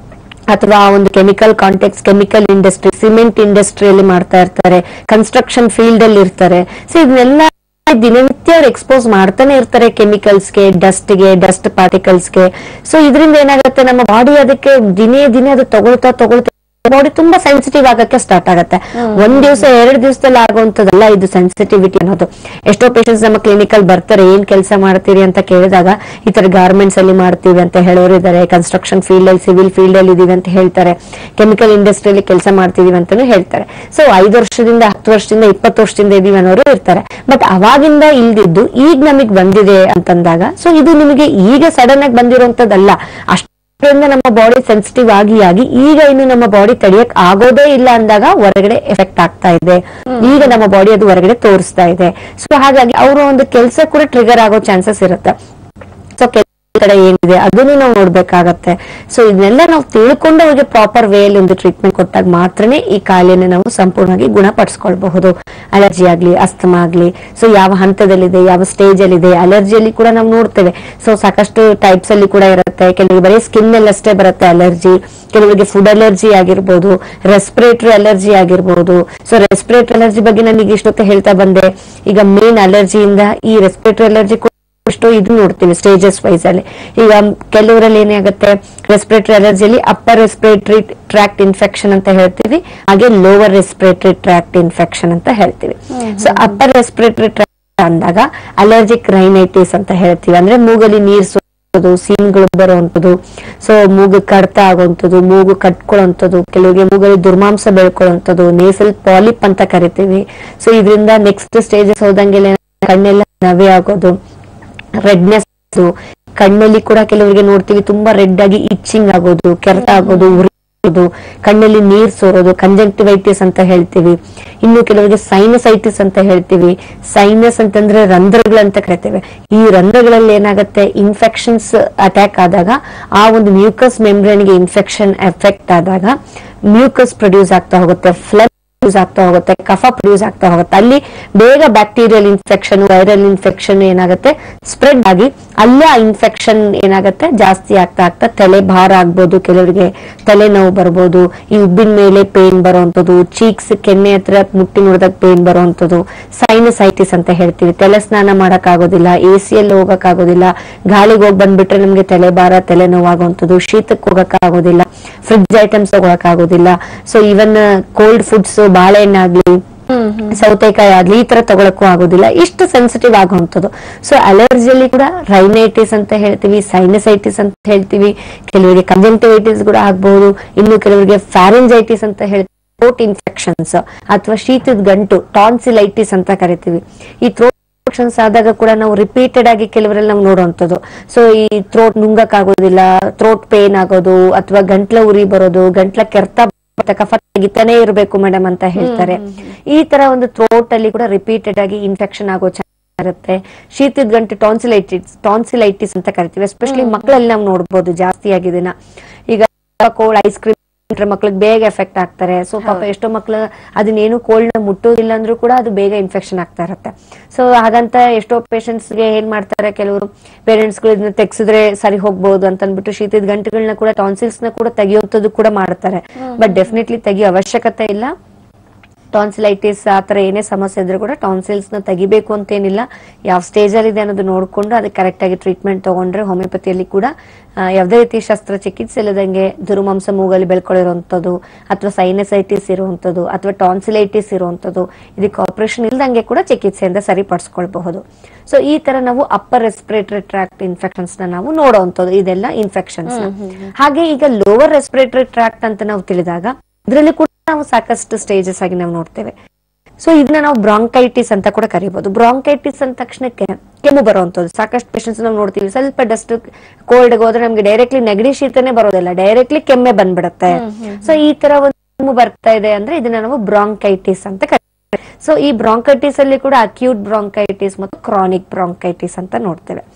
ಅಥವಾ ಒಂದು chemical context chemical industry cement ಇಂಡಸ್ಟ್ರಿಯಲ್ಲಿ ಮಾಡ್ತಾ ಇರ್ತಾರೆ ಕನ್ಸ್ಟ್ರಕ್ಷನ್ ಫೀಲ್ಡ್ ಅಲ್ಲಿ ಇರ್ತಾರೆ ಸೊ ಇದನ್ನೆಲ್ಲ ದಿನನಿತ್ಯ ಅವ್ರು ಎಕ್ಸ್ಪೋಸ್ ಮಾಡ್ತಾನೆ ಇರ್ತಾರೆ ಕೆಮಿಕಲ್ಸ್ಗೆ ಡಸ್ಟ್ಗೆ ಡಸ್ಟ್ ಪಾರ್ಟಿಕಲ್ಸ್ಗೆ ಸೊ ಇದರಿಂದ ಏನಾಗುತ್ತೆ ನಮ್ಮ ಬಾಡಿ ಅದಕ್ಕೆ ದಿನೇ ದಿನೇ ಅದು ತಗೊಳ್ತಾ ತಗೊಳ್ತಾ ಬಾಡಿ ತುಂಬಾ ಸೆನ್ಸಿಟಿವ್ ಆಗಕ್ಕೆ ಸ್ಟಾರ್ಟ್ ಆಗುತ್ತೆ ಒಂದ್ ದಿವಸ ಎರಡ್ ದಿವಸದಲ್ಲಿ ಆಗುವಂತದಲ್ಲ ಇದು ಸೆನ್ಸಿಟಿವಿಟಿ ಅನ್ನೋದು ಎಷ್ಟೋ ಪೇಷಂಟ್ಸ್ ನಮ್ಮ ಕ್ಲಿನಿಕ್ ಅಲ್ಲಿ ಬರ್ತಾರೆ ಏನ್ ಕೆಲಸ ಮಾಡ್ತೀರಿ ಅಂತ ಕೇಳಿದಾಗ ಈ ತರ ಗಾರ್ಮೆಂಟ್ಸ್ ಅಲ್ಲಿ ಮಾಡ್ತೀವಿ ಅಂತ ಹೇಳೋರು ಇದಾರೆ ಕನ್ಸ್ಟ್ರಕ್ಷನ್ ಫೀಲ್ಡ್ ಅಲ್ಲಿ ಸಿವಿಲ್ ಫೀಲ್ಡ್ ಅಲ್ಲಿ ಇದೀವಿ ಅಂತ ಹೇಳ್ತಾರೆ ಕೆಮಿಕಲ್ ಇಂಡಸ್ಟ್ರಿಯಲ್ಲಿ ಕೆಲಸ ಮಾಡ್ತಿದೀವಿ ಅಂತಾನು ಹೇಳ್ತಾರೆ ಸೊ ಐದು ವರ್ಷದಿಂದ ಹತ್ತು ವರ್ಷದಿಂದ ಇಪ್ಪತ್ತು ವರ್ಷದಿಂದ ಇದೀವಿ ಅನ್ನೋರು ಇರ್ತಾರೆ ಬಟ್ ಅವಾಗಿಂದ ಇಲ್ದಿದ್ದು ಈಗ ನಮಗ್ ಬಂದಿದೆ ಅಂತಂದಾಗ ಸೊ ಇದು ನಿಮಗೆ ಈಗ ಸಡನ್ ಆಗಿ ಬಂದಿರುವಂತದ್ದಲ್ಲ ಅಷ್ಟು ಅದರಿಂದ ನಮ್ಮ ಬಾಡಿ ಸೆನ್ಸಿಟಿವ್ ಆಗಿ ಆಗಿ ಈಗ ಇನ್ನು ನಮ್ಮ ಬಾಡಿ ತಡೆಯಕ್ ಆಗೋದೇ ಇಲ್ಲ ಅಂದಾಗ ಹೊರಗಡೆ ಎಫೆಕ್ಟ್ ಆಗ್ತಾ ಇದೆ ಈಗ ನಮ್ಮ ಬಾಡಿ ಅದು ಹೊರಗಡೆ ತೋರಿಸ್ತಾ ಇದೆ ಸೊ ಹಾಗಾಗಿ ಅವರ ಒಂದು ಕೆಲಸ ಕೂಡ ಟ್ರಿಗರ್ ಆಗೋ ಚಾನ್ಸಸ್ ಇರುತ್ತೆ ಸೊ ಕಡೆ ಏನಿದೆ ಅದನ್ನು ನಾವು ನೋಡ್ಬೇಕಾಗತ್ತೆ ಸೊ ಇದನ್ನೆಲ್ಲ ನಾವು ತಿಳ್ಕೊಂಡು ಅವ್ರಿಗೆ ಪ್ರಾಪರ್ ವೇಯಲ್ಲಿ ಒಂದು ಟ್ರೀಟ್ಮೆಂಟ್ ಕೊಟ್ಟಾಗ ಮಾತ್ರನೇ ಈ ಕಾಯಿಲೆನ ನಾವು ಸಂಪೂರ್ಣವಾಗಿ ಗುಣಪಡಿಸ್ಕೊಳ್ಬಹುದು ಅಲರ್ಜಿ ಆಗ್ಲಿ ಅಸ್ತಮಾ ಆಗ್ಲಿ ಸೊ ಯಾವ ಹಂತದಲ್ಲಿದೆ ಯಾವ ಸ್ಟೇಜ್ ಅಲ್ಲಿ ಇದೆ ಅಲರ್ಜಿಯಲ್ಲಿ ಕೂಡ ನಾವು ನೋಡ್ತೇವೆ ಸೊ ಸಾಕಷ್ಟು ಟೈಪ್ಸ್ ಅಲ್ಲಿ ಕೂಡ ಇರುತ್ತೆ ಕೆಲವರಿಗೆ ಬರೀ ಸ್ಕಿನ್ ಅಲ್ಲಿ ಅಷ್ಟೇ ಬರುತ್ತೆ ಅಲರ್ಜಿ ಕೆಲವರಿಗೆ ಫುಡ್ ಅಲರ್ಜಿ ಆಗಿರ್ಬೋದು ರೆಸ್ಪಿರೇಟರಿ ಅಲರ್ಜಿ ಆಗಿರ್ಬೋದು ಸೊ ರೆಸ್ಪಿರೇಟರಿ ಅಲರ್ಜಿ ಬಗ್ಗೆ ನಾನು ಈಗ ಇಷ್ಟೊತ್ತು ಹೇಳ್ತಾ ಬಂದೆ ಈಗ ಮೇನ್ ಅಲರ್ಜಿಯಿಂದ ಈ ರೆಸ್ಪಿರೇಟರಿ ಅಲರ್ಜಿ ಅಷ್ಟು ಇದು ನೋಡ್ತೀವಿ ಸ್ಟೇಜಸ್ ವೈಸ್ ಅಲ್ಲಿ ಈಗ ಕೆಲವರಲ್ಲಿ ಏನಾಗುತ್ತೆ ರೆಸ್ಪಿರೇಟರಿ ಅಲರ್ಜಿಯಲ್ಲಿ ಅಪ್ಪರ್ ರೆಸ್ಪಿರೇಟರಿ ಟ್ರ್ಯಾಕ್ಟ್ ಇನ್ಫೆಕ್ಷನ್ ಅಂತ ಹೇಳ್ತೀವಿ ಹಾಗೆ ಲೋವರ್ ರೆಸ್ಪಿರೇಟರಿ ಟ್ರ್ಯಾಕ್ಟ್ ಇನ್ಫೆಕ್ಷನ್ ಅಂತ ಹೇಳ್ತೀವಿ ಸೊ ಅಪ್ಪರ್ ರೆಸ್ಪಿರೇಟರಿ ಟ್ರ್ಯಾಕ್ಟ್ ಅಂದಾಗ ಅಲರ್ಜಿಕ್ ರೈನೈಟಿಸ್ ಅಂತ ಹೇಳ್ತೀವಿ ಅಂದ್ರೆ ಮೂಗಲ್ಲಿ ನೀರ್ ಸೋರೋದು ಸೀನ್ಗಳು ಬರುವಂತದ್ದು ಸೊ ಮೂಗು ಕಡ್ತ ಆಗುವಂಥದ್ದು ಮೂಗು ಕಟ್ಕೊಳ್ಳುವಂಥದ್ದು ಕೆಲವರಿಗೆ ಮೂಗಲ್ಲಿ ದುರ್ಮಾಂಸ ಬೆಳ್ಕೊಳ್ಳುವಂಥದ್ದು ನೇಸಲ್ ಪಾಲಿಪ್ ಅಂತ ಕರಿತೀವಿ ಸೊ ಇದರಿಂದ ನೆಕ್ಸ್ಟ್ ಸ್ಟೇಜಸ್ ಹೋದಂಗೆಲ್ಲ ಕಣ್ಣೆಲ್ಲ ನವೆ ಆಗೋದು ರೆಡ್ನೆಸ್ ಕಣ್ಣಲ್ಲಿ ಕೂಡ ಕೆಲವರಿಗೆ ನೋಡ್ತೀವಿ ತುಂಬಾ ರೆಡ್ ಆಗಿ ಇಚ್ಚಿಂಗ್ ಆಗೋದು ಕೆರೆತ ಆಗೋದು ಉರಿಯೋದು ಕಣ್ಣಲ್ಲಿ ನೀರ್ ಸೋರೋದು ಕಂಜಂಕ್ಟಿವೈಟಿಸ್ ಅಂತ ಹೇಳ್ತೀವಿ ಇನ್ನು ಕೆಲವರಿಗೆ ಸೈನಸೈಟಿಸ್ ಅಂತ ಹೇಳ್ತೀವಿ ಸೈನಸ್ ಅಂತಂದ್ರೆ ರಂಧ್ರಗಳಂತ ಕರಿತೇವೆ ಈ ರಂಧ್ರಗಳಲ್ಲಿ ಏನಾಗುತ್ತೆ ಇನ್ಫೆಕ್ಷನ್ಸ್ ಅಟ್ಯಾಕ್ ಆದಾಗ ಆ ಒಂದು ಮ್ಯೂಕಸ್ ಮೆಂಬ್ರೇನ್ಗೆ ಇನ್ಫೆಕ್ಷನ್ ಎಫೆಕ್ಟ್ ಆದಾಗ ಮ್ಯೂಕಸ್ ಪ್ರೊಡ್ಯೂಸ್ ಆಗ್ತಾ ಹೋಗುತ್ತೆ ಫ್ಲಡ್ ಯೂಸ್ ಆಗ್ತಾ ಹೋಗುತ್ತೆ ಕಫ ಪ್ರೊಡ್ಯೂಸ್ ಆಗ್ತಾ ಹೋಗುತ್ತೆ ಅಲ್ಲಿ ಬೇಗ ಬ್ಯಾಕ್ಟೀರಿಯಲ್ ಇನ್ಫೆಕ್ಷನ್ ವೈರಲ್ ಇನ್ಫೆಕ್ಷನ್ ಏನಾಗುತ್ತೆ ಸ್ಪ್ರೆಡ್ ಆಗಿ ಅಲ್ಲೇ ಆ ಇನ್ಫೆಕ್ಷನ್ ಏನಾಗುತ್ತೆ ಜಾಸ್ತಿ ಆಗ್ತಾ ಆಗ್ತಾ ತಲೆ ಭಾರ ಆಗ್ಬೋದು ಕೆಲವರಿಗೆ ತಲೆನೋವು ಬರ್ಬೋದು ಈ ಉಬ್ಬಿನ ಮೇಲೆ ಪೇನ್ ಬರುವಂತದ್ದು ಚೀಕ್ಸ್ ಕೆನ್ನೆ ಹತ್ರ ಮುಟ್ಟಿ ನೋಡಿದಾಗ ಪೇನ್ ಬರುವಂತದ್ದು ಸೈನಸೈಟಿಸ್ ಅಂತ ಹೇಳ್ತೀವಿ ತಲೆ ಸ್ನಾನ ಮಾಡಕ್ ಆಗೋದಿಲ್ಲ ಎ ಸಿಯಲ್ಲಿ ಹೋಗಕ್ ಆಗೋದಿಲ್ಲ ಗಾಳಿಗೆ ಹೋಗಿ ಬಂದ್ಬಿಟ್ರೆ ನಮ್ಗೆ ತಲೆ ಭಾರ ತಲೆನೋವಾಗುವಂಥದ್ದು ಶೀತಕ್ಕೆ ಹೋಗಕ್ ಆಗೋದಿಲ್ಲ ಫ್ರಿಡ್ಜ್ ಐಟಮ್ಸ್ ತಗೊಳಕ್ ಆಗೋದಿಲ್ಲ ಸೊ ಇವನ್ ಕೋಲ್ಡ್ ಫುಡ್ಸ್ ಬಾಳೆಹಣ್ಣಾಗ್ಲಿ ಸೌತೆಕಾಯಿ ಆಗ್ಲಿ ಈ ತರ ತಗೊಳಕ್ಕೂ ಆಗೋದಿಲ್ಲ ಇಷ್ಟು ಸೆನ್ಸಿಟಿವ್ ಆಗುವಂಥದ್ದು ಸೊ ಅಲರ್ಜಿಯಲ್ಲಿ ಕೂಡ ರೈನೈಟಿಸ್ ಅಂತ ಹೇಳ್ತೀವಿ ಸೈನಸೈಟಿಸ್ ಅಂತ ಹೇಳ್ತೀವಿ ಕೆಲವರಿಗೆ ಕಂಜಂಕ್ಟಿವೈಟಿಸ್ ಕೂಡ ಆಗ್ಬಹುದು ಇನ್ನು ಕೆಲವರಿಗೆ ಫ್ಯಾರೆಂಜೈಟಿಸ್ ಅಂತ ಹೇಳ್ತೀವಿ ಥ್ರೋಟ್ ಇನ್ಫೆಕ್ಷನ್ಸ್ ಅಥವಾ ಶೀತದ ಗಂಟು ಟಾನ್ಸಿಲೈಟಿಸ್ ಅಂತ ಕರಿತೀವಿ ಈ ಥ್ರೋಟ್ ಇನ್ಫೆಕ್ಷನ್ಸ್ ಆದಾಗ ಕೂಡ ನಾವು ರಿಪೀಟೆಡ್ ಆಗಿ ಕೆಲವರಲ್ಲಿ ನಾವು ನೋಡುವಂಥದ್ದು ಸೊ ಈ ಥ್ರೋಟ್ ನುಂಗಕ್ ಆಗೋದಿಲ್ಲ ಥ್ರೋಟ್ ಪೇನ್ ಆಗೋದು ಅಥವಾ ಗಂಟ್ಲ ಉರಿ ಬರೋದು ಗಂಟ್ಲ ಕೆರ್ತ ಬರುತ್ತೆ, ಕಫ ತೆಗಿತಾನೆ ಇರಬೇಕು ಮೇಡಮ್ ಅಂತ ಹೇಳ್ತಾರೆ ಈ ತರ ಒಂದು ಥ್ರೋಟ್ ಅಲ್ಲಿ ಕೂಡ ರಿಪೀಟೆಡ್ ಆಗಿ ಇನ್ಫೆಕ್ಷನ್ ಆಗೋ ಚಾನ್ಸ್ ಇರುತ್ತೆ ಶೀತದ ಗಂಟು ಟಾನ್ಸಿಲೈಟಿಸ್ ಟಾನ್ಸಿಲೈಟಿಸ್ ಅಂತ ಕರಿತೀವಿ ಎಸ್ಪೆಷಲಿ ಮಕ್ಕಳಲ್ಲಿ ನಾವು ನೋಡ್ಬೋದು ಜಾಸ್ತಿ ಆಗಿದೆನ ಈಗ ಕೋಲ್ಡ್ ಐಸ್ ಕ್ರೀಮ್ ಮಕ್ಳಿಗೆ ಬೇಗ ಎಫೆಕ್ಟ್ ಆಗ್ತಾರೆ ಸೊ ಪಾಪ ಎಷ್ಟೋ ಮಕ್ಳು ಅದನ್ನೇನು ಕೋಲ್ಡ್ ನ ಮುಟ್ಟೋದಿಲ್ಲ ಅಂದ್ರೂ ಕೂಡ ಅದು ಬೇಗ ಇನ್ಫೆಕ್ಷನ್ ಆಗ್ತಾ ಇರುತ್ತೆ ಸೊ ಹಾಗಂತ ಎಷ್ಟೋ patients ಗೆ ಏನ್ ಮಾಡ್ತಾರೆ ಕೆಲವರು ಪೇರೆಂಟ್ಸ್ ಗಳು ಇದನ್ನ ತೆಗ್ಸಿದ್ರೆ ಸರಿ ಹೋಗ್ಬಹುದು ಅಂತ ಅಂದ್ಬಿಟ್ಟು ಶೀತದ ಗಂಟುಗಳನ್ನ ಕೂಡ ಟಾನ್ಸಿಲ್ಸ್ ನ ಕೂಡ ತೆಗಿಯೋಂಥದ್ದು ಕೂಡ ಮಾಡ್ತಾರೆ ಬಟ್ ಡೆಫಿನೆಟ್ಲಿ ತೆಗಿಯೋ ಅವಶ್ಯಕತೆ ಇಲ್ಲ ಟಾನ್ಸಿಲೈಟಿಸ್ ಆ ಥರ ಏನೇ ಸಮಸ್ಯೆ ಇದ್ರೂ ಕೂಡ ಟಾನ್ಸಿಲ್ಸ್ ನ ತೆಗಿಬೇಕು ಅಂತೇನಿಲ್ಲ ಯಾವ ಸ್ಟೇಜ್ ಅಲ್ಲಿ ಇದೆ ಅನ್ನೋದು ನೋಡ್ಕೊಂಡು ಅದಕ್ಕೆ ಕರೆಕ್ಟ್ ಆಗಿ ಟ್ರೀಟ್ಮೆಂಟ್ ತಗೊಂಡ್ರೆ ಹೋಮಿಯೋಪತಿಯಲ್ಲಿ ಕೂಡ ಆ, ಯಾವುದೇ ರೀತಿ ಶಸ್ತ್ರಚಿಕಿತ್ಸೆ ಇಲ್ಲದಂಗೆ ದುರುಮಾಂಸ ಮೂಗಲ್ಲಿ ಬೆಳ್ಕೊಳ್ಳಿರುವಂಥದ್ದು ಅಥವಾ ಸೈನಸೈಟಿಸ್ ಇರುವಂಥದ್ದು ಅಥವಾ ಟಾನ್ಸಿಲೈಟಿಸ್ ಇರುವಂಥದ್ದು ಇದಕ್ಕೆ ಆಪರೇಷನ್ ಇಲ್ದಂಗೆ ಕೂಡ ಚಿಕಿತ್ಸೆಯಿಂದ ಸರಿಪಡಿಸ್ಕೊಳ್ಬಹುದು ಸೊ ಈ ತರ ನಾವು ಅಪ್ಪರ್ ರೆಸ್ಪಿರೇಟರಿ ಟ್ರಾಕ್ಟ್ ಇನ್ಫೆಕ್ಷನ್ಸ್ ನ ನಾವು ನೋಡುವಂಥದ್ದು ಇದೆಲ್ಲ ಇನ್ಫೆಕ್ಷನ್ಸ್ ಹಾಗೆ ಈಗ ಲೋವರ್ ರೆಸ್ಪಿರೇಟರಿ ಟ್ರಾಕ್ಟ್ ಅಂತ ನಾವು ತಿಳಿದಾಗ ಇದರಲ್ಲಿ ಕೂಡ ನಾವು ಸಾಕಷ್ಟು ಸ್ಟೇಜಸ್ ಆಗಿ ನಾವು ನೋಡ್ತೇವೆ ಸೊ ಇದನ್ನ ನಾವು ಬ್ರಾಂಕೈಟಿಸ್ ಅಂತ ಕೂಡ ಕರಿಬಹುದು ಬ್ರಾಂಕೈಟಿಸ್ ಅಂದ ತಕ್ಷಣಕ್ಕೆ ಕೆಮ್ಮು ಬರುವಂತದ್ದು ಸಾಕಷ್ಟು ಪೇಷಂಟ್ಸ್ ನಾವು ನೋಡ್ತೀವಿ ಸ್ವಲ್ಪ ಡಸ್ಟ್ ಕೋಲ್ಡ್ ಹೋದ್ರೆ ನಮ್ಗೆ ಡೈರೆಕ್ಟ್ಲಿ ನೆಗಡಿ ಶೀತನೇ ಬರೋದಿಲ್ಲ ಡೈರೆಕ್ಟ್ಲಿ ಕೆಮ್ಮೆ ಬಂದ್ಬಿಡುತ್ತೆ ಸೊ ಈ ತರ ಒಂದು ಕೆಮ್ಮು ಬರ್ತಾ ಇದೆ ಅಂದ್ರೆ ಇದನ್ನ ನಾವು ಬ್ರಾಂಕೈಟಿಸ್ ಅಂತ ಕರಿತೀವಿ ಸೊ ಈ ಬ್ರಾಂಕೈಟಿಸ್ ಅಲ್ಲಿ ಕೂಡ ಅಕ್ಯೂಟ್ ಬ್ರಾಂಕೈಟಿಸ್ ಮತ್ತು ಕ್ರಾನಿಕ್ ಬ್ರಾಂಕೈಟಿಸ್ ಅಂತ ನೋಡ್ತೇವೆ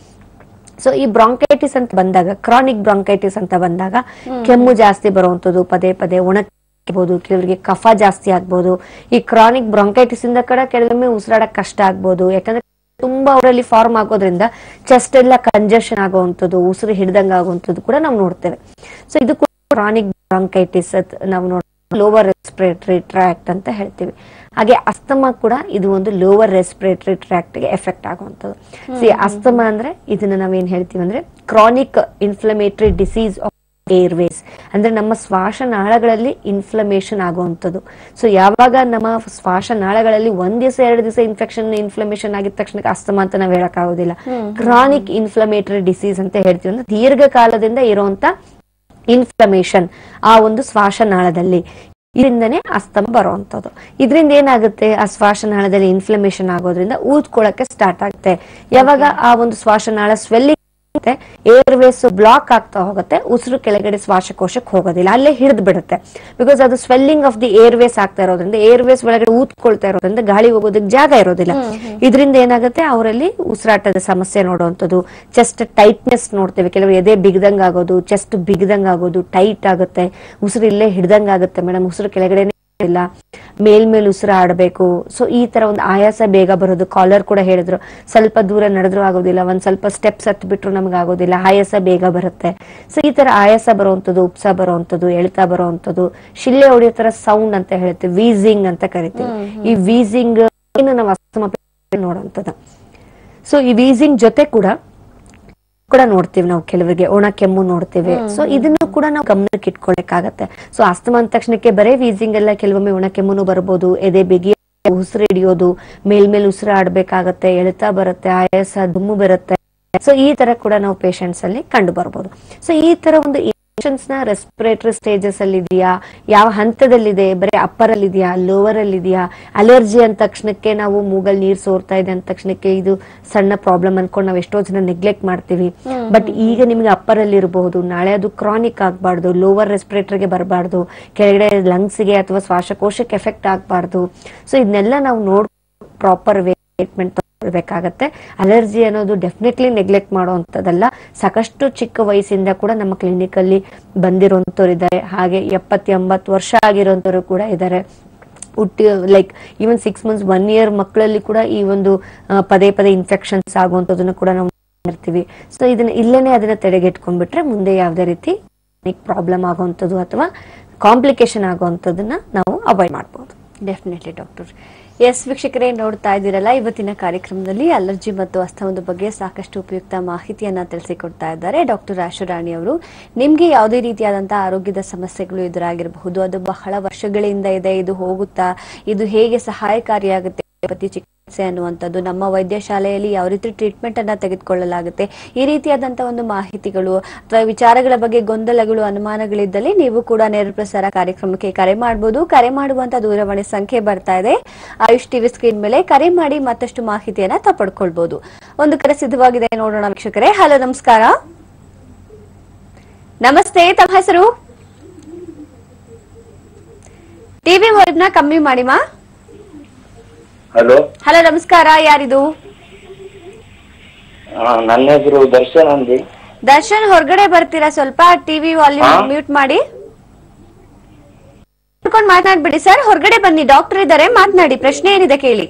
ಸೊ ಈ ಬ್ರಾಂಕೈಟಿಸ್ ಅಂತ ಬಂದಾಗ ಕ್ರಾನಿಕ್ ಬ್ರಾಂಕೈಟಿಸ್ ಅಂತ ಬಂದಾಗ ಕೆಮ್ಮು ಜಾಸ್ತಿ ಬರುವಂತದ್ದು ಪದೇ ಪದೇ ಒಣಬಹುದು ಕೆಲವರಿಗೆ ಕಫ ಜಾಸ್ತಿ ಆಗ್ಬೋದು ಈ ಕ್ರಾನಿಕ್ ಬ್ರಾಂಕೈಟಿಸ್ ಇಂದ ಕೂಡ ಕೆಲವೊಮ್ಮೆ ಉಸಿರಾಡಕ್ ಕಷ್ಟ ಆಗ್ಬೋದು ಯಾಕಂದ್ರೆ ತುಂಬಾ ಅವರಲ್ಲಿ ಫಾರ್ಮ್ ಆಗೋದ್ರಿಂದ ಚೆಸ್ಟ್ ಎಲ್ಲ ಕಂಜೆಷನ್ ಆಗುವಂಥದ್ದು ಉಸಿರು ಹಿಡ್ದಂಗ ಆಗುವಂಥದ್ದು ಕೂಡ ನಾವು ನೋಡ್ತೇವೆ ಸೊ ಇದು ಕ್ರಾನಿಕ್ ಬ್ರಾಂಕೈಟಿಸ್ ನಾವು ನೋಡ್ ಲೋವರ್ ರೆಸ್ಪಿರೇಟರಿ ಟ್ರ್ಯಾಕ್ಟ್ ಅಂತ ಹೇಳ್ತೀವಿ ಹಾಗೆ ಅಸ್ತಮಾ ಕೂಡ ಇದು ಒಂದು ಲೋವರ್ ರೆಸ್ಪಿರೇಟರಿ ಟ್ರ್ಯಾಕ್ಟ್ ಗೆ ಎಫೆಕ್ಟ್ ಆಗುವಂಥದ್ದು ಸಿ ಅಸ್ತಮಾ ಅಂದ್ರೆ ಇದನ್ನ ನಾವೇನ್ ಹೇಳ್ತೀವಿ ಅಂದ್ರೆ chronic inflammatory disease of airways ಅಂದ್ರೆ ನಮ್ಮ ಶ್ವಾಸನಾಳಗಳಲ್ಲಿ ಇನ್ಫ್ಲಮೇಷನ್ ಆಗುವಂಥದ್ದು ಸೊ ಯಾವಾಗ ನಮ್ಮ ಶ್ವಾಸನಾಳಗಳಲ್ಲಿ ಒಂದ್ ದಿವಸ ಎರಡು ದಿವಸ ಇನ್ಫೆಕ್ಷನ್ ಇನ್ಫ್ಲಮೇಷನ್ ಆಗಿದ ತಕ್ಷಣ ಅಸ್ತಮಾ ಅಂತ ನಾವು ಹೇಳಕ್ಕಾಗೋದಿಲ್ಲ ಕ್ರಾನಿಕ್ ಇನ್ಫ್ಲಮೇಟರಿ ಡಿಸೀಸ್ ಅಂತ ಹೇಳ್ತೀವಿ ಅಂದ್ರೆ ದೀರ್ಘಕಾಲದಿಂದ ಇರುವಂತ ಇನ್ಫ್ಲಮೇಷನ್ ಆ ಒಂದು ಶ್ವಾಸನಾಳದಲ್ಲಿ ಇದರಿಂದನೇ ಅಸ್ತಮ ಬರುವಂತದ್ದು ಇದರಿಂದ ಏನಾಗುತ್ತೆ ಆ ಶ್ವಾಸನಾಳದಲ್ಲಿ ಇನ್ಫ್ಲಮೇಷನ್ ಆಗೋದ್ರಿಂದ ಊದ್ಕೊಳಕ್ಕೆ ಸ್ಟಾರ್ಟ್ ಆಗುತ್ತೆ ಯಾವಾಗ ಆ ಒಂದು ಶ್ವಾಸನಾಳ ಸ್ವೆಲ್ಲಿಂಗ್ ಏರ್ವೇಸ್ ಬ್ಲಾಕ್ ಆಗ್ತಾ ಹೋಗುತ್ತೆ ಉಸಿರು ಕೆಳಗಡೆ ಶ್ವಾಸಕೋಶಕ್ಕೆ ಹೋಗೋದಿಲ್ಲ ಅಲ್ಲೇ ಹಿಡಿದು ಬಿಡುತ್ತೆ ಬಿಕಾಸ್ ಅದು ಸ್ವೆಲ್ಲಿಂಗ್ ಆಫ್ ದಿ ಏರ್ವೇಸ್ ಆಗ್ತಾ ಇರೋದ್ರಿಂದ ಏರ್ವೇಸ್ ಒಳಗಡೆ ಊದ್ಕೊಳ್ತಾ ಇರೋದ್ರಿಂದ ಗಾಳಿ ಹೋಗೋದಕ್ಕೆ ಜಾಗ ಇರೋದಿಲ್ಲ ಇದರಿಂದ ಏನಾಗುತ್ತೆ ಅವರಲ್ಲಿ ಉಸಿರಾಟದ ಸಮಸ್ಯೆ ನೋಡುವಂಥದ್ದು ಚೆಸ್ಟ್ ಟೈಟ್ನೆಸ್ ನೋಡ್ತೇವೆ ಕೆಲವರು ಎದೆ ಬಿಗದಂಗ್ ಆಗೋದು ಚೆಸ್ಟ್ ಬಿಗದಂಗ್ ಆಗೋದು ಟೈಟ್ ಆಗುತ್ತೆ ಉಸಿರು ಇಲ್ಲೇ ಹಿಡ್ದಂಗ್ ಆಗುತ್ತೆ ಮೇಡಮ್ ಉಸಿರು ಕೆಳಗಡೆ ಇಲ್ಲ ಮೇಲ್ಮೇಲ್ ಉಸಿರು ಆಡಬೇಕು ಸೊ ಈ ತರ ಒಂದು ಆಯಾಸ ಬೇಗ ಬರೋದು ಕಾಲರ್ ಕೂಡ ಹೇಳಿದ್ರು ಸ್ವಲ್ಪ ದೂರ ನಡೆದ್ರು ಆಗೋದಿಲ್ಲ ಒಂದ್ ಸ್ವಲ್ಪ ಸ್ಟೆಪ್ಸ್ ಹತ್ ಬಿಟ್ರು ನಮ್ಗೆ ಆಗೋದಿಲ್ಲ ಆಯಾಸ ಬೇಗ ಬರುತ್ತೆ ಸೊ ಈ ತರ ಆಯಾಸ ಬರುವಂತದ್ದು ಉಪ್ಸ ಬರುವಂತದ್ದು ಎಳ್ತಾ ಬರುವಂತದ್ದು ಶಿಲ್ಲೆ ಹೊಡೆಯೋ ತರ ಸೌಂಡ್ ಅಂತ ಹೇಳ್ತೀವಿ ವೀಸಿಂಗ್ ಅಂತ ಕರಿತೀವಿ ಈ ವೀಸಿಂಗ್ ಏನು ನಾವು ಅಸ್ತಮ ನೋಡುವಂಥದ್ದು ಸೊ ಈ ವೀಸಿಂಗ್ ಜೊತೆ ಕೂಡ ಕೂಡ ನೋಡ್ತೀವಿ ನಾವು ಕೆಲವರಿಗೆ ಒಣ ಕೆಮ್ಮು ನೋಡ್ತೇವೆ ಸೊ ಇದನ್ನು ಕೂಡ ನಾವು ಗಮನಕ್ಕೆ ಇಟ್ಕೊಳಕ್ಕಾಗತ್ತೆ ಸೊ ಅಸ್ತಮ ಅಂದ ತಕ್ಷಣಕ್ಕೆ ಬರೇ ವೀಸಿಂಗ್ ಎಲ್ಲ ಕೆಲವೊಮ್ಮೆ ಒಣ ಕೆಮ್ಮುನು ಬರ್ಬೋದು ಎದೆ ಬಿಗಿ ಉಸಿರು ಹಿಡಿಯೋದು ಮೇಲ್ಮೇಲ್ ಉಸಿರು ಆಡ್ಬೇಕಾಗತ್ತೆ ಎಳ್ತಾ ಬರುತ್ತೆ ಆಯಾಸ ದುಮ್ಮು ಬರುತ್ತೆ ಸೊ ಈ ತರ ಕೂಡ ನಾವು ಪೇಷಂಟ್ಸ್ ಅಲ್ಲಿ ಕಂಡು ಬರ್ಬೋದು ಸೊ ಈ ತರ ಒಂದು ಇನ್ಫೆಕ್ಷನ್ಸ್ ನ ರೆಸ್ಪಿರೇಟರಿ ಸ್ಟೇಜಸ್ ಅಲ್ಲಿ ಇದೆಯಾ ಯಾವ ಹಂತದಲ್ಲಿದೆ ಬರೀ ಅಪ್ಪರ್ ಅಲ್ಲಿ ಇದೆಯಾ ಲೋವರ್ ಅಲ್ಲಿ ಇದೆಯಾ ಅಲರ್ಜಿ ಅಂದ ತಕ್ಷಣಕ್ಕೆ ನಾವು ಮೂಗಲ್ ನೀರ್ ಸೋರ್ತಾ ಇದೆ ಅಂದ ತಕ್ಷಣಕ್ಕೆ ಇದು ಸಣ್ಣ ಪ್ರಾಬ್ಲಮ್ ಅನ್ಕೊಂಡು ನಾವು ಎಷ್ಟೋ ಜನ ನೆಗ್ಲೆಕ್ಟ್ ಮಾಡ್ತೀವಿ ಬಟ್ ಈಗ ನಿಮ್ಗೆ ಅಪ್ಪರ್ ಅಲ್ಲಿ ಇರಬಹುದು ನಾಳೆ ಅದು ಕ್ರಾನಿಕ್ ಆಗಬಾರ್ದು ಲೋವರ್ ರೆಸ್ಪಿರೇಟರ್ಗೆ ಬರಬಾರ್ದು ಕೆಳಗಡೆ lungs ಗೆ ಅಥವಾ ಶ್ವಾಸಕೋಶಕ್ಕೆ ಎಫೆಕ್ಟ್ ಆಗಬಾರ್ದು ಸೊ ಇದನ್ನೆಲ್ಲ ನಾವು ನೋಡ್ ಪ್ರಾಪರ್ ವೇ ಟ್ರೀಟ್ಮೆಂಟ್ ತಗೊಳ್ಬೇಕಾಗತ್ತೆ ಅಲರ್ಜಿ ಅನ್ನೋದು ಡೆಫಿನೆಟ್ಲಿ ನೆಗ್ಲೆಕ್ಟ್ ಮಾಡುವಂಥದ್ದಲ್ಲ ಸಾಕಷ್ಟು ಚಿಕ್ಕ ವಯಸ್ಸಿಂದ ಕೂಡ ನಮ್ಮ ಕ್ಲಿನಿಕ್ ಅಲ್ಲಿ ಬಂದಿರುವಂತವ್ರು ಇದ್ದಾರೆ ಹಾಗೆ ಎಪ್ಪತ್ ಎಂಬತ್ತು ವರ್ಷ ಆಗಿರುವಂತವ್ರು ಕೂಡ ಇದ್ದಾರೆ ಹುಟ್ಟಿ like even six months one year ಮಕ್ಕಳಲ್ಲಿ ಕೂಡ ಈ ಒಂದು ಆ, ಪದೇ ಪದೇ ಇನ್ಫೆಕ್ಷನ್ಸ್ ಆಗುವಂಥದ್ದನ್ನ ಕೂಡ ನಾವು ಇರ್ತೀವಿ ಸೊ ಇದನ್ನ ಇಲ್ಲೇನೆ ಅದನ್ನ ತಡೆಗಟ್ಕೊಂಡ್ಬಿಟ್ರೆ ಮುಂದೆ ಯಾವುದೇ ರೀತಿ ಪ್ರಾಬ್ಲಮ್ ಆಗುವಂಥದ್ದು ಅಥವಾ ಕಾಂಪ್ಲಿಕೇಶನ್ ಆಗುವಂಥದ್ದನ್ನ ನಾವು ಅವಾಯ್ಡ್ ಮಾಡ್ಬೋದು ಡೆಫಿನೆಟ್ಲಿ ಡಾಕ್ಟರ್ ಎಸ್ ವೀಕ್ಷಕರೇ ನೋಡ್ತಾ ಇದ್ದೀರಲ್ಲ ಇವತ್ತಿನ ಕಾರ್ಯಕ್ರಮದಲ್ಲಿ ಅಲರ್ಜಿ ಮತ್ತು ಅಸ್ತಮದ ಬಗ್ಗೆ ಸಾಕಷ್ಟು ಉಪಯುಕ್ತ ಮಾಹಿತಿಯನ್ನ ತಿಳಿಸಿಕೊಡ್ತಾ ಇದ್ದಾರೆ ಡಾಕ್ಟರ್ ರಾಶುರಾಣಿ ಅವರು ನಿಮ್ಗೆ ಯಾವುದೇ ರೀತಿಯಾದಂತಹ ಆರೋಗ್ಯದ ಸಮಸ್ಯೆಗಳು ಎದುರಾಗಿರಬಹುದು ಅದು ಬಹಳ ವರ್ಷಗಳಿಂದ ಇದೆ ಇದು ಹೋಗುತ್ತಾ ಇದು ಹೇಗೆ ಸಹಾಯಕಾರಿಯಾಗುತ್ತೆ ಪ್ರತಿ ಚಿಕಿತ್ಸೆ ಅನ್ನುವಂಥದ್ದು ನಮ್ಮ ವೈದ್ಯಶಾಲೆಯಲ್ಲಿ ಯಾವ ರೀತಿ ಟ್ರೀಟ್ಮೆಂಟ್ ಅನ್ನ ತೆಗೆದುಕೊಳ್ಳಲಾಗುತ್ತೆ ಈ ರೀತಿಯಾದಂತಹ ಒಂದು ಮಾಹಿತಿಗಳು ಅಥವಾ ವಿಚಾರಗಳ ಬಗ್ಗೆ ಗೊಂದಲಗಳು ಅನುಮಾನಗಳಿದ್ದಲ್ಲಿ ನೀವು ಕೂಡ ನೇರ ಪ್ರಸಾರ ಕಾರ್ಯಕ್ರಮಕ್ಕೆ ಕರೆ ಮಾಡಬಹುದು ಕರೆ ಮಾಡುವಂತ ದೂರವಾಣಿ ಸಂಖ್ಯೆ ಬರ್ತಾ ಇದೆ ಆಯುಷ್ ಟಿವಿ ಸ್ಕ್ರೀನ್ ಮೇಲೆ ಕರೆ ಮಾಡಿ ಮತ್ತಷ್ಟು ಮಾಹಿತಿಯನ್ನ ತಪಡ್ಕೊಳ್ಬಹುದು ಒಂದು ಕರೆ ಸಿದ್ಧವಾಗಿದೆ ನೋಡೋಣ ವೀಕ್ಷಕರೇ ಹಲೋ ನಮಸ್ಕಾರ ನಮಸ್ತೆ ತಮ್ಮ ಹೆಸರು ಟಿವಿ ನ ಕಮ್ಮಿ ಮಾಡಿಮಾ ಹಲೋ ಹಲೋ ನಮಸ್ಕಾರ ಯಾರಿದು ನನ್ನ ಹೆಸರು ದರ್ಶನ್ ಅಂದಿ ದರ್ಶನ್ ಹೊರಗಡೆ ಬರ್ತೀರಾ ಸ್ವಲ್ಪ ಟಿವಿ ವಾಲ್ಯೂಮ್ ಹಾ? ಮ್ಯೂಟ್ ಮಾಡಿ ಮಾಡ್ಕೊಂಡು ಮಾತನಾಡ್ಬಿಡಿ ಸರ್ ಹೊರಗಡೆ ಬನ್ನಿ ಡಾಕ್ಟರ್ ಇದ್ದಾರೆ ಮಾತನಾಡಿ ಪ್ರಶ್ನೆ ಏನಿದೆ ಕೇಳಿ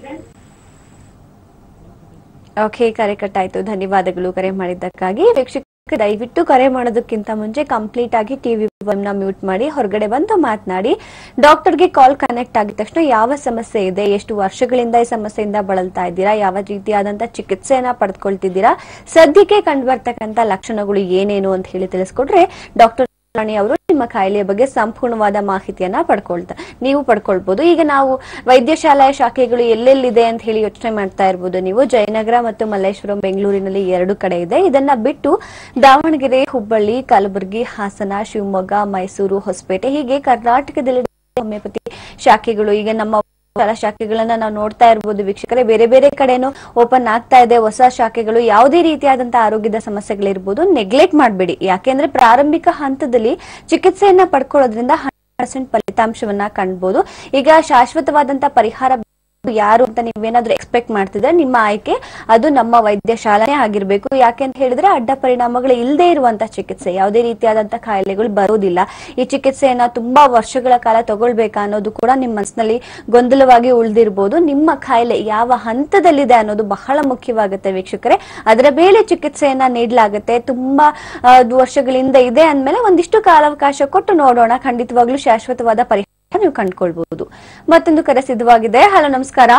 ಓಕೆ ಕರೆ ಕಟ್ಟಾಯ್ತು ಧನ್ಯವಾದಗಳು ಕರೆ ಮಾಡಿದ್ದಕ್ಕಾಗಿ ವೀಕ್ಷಕ ದಯವಿಟ್ಟು ಕರೆ ಮಾಡೋದಕ್ಕಿಂತ ಮುಂಚೆ ಕಂಪ್ಲೀಟ್ ಆಗಿ ಟಿವಿ ನ ಮ್ಯೂಟ್ ಮಾಡಿ ಹೊರಗಡೆ ಬಂದು ಮಾತನಾಡಿ ಡಾಕ್ಟರ್ಗೆ ಕಾಲ್ ಕನೆಕ್ಟ್ ಆಗಿದ ತಕ್ಷಣ ಯಾವ ಸಮಸ್ಯೆ ಇದೆ ಎಷ್ಟು ವರ್ಷಗಳಿಂದ ಈ ಸಮಸ್ಯೆಯಿಂದ ಬಳಲ್ತಾ ಇದ್ದೀರಾ ಯಾವ ರೀತಿಯಾದಂತ ಚಿಕಿತ್ಸೆಯನ್ನ ಪಡೆದುಕೊಳ್ತಿದ್ದೀರಾ ಸದ್ಯಕ್ಕೆ ಕಂಡು ಬರ್ತಕ್ಕಂತ ಲಕ್ಷಣಗಳು ಏನೇನು ಅಂತ ಹೇಳಿ ತಿಳಿಸ್ಕೊಟ್ರೆ ಡಾಕ್ಟರ್ ರಾಣಿ ಅವರು ನಿಮ್ಮ ಕಾಯಿಲೆಯ ಬಗ್ಗೆ ಸಂಪೂರ್ಣವಾದ ಮಾಹಿತಿಯನ್ನ ಪಡ್ಕೊಳ್ತಾ ನೀವು ಪಡ್ಕೊಳ್ಬಹುದು ಈಗ ನಾವು ವೈದ್ಯಶಾಲೆಯ ಶಾಖೆಗಳು ಎಲ್ಲೆಲ್ಲಿದೆ ಅಂತ ಹೇಳಿ ಯೋಚನೆ ಮಾಡ್ತಾ ಇರ್ಬೋದು ನೀವು ಜಯನಗರ ಮತ್ತು ಮಲ್ಲೇಶ್ವರಂ ಬೆಂಗಳೂರಿನಲ್ಲಿ ಎರಡು ಕಡೆ ಇದೆ ಇದನ್ನ ಬಿಟ್ಟು ದಾವಣಗೆರೆ ಹುಬ್ಬಳ್ಳಿ ಕಲಬುರಗಿ ಹಾಸನ ಶಿವಮೊಗ್ಗ ಮೈಸೂರು ಹೊಸಪೇಟೆ ಹೀಗೆ ಕರ್ನಾಟಕದಲ್ಲಿ ಹೋಮಿಯೋಪತಿ ಶಾಖೆಗಳು ಈಗ ನಮ್ಮ ಶಾಲಾ ಶಾಖೆಗಳನ್ನ ನಾವು ನೋಡ್ತಾ ಇರ್ಬೋದು ವೀಕ್ಷಕರೇ ಬೇರೆ ಬೇರೆ ಕಡೆನೂ ಓಪನ್ ಆಗ್ತಾ ಇದೆ ಹೊಸ ಶಾಖೆಗಳು ಯಾವುದೇ ರೀತಿಯಾದಂತಹ ಆರೋಗ್ಯದ ಸಮಸ್ಯೆಗಳಿರ್ಬೋದು ನೆಗ್ಲೆಕ್ಟ್ ಮಾಡಬೇಡಿ ಯಾಕೆಂದ್ರೆ ಪ್ರಾರಂಭಿಕ ಹಂತದಲ್ಲಿ ಚಿಕಿತ್ಸೆಯನ್ನ ಪಡ್ಕೊಳ್ಳೋದ್ರಿಂದ ಪರ್ಸೆಂಟ್ ಫಲಿತಾಂಶವನ್ನ ಕಾಣ್ಬೋದು ಈಗ ಶಾಶ್ವತವಾದಂತ ಪರಿಹಾರ ಯಾರು ಅಂತ ನೀವೇನಾದ್ರೂ ಎಕ್ಸ್ಪೆಕ್ಟ್ ಮಾಡ್ತಿದ್ರೆ ನಿಮ್ಮ ಆಯ್ಕೆ ಅದು ನಮ್ಮ ವೈದ್ಯಶಾಲೆನೇ ಆಗಿರ್ಬೇಕು ಯಾಕೆ ಅಂತ ಹೇಳಿದ್ರೆ ಅಡ್ಡ ಪರಿಣಾಮಗಳು ಇಲ್ಲದೆ ಇರುವಂತ ಚಿಕಿತ್ಸೆ ಯಾವುದೇ ರೀತಿಯಾದಂತ ಕಾಯಿಲೆಗಳು ಬರೋದಿಲ್ಲ ಈ ಚಿಕಿತ್ಸೆಯನ್ನ ತುಂಬಾ ವರ್ಷಗಳ ಕಾಲ ತಗೊಳ್ಬೇಕಾ ಅನ್ನೋದು ಕೂಡ ನಿಮ್ಮ ಮನಸ್ಸಿನಲ್ಲಿ ಗೊಂದಲವಾಗಿ ಉಳಿದಿರ್ಬೋದು ನಿಮ್ಮ ಕಾಯಿಲೆ ಯಾವ ಹಂತದಲ್ಲಿದೆ ಅನ್ನೋದು ಬಹಳ ಮುಖ್ಯವಾಗುತ್ತೆ ವೀಕ್ಷಕರೇ ಅದರ ಮೇಲೆ ಚಿಕಿತ್ಸೆಯನ್ನ ನೀಡಲಾಗುತ್ತೆ ತುಂಬಾ ಆ, ವರ್ಷಗಳಿಂದ ಇದೆ ಅಂದ್ಮೇಲೆ ಒಂದಿಷ್ಟು ಕಾಲಾವಕಾಶ ಕೊಟ್ಟು ನೋಡೋಣ ಖಂಡಿತವಾಗ್ಲೂ ಶಾಶ್ವತವಾದ ಪರಿಹಾರ ನೀವು ಕಂಡುಕೊಳ್ಬಹುದು ಮತ್ತೊಂದು ಕರೆ ಸಿದ್ಧವಾಗಿದೆ ಹಲೋ ನಮಸ್ಕಾರ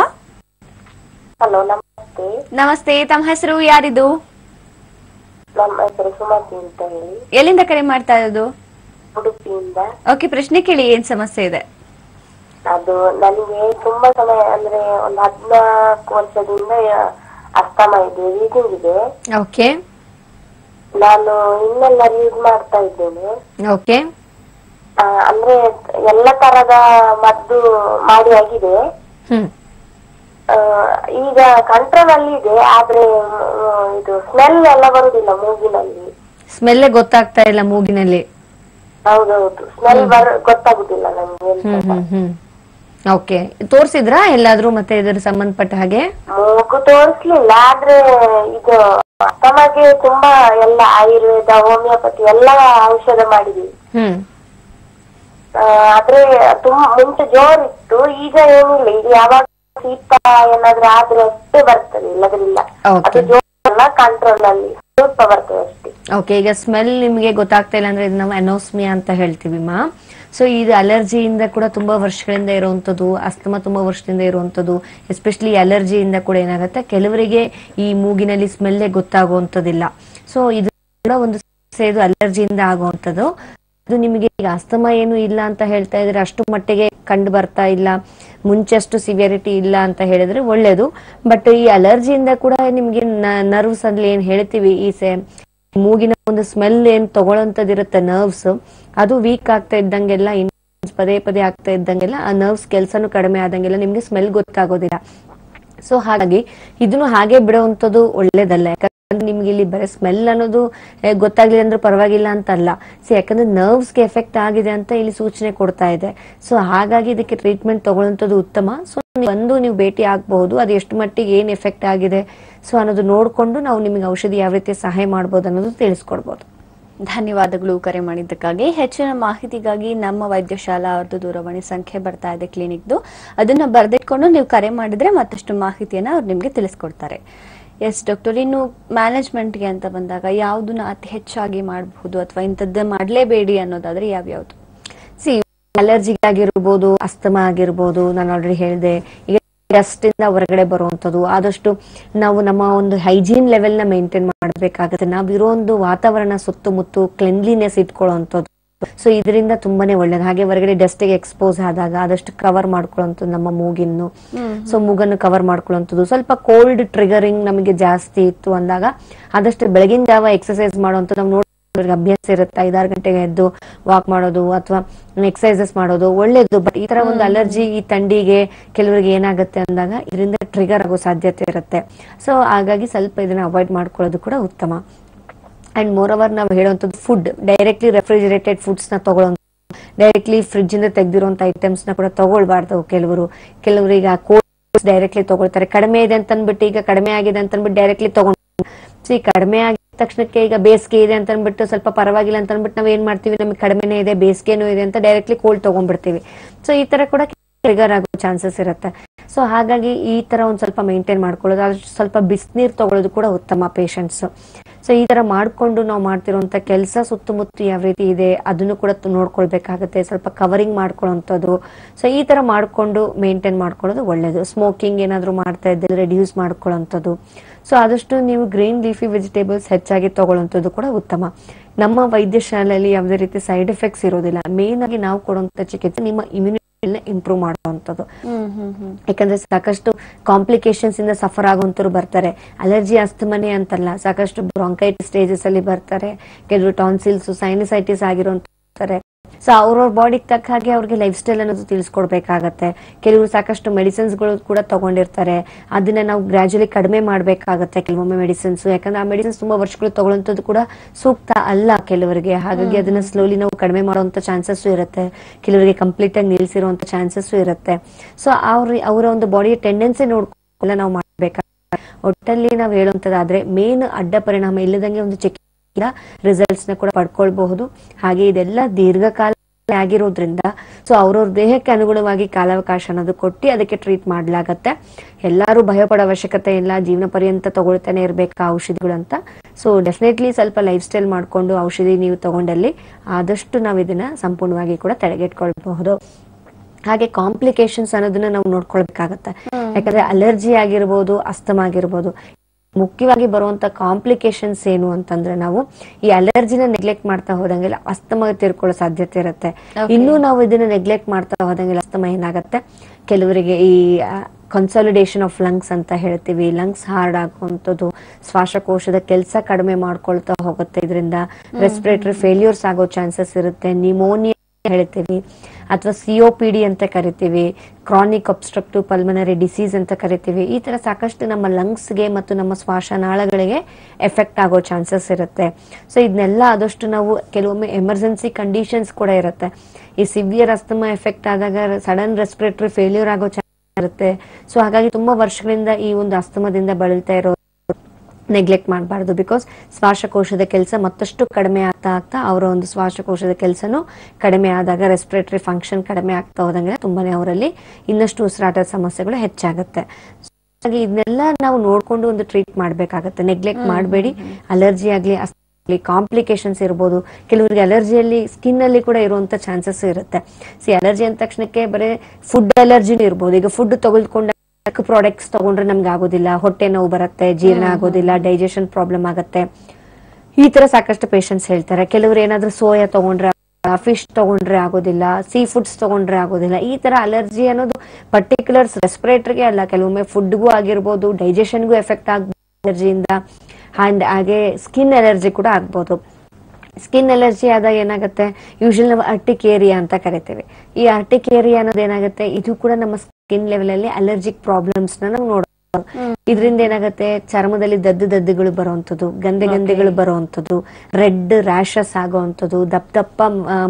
ಹಲೋ ನಮಸ್ತೆ ನಮಸ್ತೆ ತಮ್ಮ ಹೆಸರು ಯಾರಿದು ನಮ್ಮ ಹೆಸರು ಸುಮತಿ ಅಂತ ಹೇಳಿ ಎಲ್ಲಿಂದ ಕರೆ ಮಾಡ್ತಾ ಇರೋದು ಉಡುಪಿಯಿಂದ ಓಕೆ ಪ್ರಶ್ನೆ ಕೇಳಿ ಏನ್ ಸಮಸ್ಯೆ ಇದೆ ಅದು ನನಗೆ ತುಂಬಾ ಸಮಯ ಅಂದ್ರೆ ಒಂದು ಹದಿನಾಲ್ಕು ವರ್ಷದಿಂದ ಅಸ್ತಮ ಇದೆ ರೀಡಿಂಗ್ ಇದೆ ಓಕೆ ನಾನು ಇನ್ನೆಲ್ಲ ಯೂಸ್ ಮಾಡ್ತಾ ಇದ್ದೇನೆ ಓಕೆ ಆ, ಅಂದ್ರೆ ಎಲ್ಲ ತರದ ಮದ್ದು ಮಾಡಿ ಆಗಿದೆ ಹ್ಮ್ ಆ, ಈಗ ಕಂಟ್ರೋಲ್ ಅಲ್ಲಿ ಇದೆ ಆದ್ರೆ ಮ್, ಇದು ಸ್ಮೆಲ್ ಎಲ್ಲ ಬರುದಿಲ್ಲ ಮೂಗಿನಲ್ಲಿ ಸ್ಮೆಲ್ಲೇ ಗೊತ್ತಾಗ್ತಾ ಇಲ್ಲ ಮೂಗಿನಲ್ಲಿ ಹೌದೌದು ಸ್ಮೆಲ್ ಬರ್ ಗೊತ್ತಾಗುದಿಲ್ಲ ನಮ್ಗೆ ಎಂತ ಹ್ಮ್ ಹ್ಮ್ ಹ್ಮ್ ಓಕೆ ತೋರ್ಸಿದ್ರಾ ಎಲ್ಲಾದ್ರೂ ಮತ್ತೆ ಇದ್ರ ಸಂಬಂಧಪಟ್ಟ ಹಾಗೆ ಮೂಗು ತೋರಿಸ್ಲಿಲ್ಲ ಆದ್ರೆ ಇದು ಅಸ್ತಮಗೆ ತುಂಬಾ ಎಲ್ಲ ಆಯುರ್ವೇದ ಹೋಮಿಯೋಪತಿ ಎಲ್ಲ ಔಷಧ ಮಾಡಿದ್ವಿ ಹ್ಮ್ ಆ, ಆದ್ರೆ ತುಂಬ ಮುಂಚೆ ಜೋರಿತ್ತು ಈಗ ಏನಿಲ್ಲ ಈಗ ಯಾವಾಗ ಶೀತ ಏನಾದ್ರೂ ಆದ್ರೆ ಅಷ್ಟೇ ಬರ್ತದೆ ಇಲ್ಲದ್ರಿಲ್ಲ Okay. ಅದು ಜೋರಲ್ಲ ಕಂಟ್ರೋಲ್ ಅಲ್ಲಿ ಸ್ವಲ್ಪ ಬರ್ತದೆ ಅಷ್ಟೇ ಓಕೆ ಈಗ ಸ್ಮೆಲ್ ನಿಮಗೆ ಗೊತ್ತಾಗ್ತಾ ಇಲ್ಲ ಅಂದ್ರೆ ಇದು ನಾವು ಅನೋಸ್ಮಿಯಾ ಅಂತ ಹೇಳ್ತೀವಿ ಮಾ ಸೊ ಇದು ಅಲರ್ಜಿಯಿಂದ ಕೂಡ ತುಂಬಾ ವರ್ಷಗಳಿಂದ ಇರುವಂತದ್ದು ಅಸ್ತಮ ತುಂಬಾ ವರ್ಷದಿಂದ ಇರುವಂತದ್ದು ಎಸ್ಪೆಷಲಿ ಅಲರ್ಜಿಯಿಂದ ಕೂಡ ಏನಾಗುತ್ತೆ ಕೆಲವರಿಗೆ ಈ ಮೂಗಿನಲ್ಲಿ ಸ್ಮೆಲ್ಲೇ ಗೊತ್ತಾಗುವಂತದಿಲ್ಲ ಸೊ ಇದು ಕೂಡ ಒಂದು ಸಮಸ್ಯೆ, ಇದು ಅಲರ್ಜಿಯಿಂದ ಆಗುವಂತದ್ದು ಅದು ನಿಮಗೆ ಈಗ ಅಸ್ತಮ ಏನು ಇಲ್ಲ ಅಂತ ಹೇಳ್ತಾ ಇದ್ರೆ ಅಷ್ಟು ಮಟ್ಟಿಗೆ ಕಂಡು ಬರ್ತಾ ಇಲ್ಲ ಮುಂಚೆಷ್ಟು ಸಿವಿಯರಿಟಿ ಇಲ್ಲ ಅಂತ ಹೇಳಿದ್ರೆ ಒಳ್ಳೇದು ಬಟ್ ಈ ಅಲರ್ಜಿಯಿಂದ ಕೂಡ ನಿಮ್ಗೆ ನರ್ವ್ಸ್ ಅಲ್ಲಿ ಏನ್ ಹೇಳ್ತೀವಿ ಈ ಸೆ ಮೂಗಿನ ಒಂದು ಸ್ಮೆಲ್ ಏನ್ ತಗೊಳ್ಳೋಂಥದ್ದಿರುತ್ತೆ ನರ್ವ್ಸ್ ಅದು ವೀಕ್ ಆಗ್ತಾ ಇದ್ದಂಗೆಲ್ಲ ಇನ್ ಪದೇ ಪದೇ ಆಗ್ತಾ ಇದ್ದಂಗೆಲ್ಲ ಆ ನರ್ವ್ಸ್ ಕೆಲಸನೂ ಕಡಿಮೆ ಆದಂಗೆಲ್ಲ ನಿಮ್ಗೆ ಸ್ಮೆಲ್ ಗೊತ್ತಾಗೋದಿಲ್ಲ ಸೊ ಹಾಗಾಗಿ ಇದನ್ನು ಹಾಗೆ ಬಿಡುವಂಥದ್ದು ಒಳ್ಳೇದಲ್ಲ ಯಾಕಂದ್ರೆ ನಿಮ್ಗೆ ಇಲ್ಲಿ ಬರೀ ಸ್ಮೆಲ್ ಅನ್ನೋದು ಏ, ಗೊತ್ತಾಗ್ಲಿಲ್ಲ ಅಂದ್ರೆ ಪರವಾಗಿಲ್ಲ ಅಂತಲ್ಲ ಸೊ ಯಾಕಂದ್ರೆ ನರ್ವ್ಸ್ಗೆ ಎಫೆಕ್ಟ್ ಆಗಿದೆ ಅಂತ ಇಲ್ಲಿ ಸೂಚನೆ ಕೊಡ್ತಾ ಇದೆ ಸೊ ಹಾಗಾಗಿ ಇದಕ್ಕೆ ಟ್ರೀಟ್ಮೆಂಟ್ ತಗೊಳ್ಳೋಂಥದ್ದು ಉತ್ತಮ ಸೊ ಬಂದು ನೀವು ಭೇಟಿ ಆಗಬಹುದು ಅದು ಎಷ್ಟು ಮಟ್ಟಿಗೆ ಏನ್ ಎಫೆಕ್ಟ್ ಆಗಿದೆ ಸೊ ಅನ್ನೋದು ನೋಡ್ಕೊಂಡು ನಾವು ನಿಮಗೆ ಔಷಧಿ ಯಾವ ರೀತಿ ಸಹಾಯ ಮಾಡ್ಬೋದು ಅನ್ನೋದು ತಿಳಿಸ್ಕೊಡ್ಬೋದು ಧನ್ಯವಾದಗಳು ಕರೆ ಮಾಡಿದ್ದಕ್ಕಾಗಿ ಹೆಚ್ಚಿನ ಮಾಹಿತಿಗಾಗಿ ನಮ್ಮ ವೈದ್ಯಶಾಲಾ ಅವ್ರದ್ದು ದೂರವಾಣಿ ಸಂಖ್ಯೆ ಬರ್ತಾ ಇದೆ ಕ್ಲಿನಿಕ್ದು ಅದನ್ನ ಬರೆದಿಟ್ಕೊಂಡು ನೀವು ಕರೆ ಮಾಡಿದ್ರೆ ಮತ್ತಷ್ಟು ಮಾಹಿತಿಯನ್ನ ಅವ್ರು ನಿಮ್ಗೆ ತಿಳಿಸ್ಕೊಡ್ತಾರೆ ಎಸ್ ಡಾಕ್ಟರ್ ಇನ್ನು ಮ್ಯಾನೇಜ್ಮೆಂಟ್ಗೆ ಅಂತ ಬಂದಾಗ ಯಾವ್ದನ್ನ ಅತಿ ಹೆಚ್ಚಾಗಿ ಮಾಡಬಹುದು ಅಥವಾ ಇಂಥದ್ದೇ ಮಾಡಲೇಬೇಡಿ ಅನ್ನೋದಾದ್ರೆ ಯಾವ್ಯಾವ್ದು ಸಿ ಅಲರ್ಜಿ ಆಗಿರ್ಬೋದು ಅಸ್ತಮಾ ಆಗಿರ್ಬೋದು ನಾನು ಆಲ್ರೆಡಿ ಹೇಳಿದೆ ಈಗ ಡಸ್ಟ್ ಇಂದ ಹೊರಗಡೆ ಬರುವಂತದ್ದು ಆದಷ್ಟು ನಾವು ನಮ್ಮ ಒಂದು ಹೈಜೀನ್ ಲೆವೆಲ್ ನ ಮೇಂಟೈನ್ ಮಾಡಬೇಕಾಗುತ್ತೆ ನಾವಿರೋ ಒಂದು ವಾತಾವರಣ ಸುತ್ತಮುತ್ತ ಕ್ಲೆನ್ಲಿನೆಸ್ ಇಟ್ಕೊಳ್ಳುವಂಥದ್ದು ಸೊ ಇದರಿಂದ ತುಂಬಾನೇ ಒಳ್ಳೇದು ಹಾಗೆ ಹೊರಗಡೆ ಡಸ್ಟ್ ಗೆ ಎಕ್ಸ್ಪೋಸ್ ಆದಾಗ ಆದಷ್ಟು ಕವರ್ ಮಾಡ್ಕೊಳ್ಳುವಂಥದ್ದು ನಮ್ಮ ಮೂಗಿನ್ನು ಸೊ ಮೂಗನ್ನು ಕವರ್ ಮಾಡ್ಕೊಳ್ಳುವಂಥದ್ದು ಸ್ವಲ್ಪ ಕೋಲ್ಡ್ ಟ್ರಿಗರಿಂಗ್ ನಮಗೆ ಜಾಸ್ತಿ ಇತ್ತು ಅಂದಾಗ ಆದಷ್ಟು ಬೆಳಗಿನ ಜಾವ ಎಕ್ಸರ್ಸೈಸ್ ಮಾಡುವಂಥದ್ದು ನಾವು ನೋಡಿ ಅವ್ರಿಗೆ ಅಭ್ಯಾಸ ಇರುತ್ತೆ ಐದಾರು ಗಂಟೆಗೆ ಎದ್ದು ವಾಕ್ ಮಾಡೋದು ಅಥವಾ ಎಕ್ಸರ್ಸೈಸಸ್ ಮಾಡೋದು ಒಳ್ಳೇದು ಬಟ್ ಈ ತರ ಒಂದು ಅಲರ್ಜಿ ಈ ಥಂಡಿಗೆ ಕೆಲವರಿಗೆ ಏನಾಗುತ್ತೆ ಅಂದಾಗ ಇದರಿಂದ ಟ್ರಿಗರ್ ಆಗೋ ಸಾಧ್ಯತೆ ಇರುತ್ತೆ ಸೊ ಹಾಗಾಗಿ ಸ್ವಲ್ಪ ಇದನ್ನ ಅವಾಯ್ಡ್ ಮಾಡ್ಕೊಳ್ಳೋದು ಕೂಡ ಉತ್ತಮ ಅಂಡ್ ಮೋರ್ ಓವರ್ ನಾವು ಹೇಳುವಂಥದ್ದು ಫುಡ್ ಡೈರೆಕ್ಟ್ಲಿ ರೆಫ್ರಿಜರೇಟೆಡ್ ಫುಡ್ಸ್ ನ ತಗೊಳ್ಳೋ ಡೈರೆಕ್ಟ್ಲಿ ಫ್ರಿಡ್ಜ್ ಇಂದ ತೆಗ್ದಿರುವಂತ ಐಟಮ್ಸ್ ನ ಕೂಡ ತಗೊಳ್ಬಾರ್ದು ಕೆಲವರು ಕೆಲವರು ಈಗ ಕೋಲ್ಡ್ ಡೈರೆಕ್ಟ್ಲಿ ತಗೊಳ್ತಾರೆ ಕಡಿಮೆ ಇದೆ ಅಂತ ಅಂದ್ಬಿಟ್ಟು ಈಗ ಕಡಿಮೆ ಆಗಿದೆ ಅಂತ ಅಂದ್ಬಿಟ್ಟು ಡೈರೆಕ್ಟ್ಲಿ ತಗೊಂಡು ಸಿ ಕಡಿಮೆ ಆಗಿದ ತಕ್ಷಣಕ್ಕೆ ಈಗ ಬೇಸಿಗೆ ಇದೆ ಅಂತ ಅಂದ್ಬಿಟ್ಟು ಸ್ವಲ್ಪ ಪರವಾಗಿಲ್ಲ ಅಂತ ಅಂದ್ಬಿಟ್ಟು ನಾವ್ ಏನ್ ಮಾಡ್ತೀವಿ ನಮಗೆ ಕಡಿಮೆನೇ ಇದೆ ಬೇಸಿಗೆನೂ ಇದೆ ಅಂತ ಡೈರೆಕ್ಟ್ಲಿ ಕೋಲ್ಡ್ ತಗೊಂಡ್ಬಿಡ್ತೀವಿ ಸೊ ಈ ತರ ಕೂಡ ಟ್ರಿಗರ್ ಆಗೋ ಚಾನ್ಸಸ್ ಇರುತ್ತೆ ಸೊ ಹಾಗಾಗಿ ಈ ತರ ಒಂದ್ ಸ್ವಲ್ಪ ಮೇಂಟೈನ್ ಮಾಡ್ಕೊಳ್ಳೋದು ಅಷ್ಟು ಸ್ವಲ್ಪ ಬಿಸಿನೀರು ತಗೊಳ್ಳೋದು ಕೂಡ ಉತ್ತಮ ಪೇಷಂಟ್ಸ್ ಸೊ ಈ ತರ ಮಾಡ್ಕೊಂಡು ನಾವು ಮಾಡ್ತಿರುವಂತ ಕೆಲಸ ಸುತ್ತಮುತ್ತ ಯಾವ ರೀತಿ ಇದೆ ಅದನ್ನು ಕೂಡ ತು- ನೋಡ್ಕೊಳ್ಬೇಕಾಗತ್ತೆ ಸ್ವಲ್ಪ ಕವರಿಂಗ್ ಮಾಡ್ಕೊಳ್ಳೋಂಥದ್ದು ಸೊ ಈ ತರ ಮಾಡ್ಕೊಂಡು ಮೇಂಟೈನ್ ಮಾಡ್ಕೊಳ್ಳೋದು ಒಳ್ಳೇದು ಸ್ಮೋಕಿಂಗ್ ಏನಾದ್ರು ಮಾಡ್ತಾ ಇದ್ದರೆ ರೆಡ್ಯೂಸ್ ಮಾಡ್ಕೊಳ್ಳೋಂಥದ್ದು ಸೊ ಆದಷ್ಟು ನೀವು ಗ್ರೀನ್ ಲೀಫಿ ವೆಜಿಟೇಬಲ್ಸ್ ಹೆಚ್ಚಾಗಿ ತಗೊಳ್ಳುವಂಥದ್ದು ಕೂಡ ಉತ್ತಮ ನಮ್ಮ ವೈದ್ಯಶಾಲೆಯಲ್ಲಿ ಯಾವುದೇ ರೀತಿ ಸೈಡ್ ಎಫೆಕ್ಟ್ಸ್ ಇರೋದಿಲ್ಲ ಮೇನ್ ಆಗಿ ನಾವು ಕೊಡುವಂತ ಚಿಕಿತ್ಸೆ ನಿಮ್ಮ ಇಮ್ಯುನಿಟಿ ಇಂಪ್ರೂವ್ ಮಾಡುವಂಥದ್ದು ಯಾಕಂದ್ರೆ ಸಾಕಷ್ಟು ಕಾಂಪ್ಲಿಕೇಶನ್ಸ್ ಇಂದ ಸಫರ್ ಆಗುವಂತರು ಬರ್ತಾರೆ ಅಲರ್ಜಿ ಅಸ್ತಮನೆ ಅಂತಲ್ಲ ಸಾಕಷ್ಟು ಬ್ರಾಂಕೈಟಿಸ್ ಸ್ಟೇಜಸ್ ಅಲ್ಲಿ ಬರ್ತಾರೆ ಕೆಲವರು ಟಾನ್ಸಿಲ್ಸ್ ಸೈನಸೈಟಿಸ್ ಆಗಿರೋಂತಾರೆ ಸೊ ಅವ್ರವ್ರ ಬಾಡಿಗೆ ತಕ್ಕ ಹಾಗೆ ಅವ್ರಿಗೆ ಲೈಫ್ ಸ್ಟೈಲ್ ಅನ್ನೋದು ತಿಳಿಸ್ಕೊಡ್ಬೇಕಾಗತ್ತೆ ಕೆಲವರು ಸಾಕಷ್ಟು ಮೆಡಿಸಿನ್ಸ್ ಗಳು ಕೂಡ ತಗೊಂಡಿರ್ತಾರೆ ಅದನ್ನ ನಾವು ಗ್ರಾಜುಲಿ ಕಡಿಮೆ ಮಾಡ್ಬೇಕಾಗತ್ತೆ ಕೆಲವೊಮ್ಮೆ ಮೆಡಿಸಿನ್ಸ್ ಯಾಕಂದ್ರೆ ಆ ಮೆಡಿಸಿನ್ಸ್ ತುಂಬಾ ವರ್ಷಗಳು ತಗೊಳ್ಳೋಂಥದ್ದು ಕೂಡ ಸೂಕ್ತ ಅಲ್ಲ ಕೆಲವರಿಗೆ ಹಾಗಾಗಿ ಅದನ್ನ ಸ್ಲೋಲಿ ನಾವು ಕಡಿಮೆ ಮಾಡುವಂತ ಚಾನ್ಸಸ್ ಇರುತ್ತೆ ಕೆಲವರಿಗೆ ಕಂಪ್ಲೀಟ್ ಆಗಿ ನಿಲ್ಸಿರುವಂತ ಚಾನ್ಸಸ್ ಇರುತ್ತೆ ಸೊ ಅವ್ರ ಅವರ ಒಂದು ಬಾಡಿಯ ಟೆಂಡೆನ್ಸಿ ನೋಡ್ಕೊಳ್ಳ ನಾವು ಮಾಡ್ಬೇಕಾಗುತ್ತೆ ಒಟ್ಟಲ್ಲಿ ನಾವು ಹೇಳುವಂತದ್ದಾದ್ರೆ ಮೇನ್ ಅಡ್ಡ ಪರಿಣಾಮ ಇಲ್ಲದಂಗೆ ಒಂದು ಚಿಕಿತ್ಸೆ ರಿಸಲ್ಟ್ಸ್ ನ ಕೂಡ ಪಡ್ಕೊಳ್ಬಹುದು ಹಾಗೆ ಇದೆಲ್ಲ ದೀರ್ಘಕಾಲ ಆಗಿರೋದ್ರಿಂದ ಸೊ ಅವ್ರವ್ರ ದೇಹಕ್ಕೆ ಅನುಗುಣವಾಗಿ ಕಾಲಾವಕಾಶ ಅನ್ನೋದು ಕೊಟ್ಟು ಅದಕ್ಕೆ ಟ್ರೀಟ್ ಮಾಡ್ಲಾಗತ್ತೆ ಎಲ್ಲರೂ ಭಯಪಡೋ ಅವಶ್ಯಕತೆ ಇಲ್ಲ ಜೀವನ ಪರ್ಯಂತ ತಗೊಳ್ತಾನೆ ಇರ್ಬೇಕಾ ಔಷಧಿಗಳು ಅಂತ ಸೊ ಡೆಫಿನೆಟ್ಲಿ ಸ್ವಲ್ಪ ಲೈಫ್ ಸ್ಟೈಲ್ ಮಾಡ್ಕೊಂಡು ಔಷಧಿ ನೀವು ತಗೊಂಡಲ್ಲಿ ಆದಷ್ಟು ನಾವು ಇದನ್ನ ಸಂಪೂರ್ಣವಾಗಿ ಕೂಡ ತಡೆಗಟ್ಕೊಳ್ಬಹುದು ಹಾಗೆ ಕಾಂಪ್ಲಿಕೇಶನ್ಸ್ ಅನ್ನೋದನ್ನ ನಾವು ನೋಡ್ಕೊಳ್ಬೇಕಾಗತ್ತೆ ಯಾಕಂದ್ರೆ ಅಲರ್ಜಿ ಆಗಿರ್ಬೋದು ಅಸ್ತಮ ಆಗಿರ್ಬೋದು ಮುಖ್ಯವಾಗಿ ಬರುವಂತ ಕಾಂಪ್ಲಿಕೇಶನ್ಸ್ ಏನು ಅಂತಂದ್ರೆ ನಾವು ಈ ಅಲರ್ಜಿನ ನೆಗ್ಲೆಕ್ಟ್ ಮಾಡ್ತಾ ಹೋದಂಗೆಲ್ಲ ಅಸ್ತಮ ತೀರ್ಕೊಳ್ಳೋ ಸಾಧ್ಯತೆ ಇರುತ್ತೆ ಇನ್ನೂ ನಾವು ಇದನ್ನ ನೆಗ್ಲೆಕ್ಟ್ ಮಾಡ್ತಾ ಹೋದಂಗೆಲ್ಲ ಅಸ್ತಮ ಏನಾಗತ್ತೆ ಕೆಲವರಿಗೆ ಈ ಕನ್ಸಾಲಿಡೇಷನ್ ಆಫ್ ಲಂಗ್ಸ್ ಅಂತ ಹೇಳ್ತೀವಿ ಲಂಗ್ಸ್ ಹಾರ್ಡ್ ಆಗುವಂಥದ್ದು ಶ್ವಾಸಕೋಶದ ಕೆಲಸ ಕಡಿಮೆ ಮಾಡ್ಕೊಳ್ತಾ ಹೋಗುತ್ತೆ ಇದರಿಂದ ರೆಸ್ಪಿರೇಟರಿ ಫೇಲ್ಯೂರ್ಸ್ ಆಗೋ ಚಾನ್ಸಸ್ ಇರುತ್ತೆ ನಿಮೋನಿಯಾ ಹೇಳ್ತೀವಿ ಅಥವಾ ಸಿಒಪಿಡಿ ಅಂತ ಕರಿತೀವಿ ಕ್ರಾನಿಕ್ ಅಬ್ಸ್ಟ್ರಕ್ಟಿವ್ ಪಲ್ಮನರಿ ಡಿಸೀಸ್ ಅಂತ ಕರಿತೀವಿ ಈ ತರ ಸಾಕಷ್ಟು ನಮ್ಮ ಲಂಗ್ಸ್ಗೆ ಮತ್ತು ನಮ್ಮ ಶ್ವಾಸನಾಳಗಳಿಗೆ ಎಫೆಕ್ಟ್ ಆಗೋ ಚಾನ್ಸಸ್ ಇರುತ್ತೆ ಸೊ ಇದನ್ನೆಲ್ಲ ಆದಷ್ಟು ನಾವು ಕೆಲವೊಮ್ಮೆ ಎಮರ್ಜೆನ್ಸಿ ಕಂಡೀಷನ್ಸ್ ಕೂಡ ಇರುತ್ತೆ ಈ ಸಿವಿಯರ್ ಅಸ್ತಮ ಎಫೆಕ್ಟ್ ಆದಾಗ ಸಡನ್ ರೆಸ್ಪಿರೇಟರಿ ಫೇಲ್ಯೂರ್ ಆಗೋ ಚಾನ್ಸ್ ಇರುತ್ತೆ ಸೊ ಹಾಗಾಗಿ ತುಂಬಾ ವರ್ಷಗಳಿಂದ ಈ ಒಂದು ಅಸ್ತಮದಿಂದ ಬಳಲ್ತಾ ಇರೋ ನೆಗ್ಲೆಕ್ಟ್ ಮಾಡಬಾರ್ದು ಬಿಕಾಸ್ ಶ್ವಾಸಕೋಶದ ಕೆಲಸ ಮತ್ತಷ್ಟು ಕಡಿಮೆ ಆಗ್ತಾ ಆಗ್ತಾ ಅವರ ಒಂದು ಶ್ವಾಸಕೋಶದ ಕೆಲಸನೂ ಕಡಿಮೆ ಆದಾಗ ರೆಸ್ಪಿರೇಟರಿ ಫಂಕ್ಷನ್ ಕಡಿಮೆ ಆಗ್ತಾ ಹೋದಂಗೆ ತುಂಬಾನೇ ಅವರಲ್ಲಿ ಇನ್ನಷ್ಟು ಉಸಿರಾಟದ ಸಮಸ್ಯೆಗಳು ಹೆಚ್ಚಾಗುತ್ತೆ ಹಾಗಾಗಿ ಇದನ್ನೆಲ್ಲ ನಾವು ನೋಡ್ಕೊಂಡು ಒಂದು ಟ್ರೀಟ್ ಮಾಡ್ಬೇಕಾಗತ್ತೆ ನೆಗ್ಲೆಕ್ಟ್ ಮಾಡಬೇಡಿ ಅಲರ್ಜಿ ಆಗ್ಲಿ ಆಗ್ಲಿ ಕಾಂಪ್ಲಿಕೇಶನ್ಸ್ ಇರ್ಬೋದು ಕೆಲವರಿಗೆ ಅಲರ್ಜಿಯಲ್ಲಿ ಸ್ಕಿನ್ ಅಲ್ಲಿ ಕೂಡ ಇರುವಂತ ಚಾನ್ಸಸ್ ಇರುತ್ತೆ ಸಿ ಅಲರ್ಜಿ ಅಂದ ತಕ್ಷಣಕ್ಕೆ ಬರೀ ಫುಡ್ ಅಲರ್ಜಿನೂ ಇರ್ಬೋದು ಈಗ ಫುಡ್ ತಗೊಳ್ಕೊಂಡ ಪ್ರಾಡಕ್ಟ್ಸ್ ತಗೊಂಡ್ರೆ ನಮ್ಗೆ ಆಗೋದಿಲ್ಲ ಹೊಟ್ಟೆ ನೋವು ಬರುತ್ತೆ ಜೀರ್ಣ ಆಗೋದಿಲ್ಲ ಡೈಜೆಷನ್ ಪ್ರಾಬ್ಲಮ್ ಆಗುತ್ತೆ ಈ ತರ ಸಾಕಷ್ಟು ಪೇಷಂಟ್ಸ್ ಹೇಳ್ತಾರೆ ಕೆಲವರು ಏನಾದ್ರೂ ಸೋಯಾ ತಗೊಂಡ್ರೆ ಫಿಶ್ ತಗೊಂಡ್ರೆ ಆಗೋದಿಲ್ಲ ಸೀ ಫುಡ್ಸ್ ತಗೊಂಡ್ರೆ ಆಗೋದಿಲ್ಲ ಈ ತರ ಅಲರ್ಜಿ ಅನ್ನೋದು ಪರ್ಟಿಕ್ಯುಲರ್ಸ್ ರೆಸ್ಪಿರೇಟರ್ಗೆ ಅಲ್ಲ ಕೆಲವೊಮ್ಮೆ ಫುಡ್ಗೂ ಆಗಿರ್ಬೋದು ಡೈಜೆಷನ್ಗೂ ಎಫೆಕ್ಟ್ ಆಗ್ಬೋದು ಅಲರ್ಜಿಯಿಂದ ಅಂಡ್ ಹಾಗೆ ಸ್ಕಿನ್ ಅಲರ್ಜಿ ಕೂಡ ಆಗ್ಬೋದು ಸ್ಕಿನ್ ಅಲರ್ಜಿ ಆದಾಗ ಏನಾಗುತ್ತೆ ಯೂಶಲ್ ನಾವು ಅರ್ಟಿಕೇರಿಯಾ ಅಂತ ಕರಿತೀವಿ ಈ ಅರ್ಟಿಕೇರಿಯಾ ಅನ್ನೋದು ಏನಾಗುತ್ತೆ ಇದು ಕೂಡ ನಮ್ಮ ಸ್ಕಿನ್ ಲೆವೆಲ್ ಅಲ್ಲಿ ಅಲರ್ಜಿಕ್ ಪ್ರಾಬ್ಲಮ್ಸ್ ನ ನಾವು ನೋಡಬಹುದು ಇದರಿಂದ ಏನಾಗುತ್ತೆ ಚರ್ಮದಲ್ಲಿ ದದ್ದು ದದ್ದುಗಳು ಬರುವಂತದ್ದು ಗಂದೆ ಗಂದೆಗಳು ಬರುವಂತದ್ದು ರೆಡ್ ರ್ಯಾಶಸ್ ಆಗುವಂತದ್ದು ದಪ್ಪ ದಪ್ಪ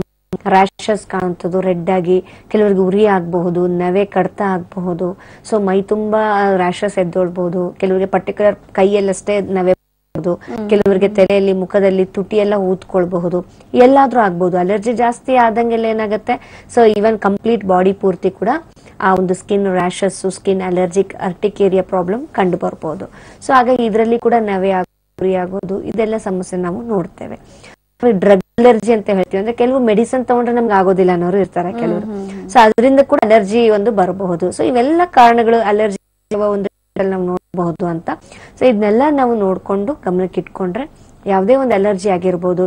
ರ್ಯಾಶಸ್ ಕಾಣುವಂಥದ್ದು ರೆಡ್ ಆಗಿ ಕೆಲವರಿಗೆ ಉರಿ ಆಗಬಹುದು ನವೆ ಕಡ್ತ ಆಗಬಹುದು ಸೊ ಮೈ ತುಂಬಾ ರ್ಯಾಶಸ್ ಎದ್ದೊಳ್ಬಹುದು ಕೆಲವರಿಗೆ ಪರ್ಟಿಕ್ಯುಲರ್ ಕೈಯಲ್ಲಷ್ಟೇ ನವೆ ಆಗಬಹುದು ಕೆಲವರಿಗೆ ತಲೆಯಲ್ಲಿ ಮುಖದಲ್ಲಿ ತುಟಿ ಎಲ್ಲ ಊದ್ಕೊಳ್ಬಹುದು ಎಲ್ಲಾದ್ರೂ ಆಗ್ಬಹುದು ಅಲರ್ಜಿ ಜಾಸ್ತಿ ಆದಂಗೆಲ್ಲ ಏನಾಗುತ್ತೆ ಸೊ ಈವನ್ ಕಂಪ್ಲೀಟ್ ಬಾಡಿ ಪೂರ್ತಿ ಕೂಡ ಆ ಒಂದು skin rashes skin allergic urticaria problem ಕಂಡು ಬರ್ಬೋದು ಸೊ ಹಾಗಾಗಿ ಇದರಲ್ಲಿ ಕೂಡ ನವೆ ಆಗೋದು ಆಗೋದು ಇದೆಲ್ಲ ಸಮಸ್ಯೆ ನಾವು ನೋಡ್ತೇವೆ ಡ್ರಗ್ ಅಲರ್ಜಿ ಅಂತ ಹೇಳ್ತೀವಿ ಅಂದ್ರೆ ಕೆಲವು ಮೆಡಿಸಿನ್ ತಗೊಂಡ್ರೆ ನಮ್ಗೆ ಆಗೋದಿಲ್ಲ ಅನ್ನೋರು ಇರ್ತಾರೆ ಕೆಲವರು ಸೊ ಅದರಿಂದ ಕೂಡ ಅಲರ್ಜಿ ಒಂದು ಬರಬಹುದು ಸೊ ಇವೆಲ್ಲ ಕಾರಣಗಳು ಅಲರ್ಜಿ ಒಂದು ನಾವು ನೋಡಬಹುದು ಅಂತ ಸೊ ಇದನ್ನೆಲ್ಲ ನಾವು ನೋಡ್ಕೊಂಡು ಗಮನಕ್ಕೆ ಇಟ್ಕೊಂಡ್ರೆ ಯಾವುದೇ ಒಂದು ಅಲರ್ಜಿ ಆಗಿರ್ಬೋದು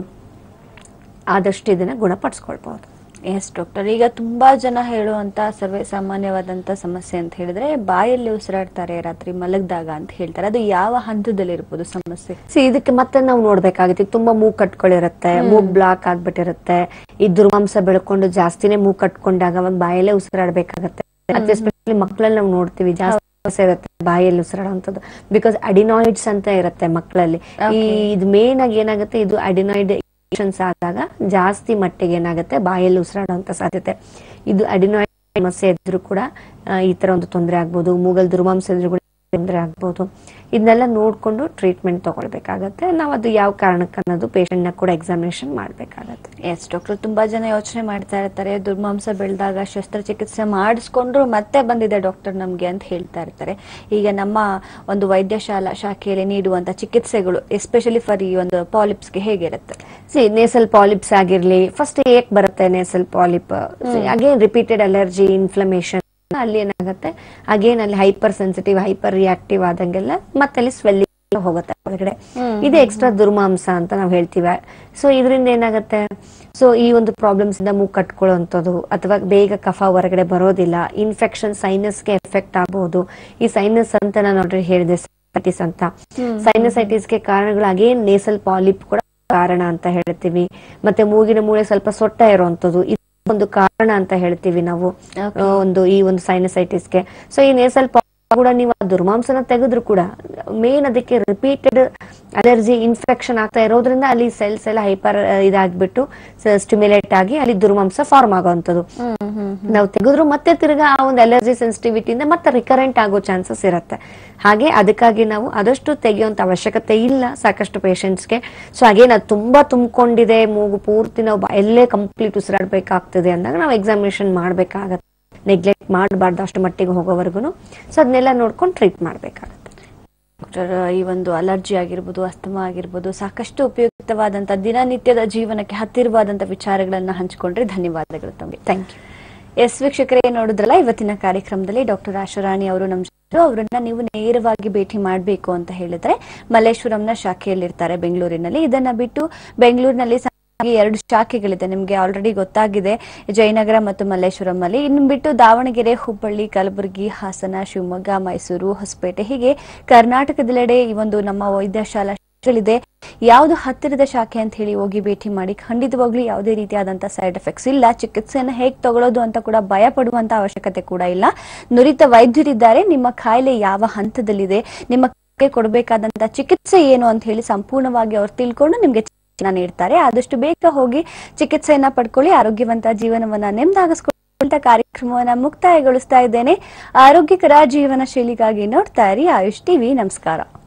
ಆದಷ್ಟು ಇದನ್ನ ಗುಣಪಡಿಸ್ಕೊಳ್ಬಹುದು ಎಸ್ ಡಾಕ್ಟರ್ ಈಗ ತುಂಬಾ ಜನ ಹೇಳುವಂತ ಸರ್ವೇ ಸಾಮಾನ್ಯವಾದಂತ ಸಮಸ್ಯೆ ಅಂತ ಹೇಳಿದ್ರೆ ಬಾಯಲ್ಲಿ ಉಸಿರಾಡ್ತಾರೆ ರಾತ್ರಿ ಮಲಗಿದಾಗ ಅಂತ ಹೇಳ್ತಾರೆ ಅದು ಯಾವ ಹಂತದಲ್ಲಿ ಇರ್ಬೋದು ಸಮಸ್ಯೆ ಸೊ ಇದಕ್ಕೆ ಮತ್ತೆ ನಾವು ನೋಡ್ಬೇಕಾಗುತ್ತೆ ತುಂಬಾ ಮೂಗ್ ಕಟ್ಕೊಂಡಿರುತ್ತೆ ಮೂಗ್ ಬ್ಲಾಕ್ ಆಗ್ಬಿಟ್ಟಿರುತ್ತೆ ಈ ದುರ್ಮಾಂಸ ಬೆಳ್ಕೊಂಡು ಜಾಸ್ತಿನೇ ಮೂಗ್ ಕಟ್ಕೊಂಡಾಗ ಅವಾಗ ಬಾಯಲ್ಲೇ ಉಸಿರಾಡ್ಬೇಕಾಗತ್ತೆ ಮತ್ತೆ ಎಸ್ಪೆಷಲಿ ಮಕ್ಕಳಲ್ಲಿ ನಾವು ನೋಡ್ತೀವಿ ಜಾಸ್ತಿ ಸಮಸ್ಯೆ ಇರುತ್ತೆ ಬಾಯಲ್ಲಿ ಉಸಿರಾಡುವಂಥದ್ದು ಬಿಕಾಸ್ ಅಡಿನಾಯ್ಡ್ಸ್ ಅಂತ ಇರುತ್ತೆ ಮಕ್ಕಳಲ್ಲಿ ಈ ಇದು ಮೇನ್ ಆಗಿ ಏನಾಗುತ್ತೆ ಇದು ಅಡಿನಾಯ್ಡ್ ಆದಾಗ ಜಾಸ್ತಿ ಮಟ್ಟಿಗೆ ಏನಾಗುತ್ತೆ ಬಾಯಲ್ಲಿ ಉಸಿರಾಡುವಂತ ಸಾಧ್ಯತೆ ಇದು ಅಡಿನಾಯ್ಡ್ ಸಮಸ್ಯೆ ಇದ್ರೂ ಕೂಡ ಆ, ಈ ತರ ಒಂದು ತೊಂದರೆ ಆಗ್ಬೋದು ಮೂಗಲ್ ದುರ್ಮಾಂಸ ಇದ್ರೂ ಕೂಡ ತೊಂದರೆ ಆಗ್ಬೋದು ಇದನ್ನೆಲ್ಲ ನೋಡ್ಕೊಂಡು ಟ್ರೀಟ್ಮೆಂಟ್ ತಗೊಳ್ಬೇಕಾಗತ್ತೆ ನಾವು ಅದು ಯಾವ ಕಾರಣಕ್ಕೆ ಅನ್ನೋದು patient ನ ಕೂಡ ಎಕ್ಸಾಮಿನೇಷನ್ ಮಾಡ್ಬೇಕಾಗತ್ತೆ ಎಸ್ ಡಾಕ್ಟರ್ ತುಂಬಾ ಜನ ಯೋಚನೆ ಮಾಡ್ತಾ ಇರ್ತಾರೆ ದುರ್ಮಾಂಸ ಬೆಳೆದಾಗ ಶಸ್ತ್ರಚಿಕಿತ್ಸೆ ಮಾಡಿಸ್ಕೊಂಡ್ರು ಮತ್ತೆ ಬಂದಿದೆ ಡಾಕ್ಟರ್ ನಮ್ಗೆ ಅಂತ ಹೇಳ್ತಾ ಇರ್ತಾರೆ ಈಗ ನಮ್ಮ ಒಂದು ವೈದ್ಯಶಾಲಾ ಶಾಖೆಯಲ್ಲಿ ನೀಡುವಂತ ಚಿಕಿತ್ಸೆಗಳು ಎಸ್ಪೆಷಲಿ ಫಾರ್ ಈ ಒಂದು ಪಾಲಿಪ್ಸ್ಗೆ ಹೇಗಿರುತ್ತೆ ಸಿ ನೇಸಲ್ ಪಾಲಿಪ್ಸ್ ಆಗಿರ್ಲಿ ಫಸ್ಟ್ ಏಕ್ ಬರುತ್ತೆ nasal polyp again repeated allergy inflammation ಅಲ್ಲಿ ಏನಾಗುತ್ತೆ ಅಗೇನ್ ಅಲ್ಲಿ ಹೈಪರ್ ಸೆನ್ಸಿಟಿವ್ ಹೈಪರ್ ರಿಯಾಕ್ಟಿವ್ ಆದಂಗೆಲ್ಲ ಮತ್ತೆ ಅಲ್ಲಿ ಸ್ವೆಲ್ಲಿಂಗ್ ಹೋಗುತ್ತೆ ಒಳಗಡೆ ಇದು ಎಕ್ಸ್ಟ್ರಾ ದುರ್ಮಾಂಸ ಅಂತ ನಾವು ಹೇಳ್ತೀವಿ ಸೊ ಇದರಿಂದ ಏನಾಗುತ್ತೆ ಸೊ ಈ ಒಂದು ಪ್ರಾಬ್ಲಮ್ಸ್ ಇಂದ ಮೂಗ್ ಕಟ್ಕೊಳ್ಳುವಂಥದ್ದು ಅಥವಾ ಬೇಗ ಕಫ ಹೊರಗಡೆ ಬರೋದಿಲ್ಲ ಇನ್ಫೆಕ್ಷನ್ ಸೈನಸ್ಗೆ ಎಫೆಕ್ಟ್ ಆಗಬಹುದು ಈ ಸೈನಸ್ ಅಂತ ನಾನು ಆಲ್ರೆಡಿ ಹೇಳಿದೆ ಸೈನಸೈಟಿಸ್ ಅಂತ ಸೈನಸೈಟಿಸ್ಗೆ ಕಾರಣಗಳು ಅಗೇನ್ ನೇಸಲ್ ಪಾಲಿಪ್ ಕೂಡ ಕಾರಣ ಅಂತ ಹೇಳ್ತೀವಿ ಮತ್ತೆ ಮೂಗಿನ ಮೂಳೆ ಸ್ವಲ್ಪ ಸೊಟ್ಟ ಇರುವಂತದ್ದು ಇದು ಒಂದು ಕಾರಣ ಅಂತ ಹೇಳ್ತೀವಿ ನಾವು ಆ, ಒಂದು ಈ ಒಂದು ಸೈನಸೈಟಿಸ್ಗೆ ಸೊ ಈ ನೇಸಲ್ ಕೂಡ ನೀವು ಆ ದುರ್ಮಾಂಸನ ತೆಗೆದ್ರು ಕೂಡ ಮೇನ್ ಅದಕ್ಕೆ ರಿಪೀಟೆಡ್ ಅಲರ್ಜಿ ಇನ್ಫೆಕ್ಷನ್ ಆಗ್ತಾ ಇರೋದ್ರಿಂದ ಅಲ್ಲಿ ಸೆಲ್ಸ್ ಎಲ್ಲ ಹೈಪರ್ ಇದಾಗ್ಬಿಟ್ಟು ಸ್ಟಿಮ್ಯುಲೇಟ್ ಆಗಿ ಅಲ್ಲಿ ದುರ್ಮಾಂಸ ಫಾರ್ಮ್ ಆಗುವಂಥದ್ದು ನಾವು ತೆಗೆದ್ರು ಮತ್ತೆ ತಿರ್ಗಾ ಆ ಒಂದು ಅಲರ್ಜಿ ಸೆನ್ಸಿಟಿವಿಟಿಯಿಂದ ಮತ್ತೆ ರಿಕರೆಂಟ್ ಆಗೋ ಚಾನ್ಸಸ್ ಇರುತ್ತೆ ಹಾಗೆ ಅದಕ್ಕಾಗಿ ನಾವು ಆದಷ್ಟು ತೆಗೆಯುವಂತ ಅವಶ್ಯಕತೆ ಇಲ್ಲ ಸಾಕಷ್ಟು ಪೇಷಂಟ್ಸ್ಗೆ ಸೊ ಹಾಗೇನು ಅದು ತುಂಬಾ ತುಂಬಿಕೊಂಡಿದೆ ಮೂಗು ಪೂರ್ತಿ ನಾವು ಎಲ್ಲೇ ಕಂಪ್ಲೀಟ್ ಉಸಿರಾಡ್ಬೇಕಾಗ್ತದೆ ಅಂದಾಗ ನಾವು ಎಕ್ಸಾಮಿನೇಷನ್ ಮಾಡ್ಬೇಕಾಗತ್ತೆ ನೆಗ್ಲೆಕ್ಟ್ ಮಾಡಬಾರ್ದು ಅಷ್ಟು ಮಟ್ಟಿಗೆ ಹೋಗೋವರೆಗೂ ಸೊ ಅದನ್ನೆಲ್ಲ ನೋಡ್ಕೊಂಡು ಟ್ರೀಟ್ ಮಾಡ್ಬೇಕಾಗತ್ತೆ ಡಾಕ್ಟರ್ ಈ ಒಂದು ಅಲರ್ಜಿ ಆಗಿರ್ಬೋದು ಅಸ್ತಮ ಆಗಿರ್ಬೋದು ಸಾಕಷ್ಟು ಉಪಯುಕ್ತವಾದಂತ ದಿನನಿತ್ಯದ ಜೀವನಕ್ಕೆ ಹತ್ತಿರವಾದಂತ ವಿಚಾರಗಳನ್ನ ಹಂಚಿಕೊಂಡ್ರೆ ಧನ್ಯವಾದಗಳು ತಮಗೆ ಥ್ಯಾಂಕ್ ಯು ಎಸ್ ವೀಕ್ಷಕರೇ ನೋಡಿದ್ರಲ್ಲ ಇವತ್ತಿನ ಕಾರ್ಯಕ್ರಮದಲ್ಲಿ ಡಾಕ್ಟರ್ ಆಶಾರಾಣಿ ಅವರು ನಮ್ಮ ಜೊತೆ ಅವರನ್ನ ನೀವು ನೇರವಾಗಿ ಭೇಟಿ ಮಾಡಬೇಕು ಅಂತ ಹೇಳಿದ್ರೆ ಮಲ್ಲೇಶ್ವರಂನ ಶಾಖೆಯಲ್ಲಿರ್ತಾರೆ ಬೆಂಗಳೂರಿನಲ್ಲಿ ಇದನ್ನ ಬಿಟ್ಟು ಬೆಂಗಳೂರಿನಲ್ಲಿ ಸಾಮಾನ್ಯವಾಗಿ ಎರಡು ಶಾಖೆಗಳಿದೆ ನಿಮ್ಗೆ ಆಲ್ರೆಡಿ ಗೊತ್ತಾಗಿದೆ ಜಯನಗರ ಮತ್ತು ಮಲ್ಲೇಶ್ವರಂ ಅಲ್ಲಿ ಇನ್ನು ಬಿಟ್ಟು ದಾವಣಗೆರೆ ಹುಬ್ಬಳ್ಳಿ ಕಲಬುರಗಿ ಹಾಸನ ಶಿವಮೊಗ್ಗ ಮೈಸೂರು ಹೊಸಪೇಟೆ ಹೀಗೆ ಕರ್ನಾಟಕದೆಲ್ಲೆಡೆ ಈ ಒಂದು ನಮ್ಮ ವೈದ್ಯಶಾಲಾ ಶಾಖೆಗಳಿದೆ ಯಾವುದು ಹತ್ತಿರದ ಶಾಖೆ ಅಂತ ಹೇಳಿ ಹೋಗಿ ಭೇಟಿ ಮಾಡಿ ಖಂಡಿತವಾಗ್ಲೂ ಯಾವುದೇ ರೀತಿಯಾದಂತಹ ಸೈಡ್ ಎಫೆಕ್ಟ್ಸ್ ಇಲ್ಲ ಚಿಕಿತ್ಸೆಯನ್ನು ಹೇಗೆ ತಗೊಳ್ಳೋದು ಅಂತ ಕೂಡ ಭಯ ಪಡುವಂತ ಅವಶ್ಯಕತೆ ಕೂಡ ಇಲ್ಲ ನುರಿತ ವೈದ್ಯರಿದ್ದಾರೆ ನಿಮ್ಮ ಕಾಯಿಲೆ ಯಾವ ಹಂತದಲ್ಲಿದೆ ನಿಮ್ಮ ಕಾಯಿಲೆಗೆ ಕೊಡಬೇಕಾದಂತ ಚಿಕಿತ್ಸೆ ಏನು ಅಂತ ಹೇಳಿ ಸಂಪೂರ್ಣವಾಗಿ ಅವ್ರು ತಿಳ್ಕೊಂಡು ನಿಮ್ಗೆ ಚಿಕಿತ್ಸೆನ ನೀಡ್ತಾರೆ ಆದಷ್ಟು ಬೇಗ ಹೋಗಿ ಚಿಕಿತ್ಸೆಯನ್ನ ಪಡ್ಕೊಳ್ಳಿ ಆರೋಗ್ಯವಂತ ಜೀವನವನ್ನ ನೆಮ್ಮದಾಗಿಸ್ಕೊಳ್ಳುವಂತ ಕಾರ್ಯಕ್ರಮವನ್ನ ಮುಕ್ತಾಯಗೊಳಿಸ್ತಾ ಇದ್ದೇನೆ ಆರೋಗ್ಯಕರ ಜೀವನ ಶೈಲಿಗಾಗಿ ನೋಡ್ತಾ ಇರಿ ಆಯುಷ್ ಟಿವಿ ನಮಸ್ಕಾರ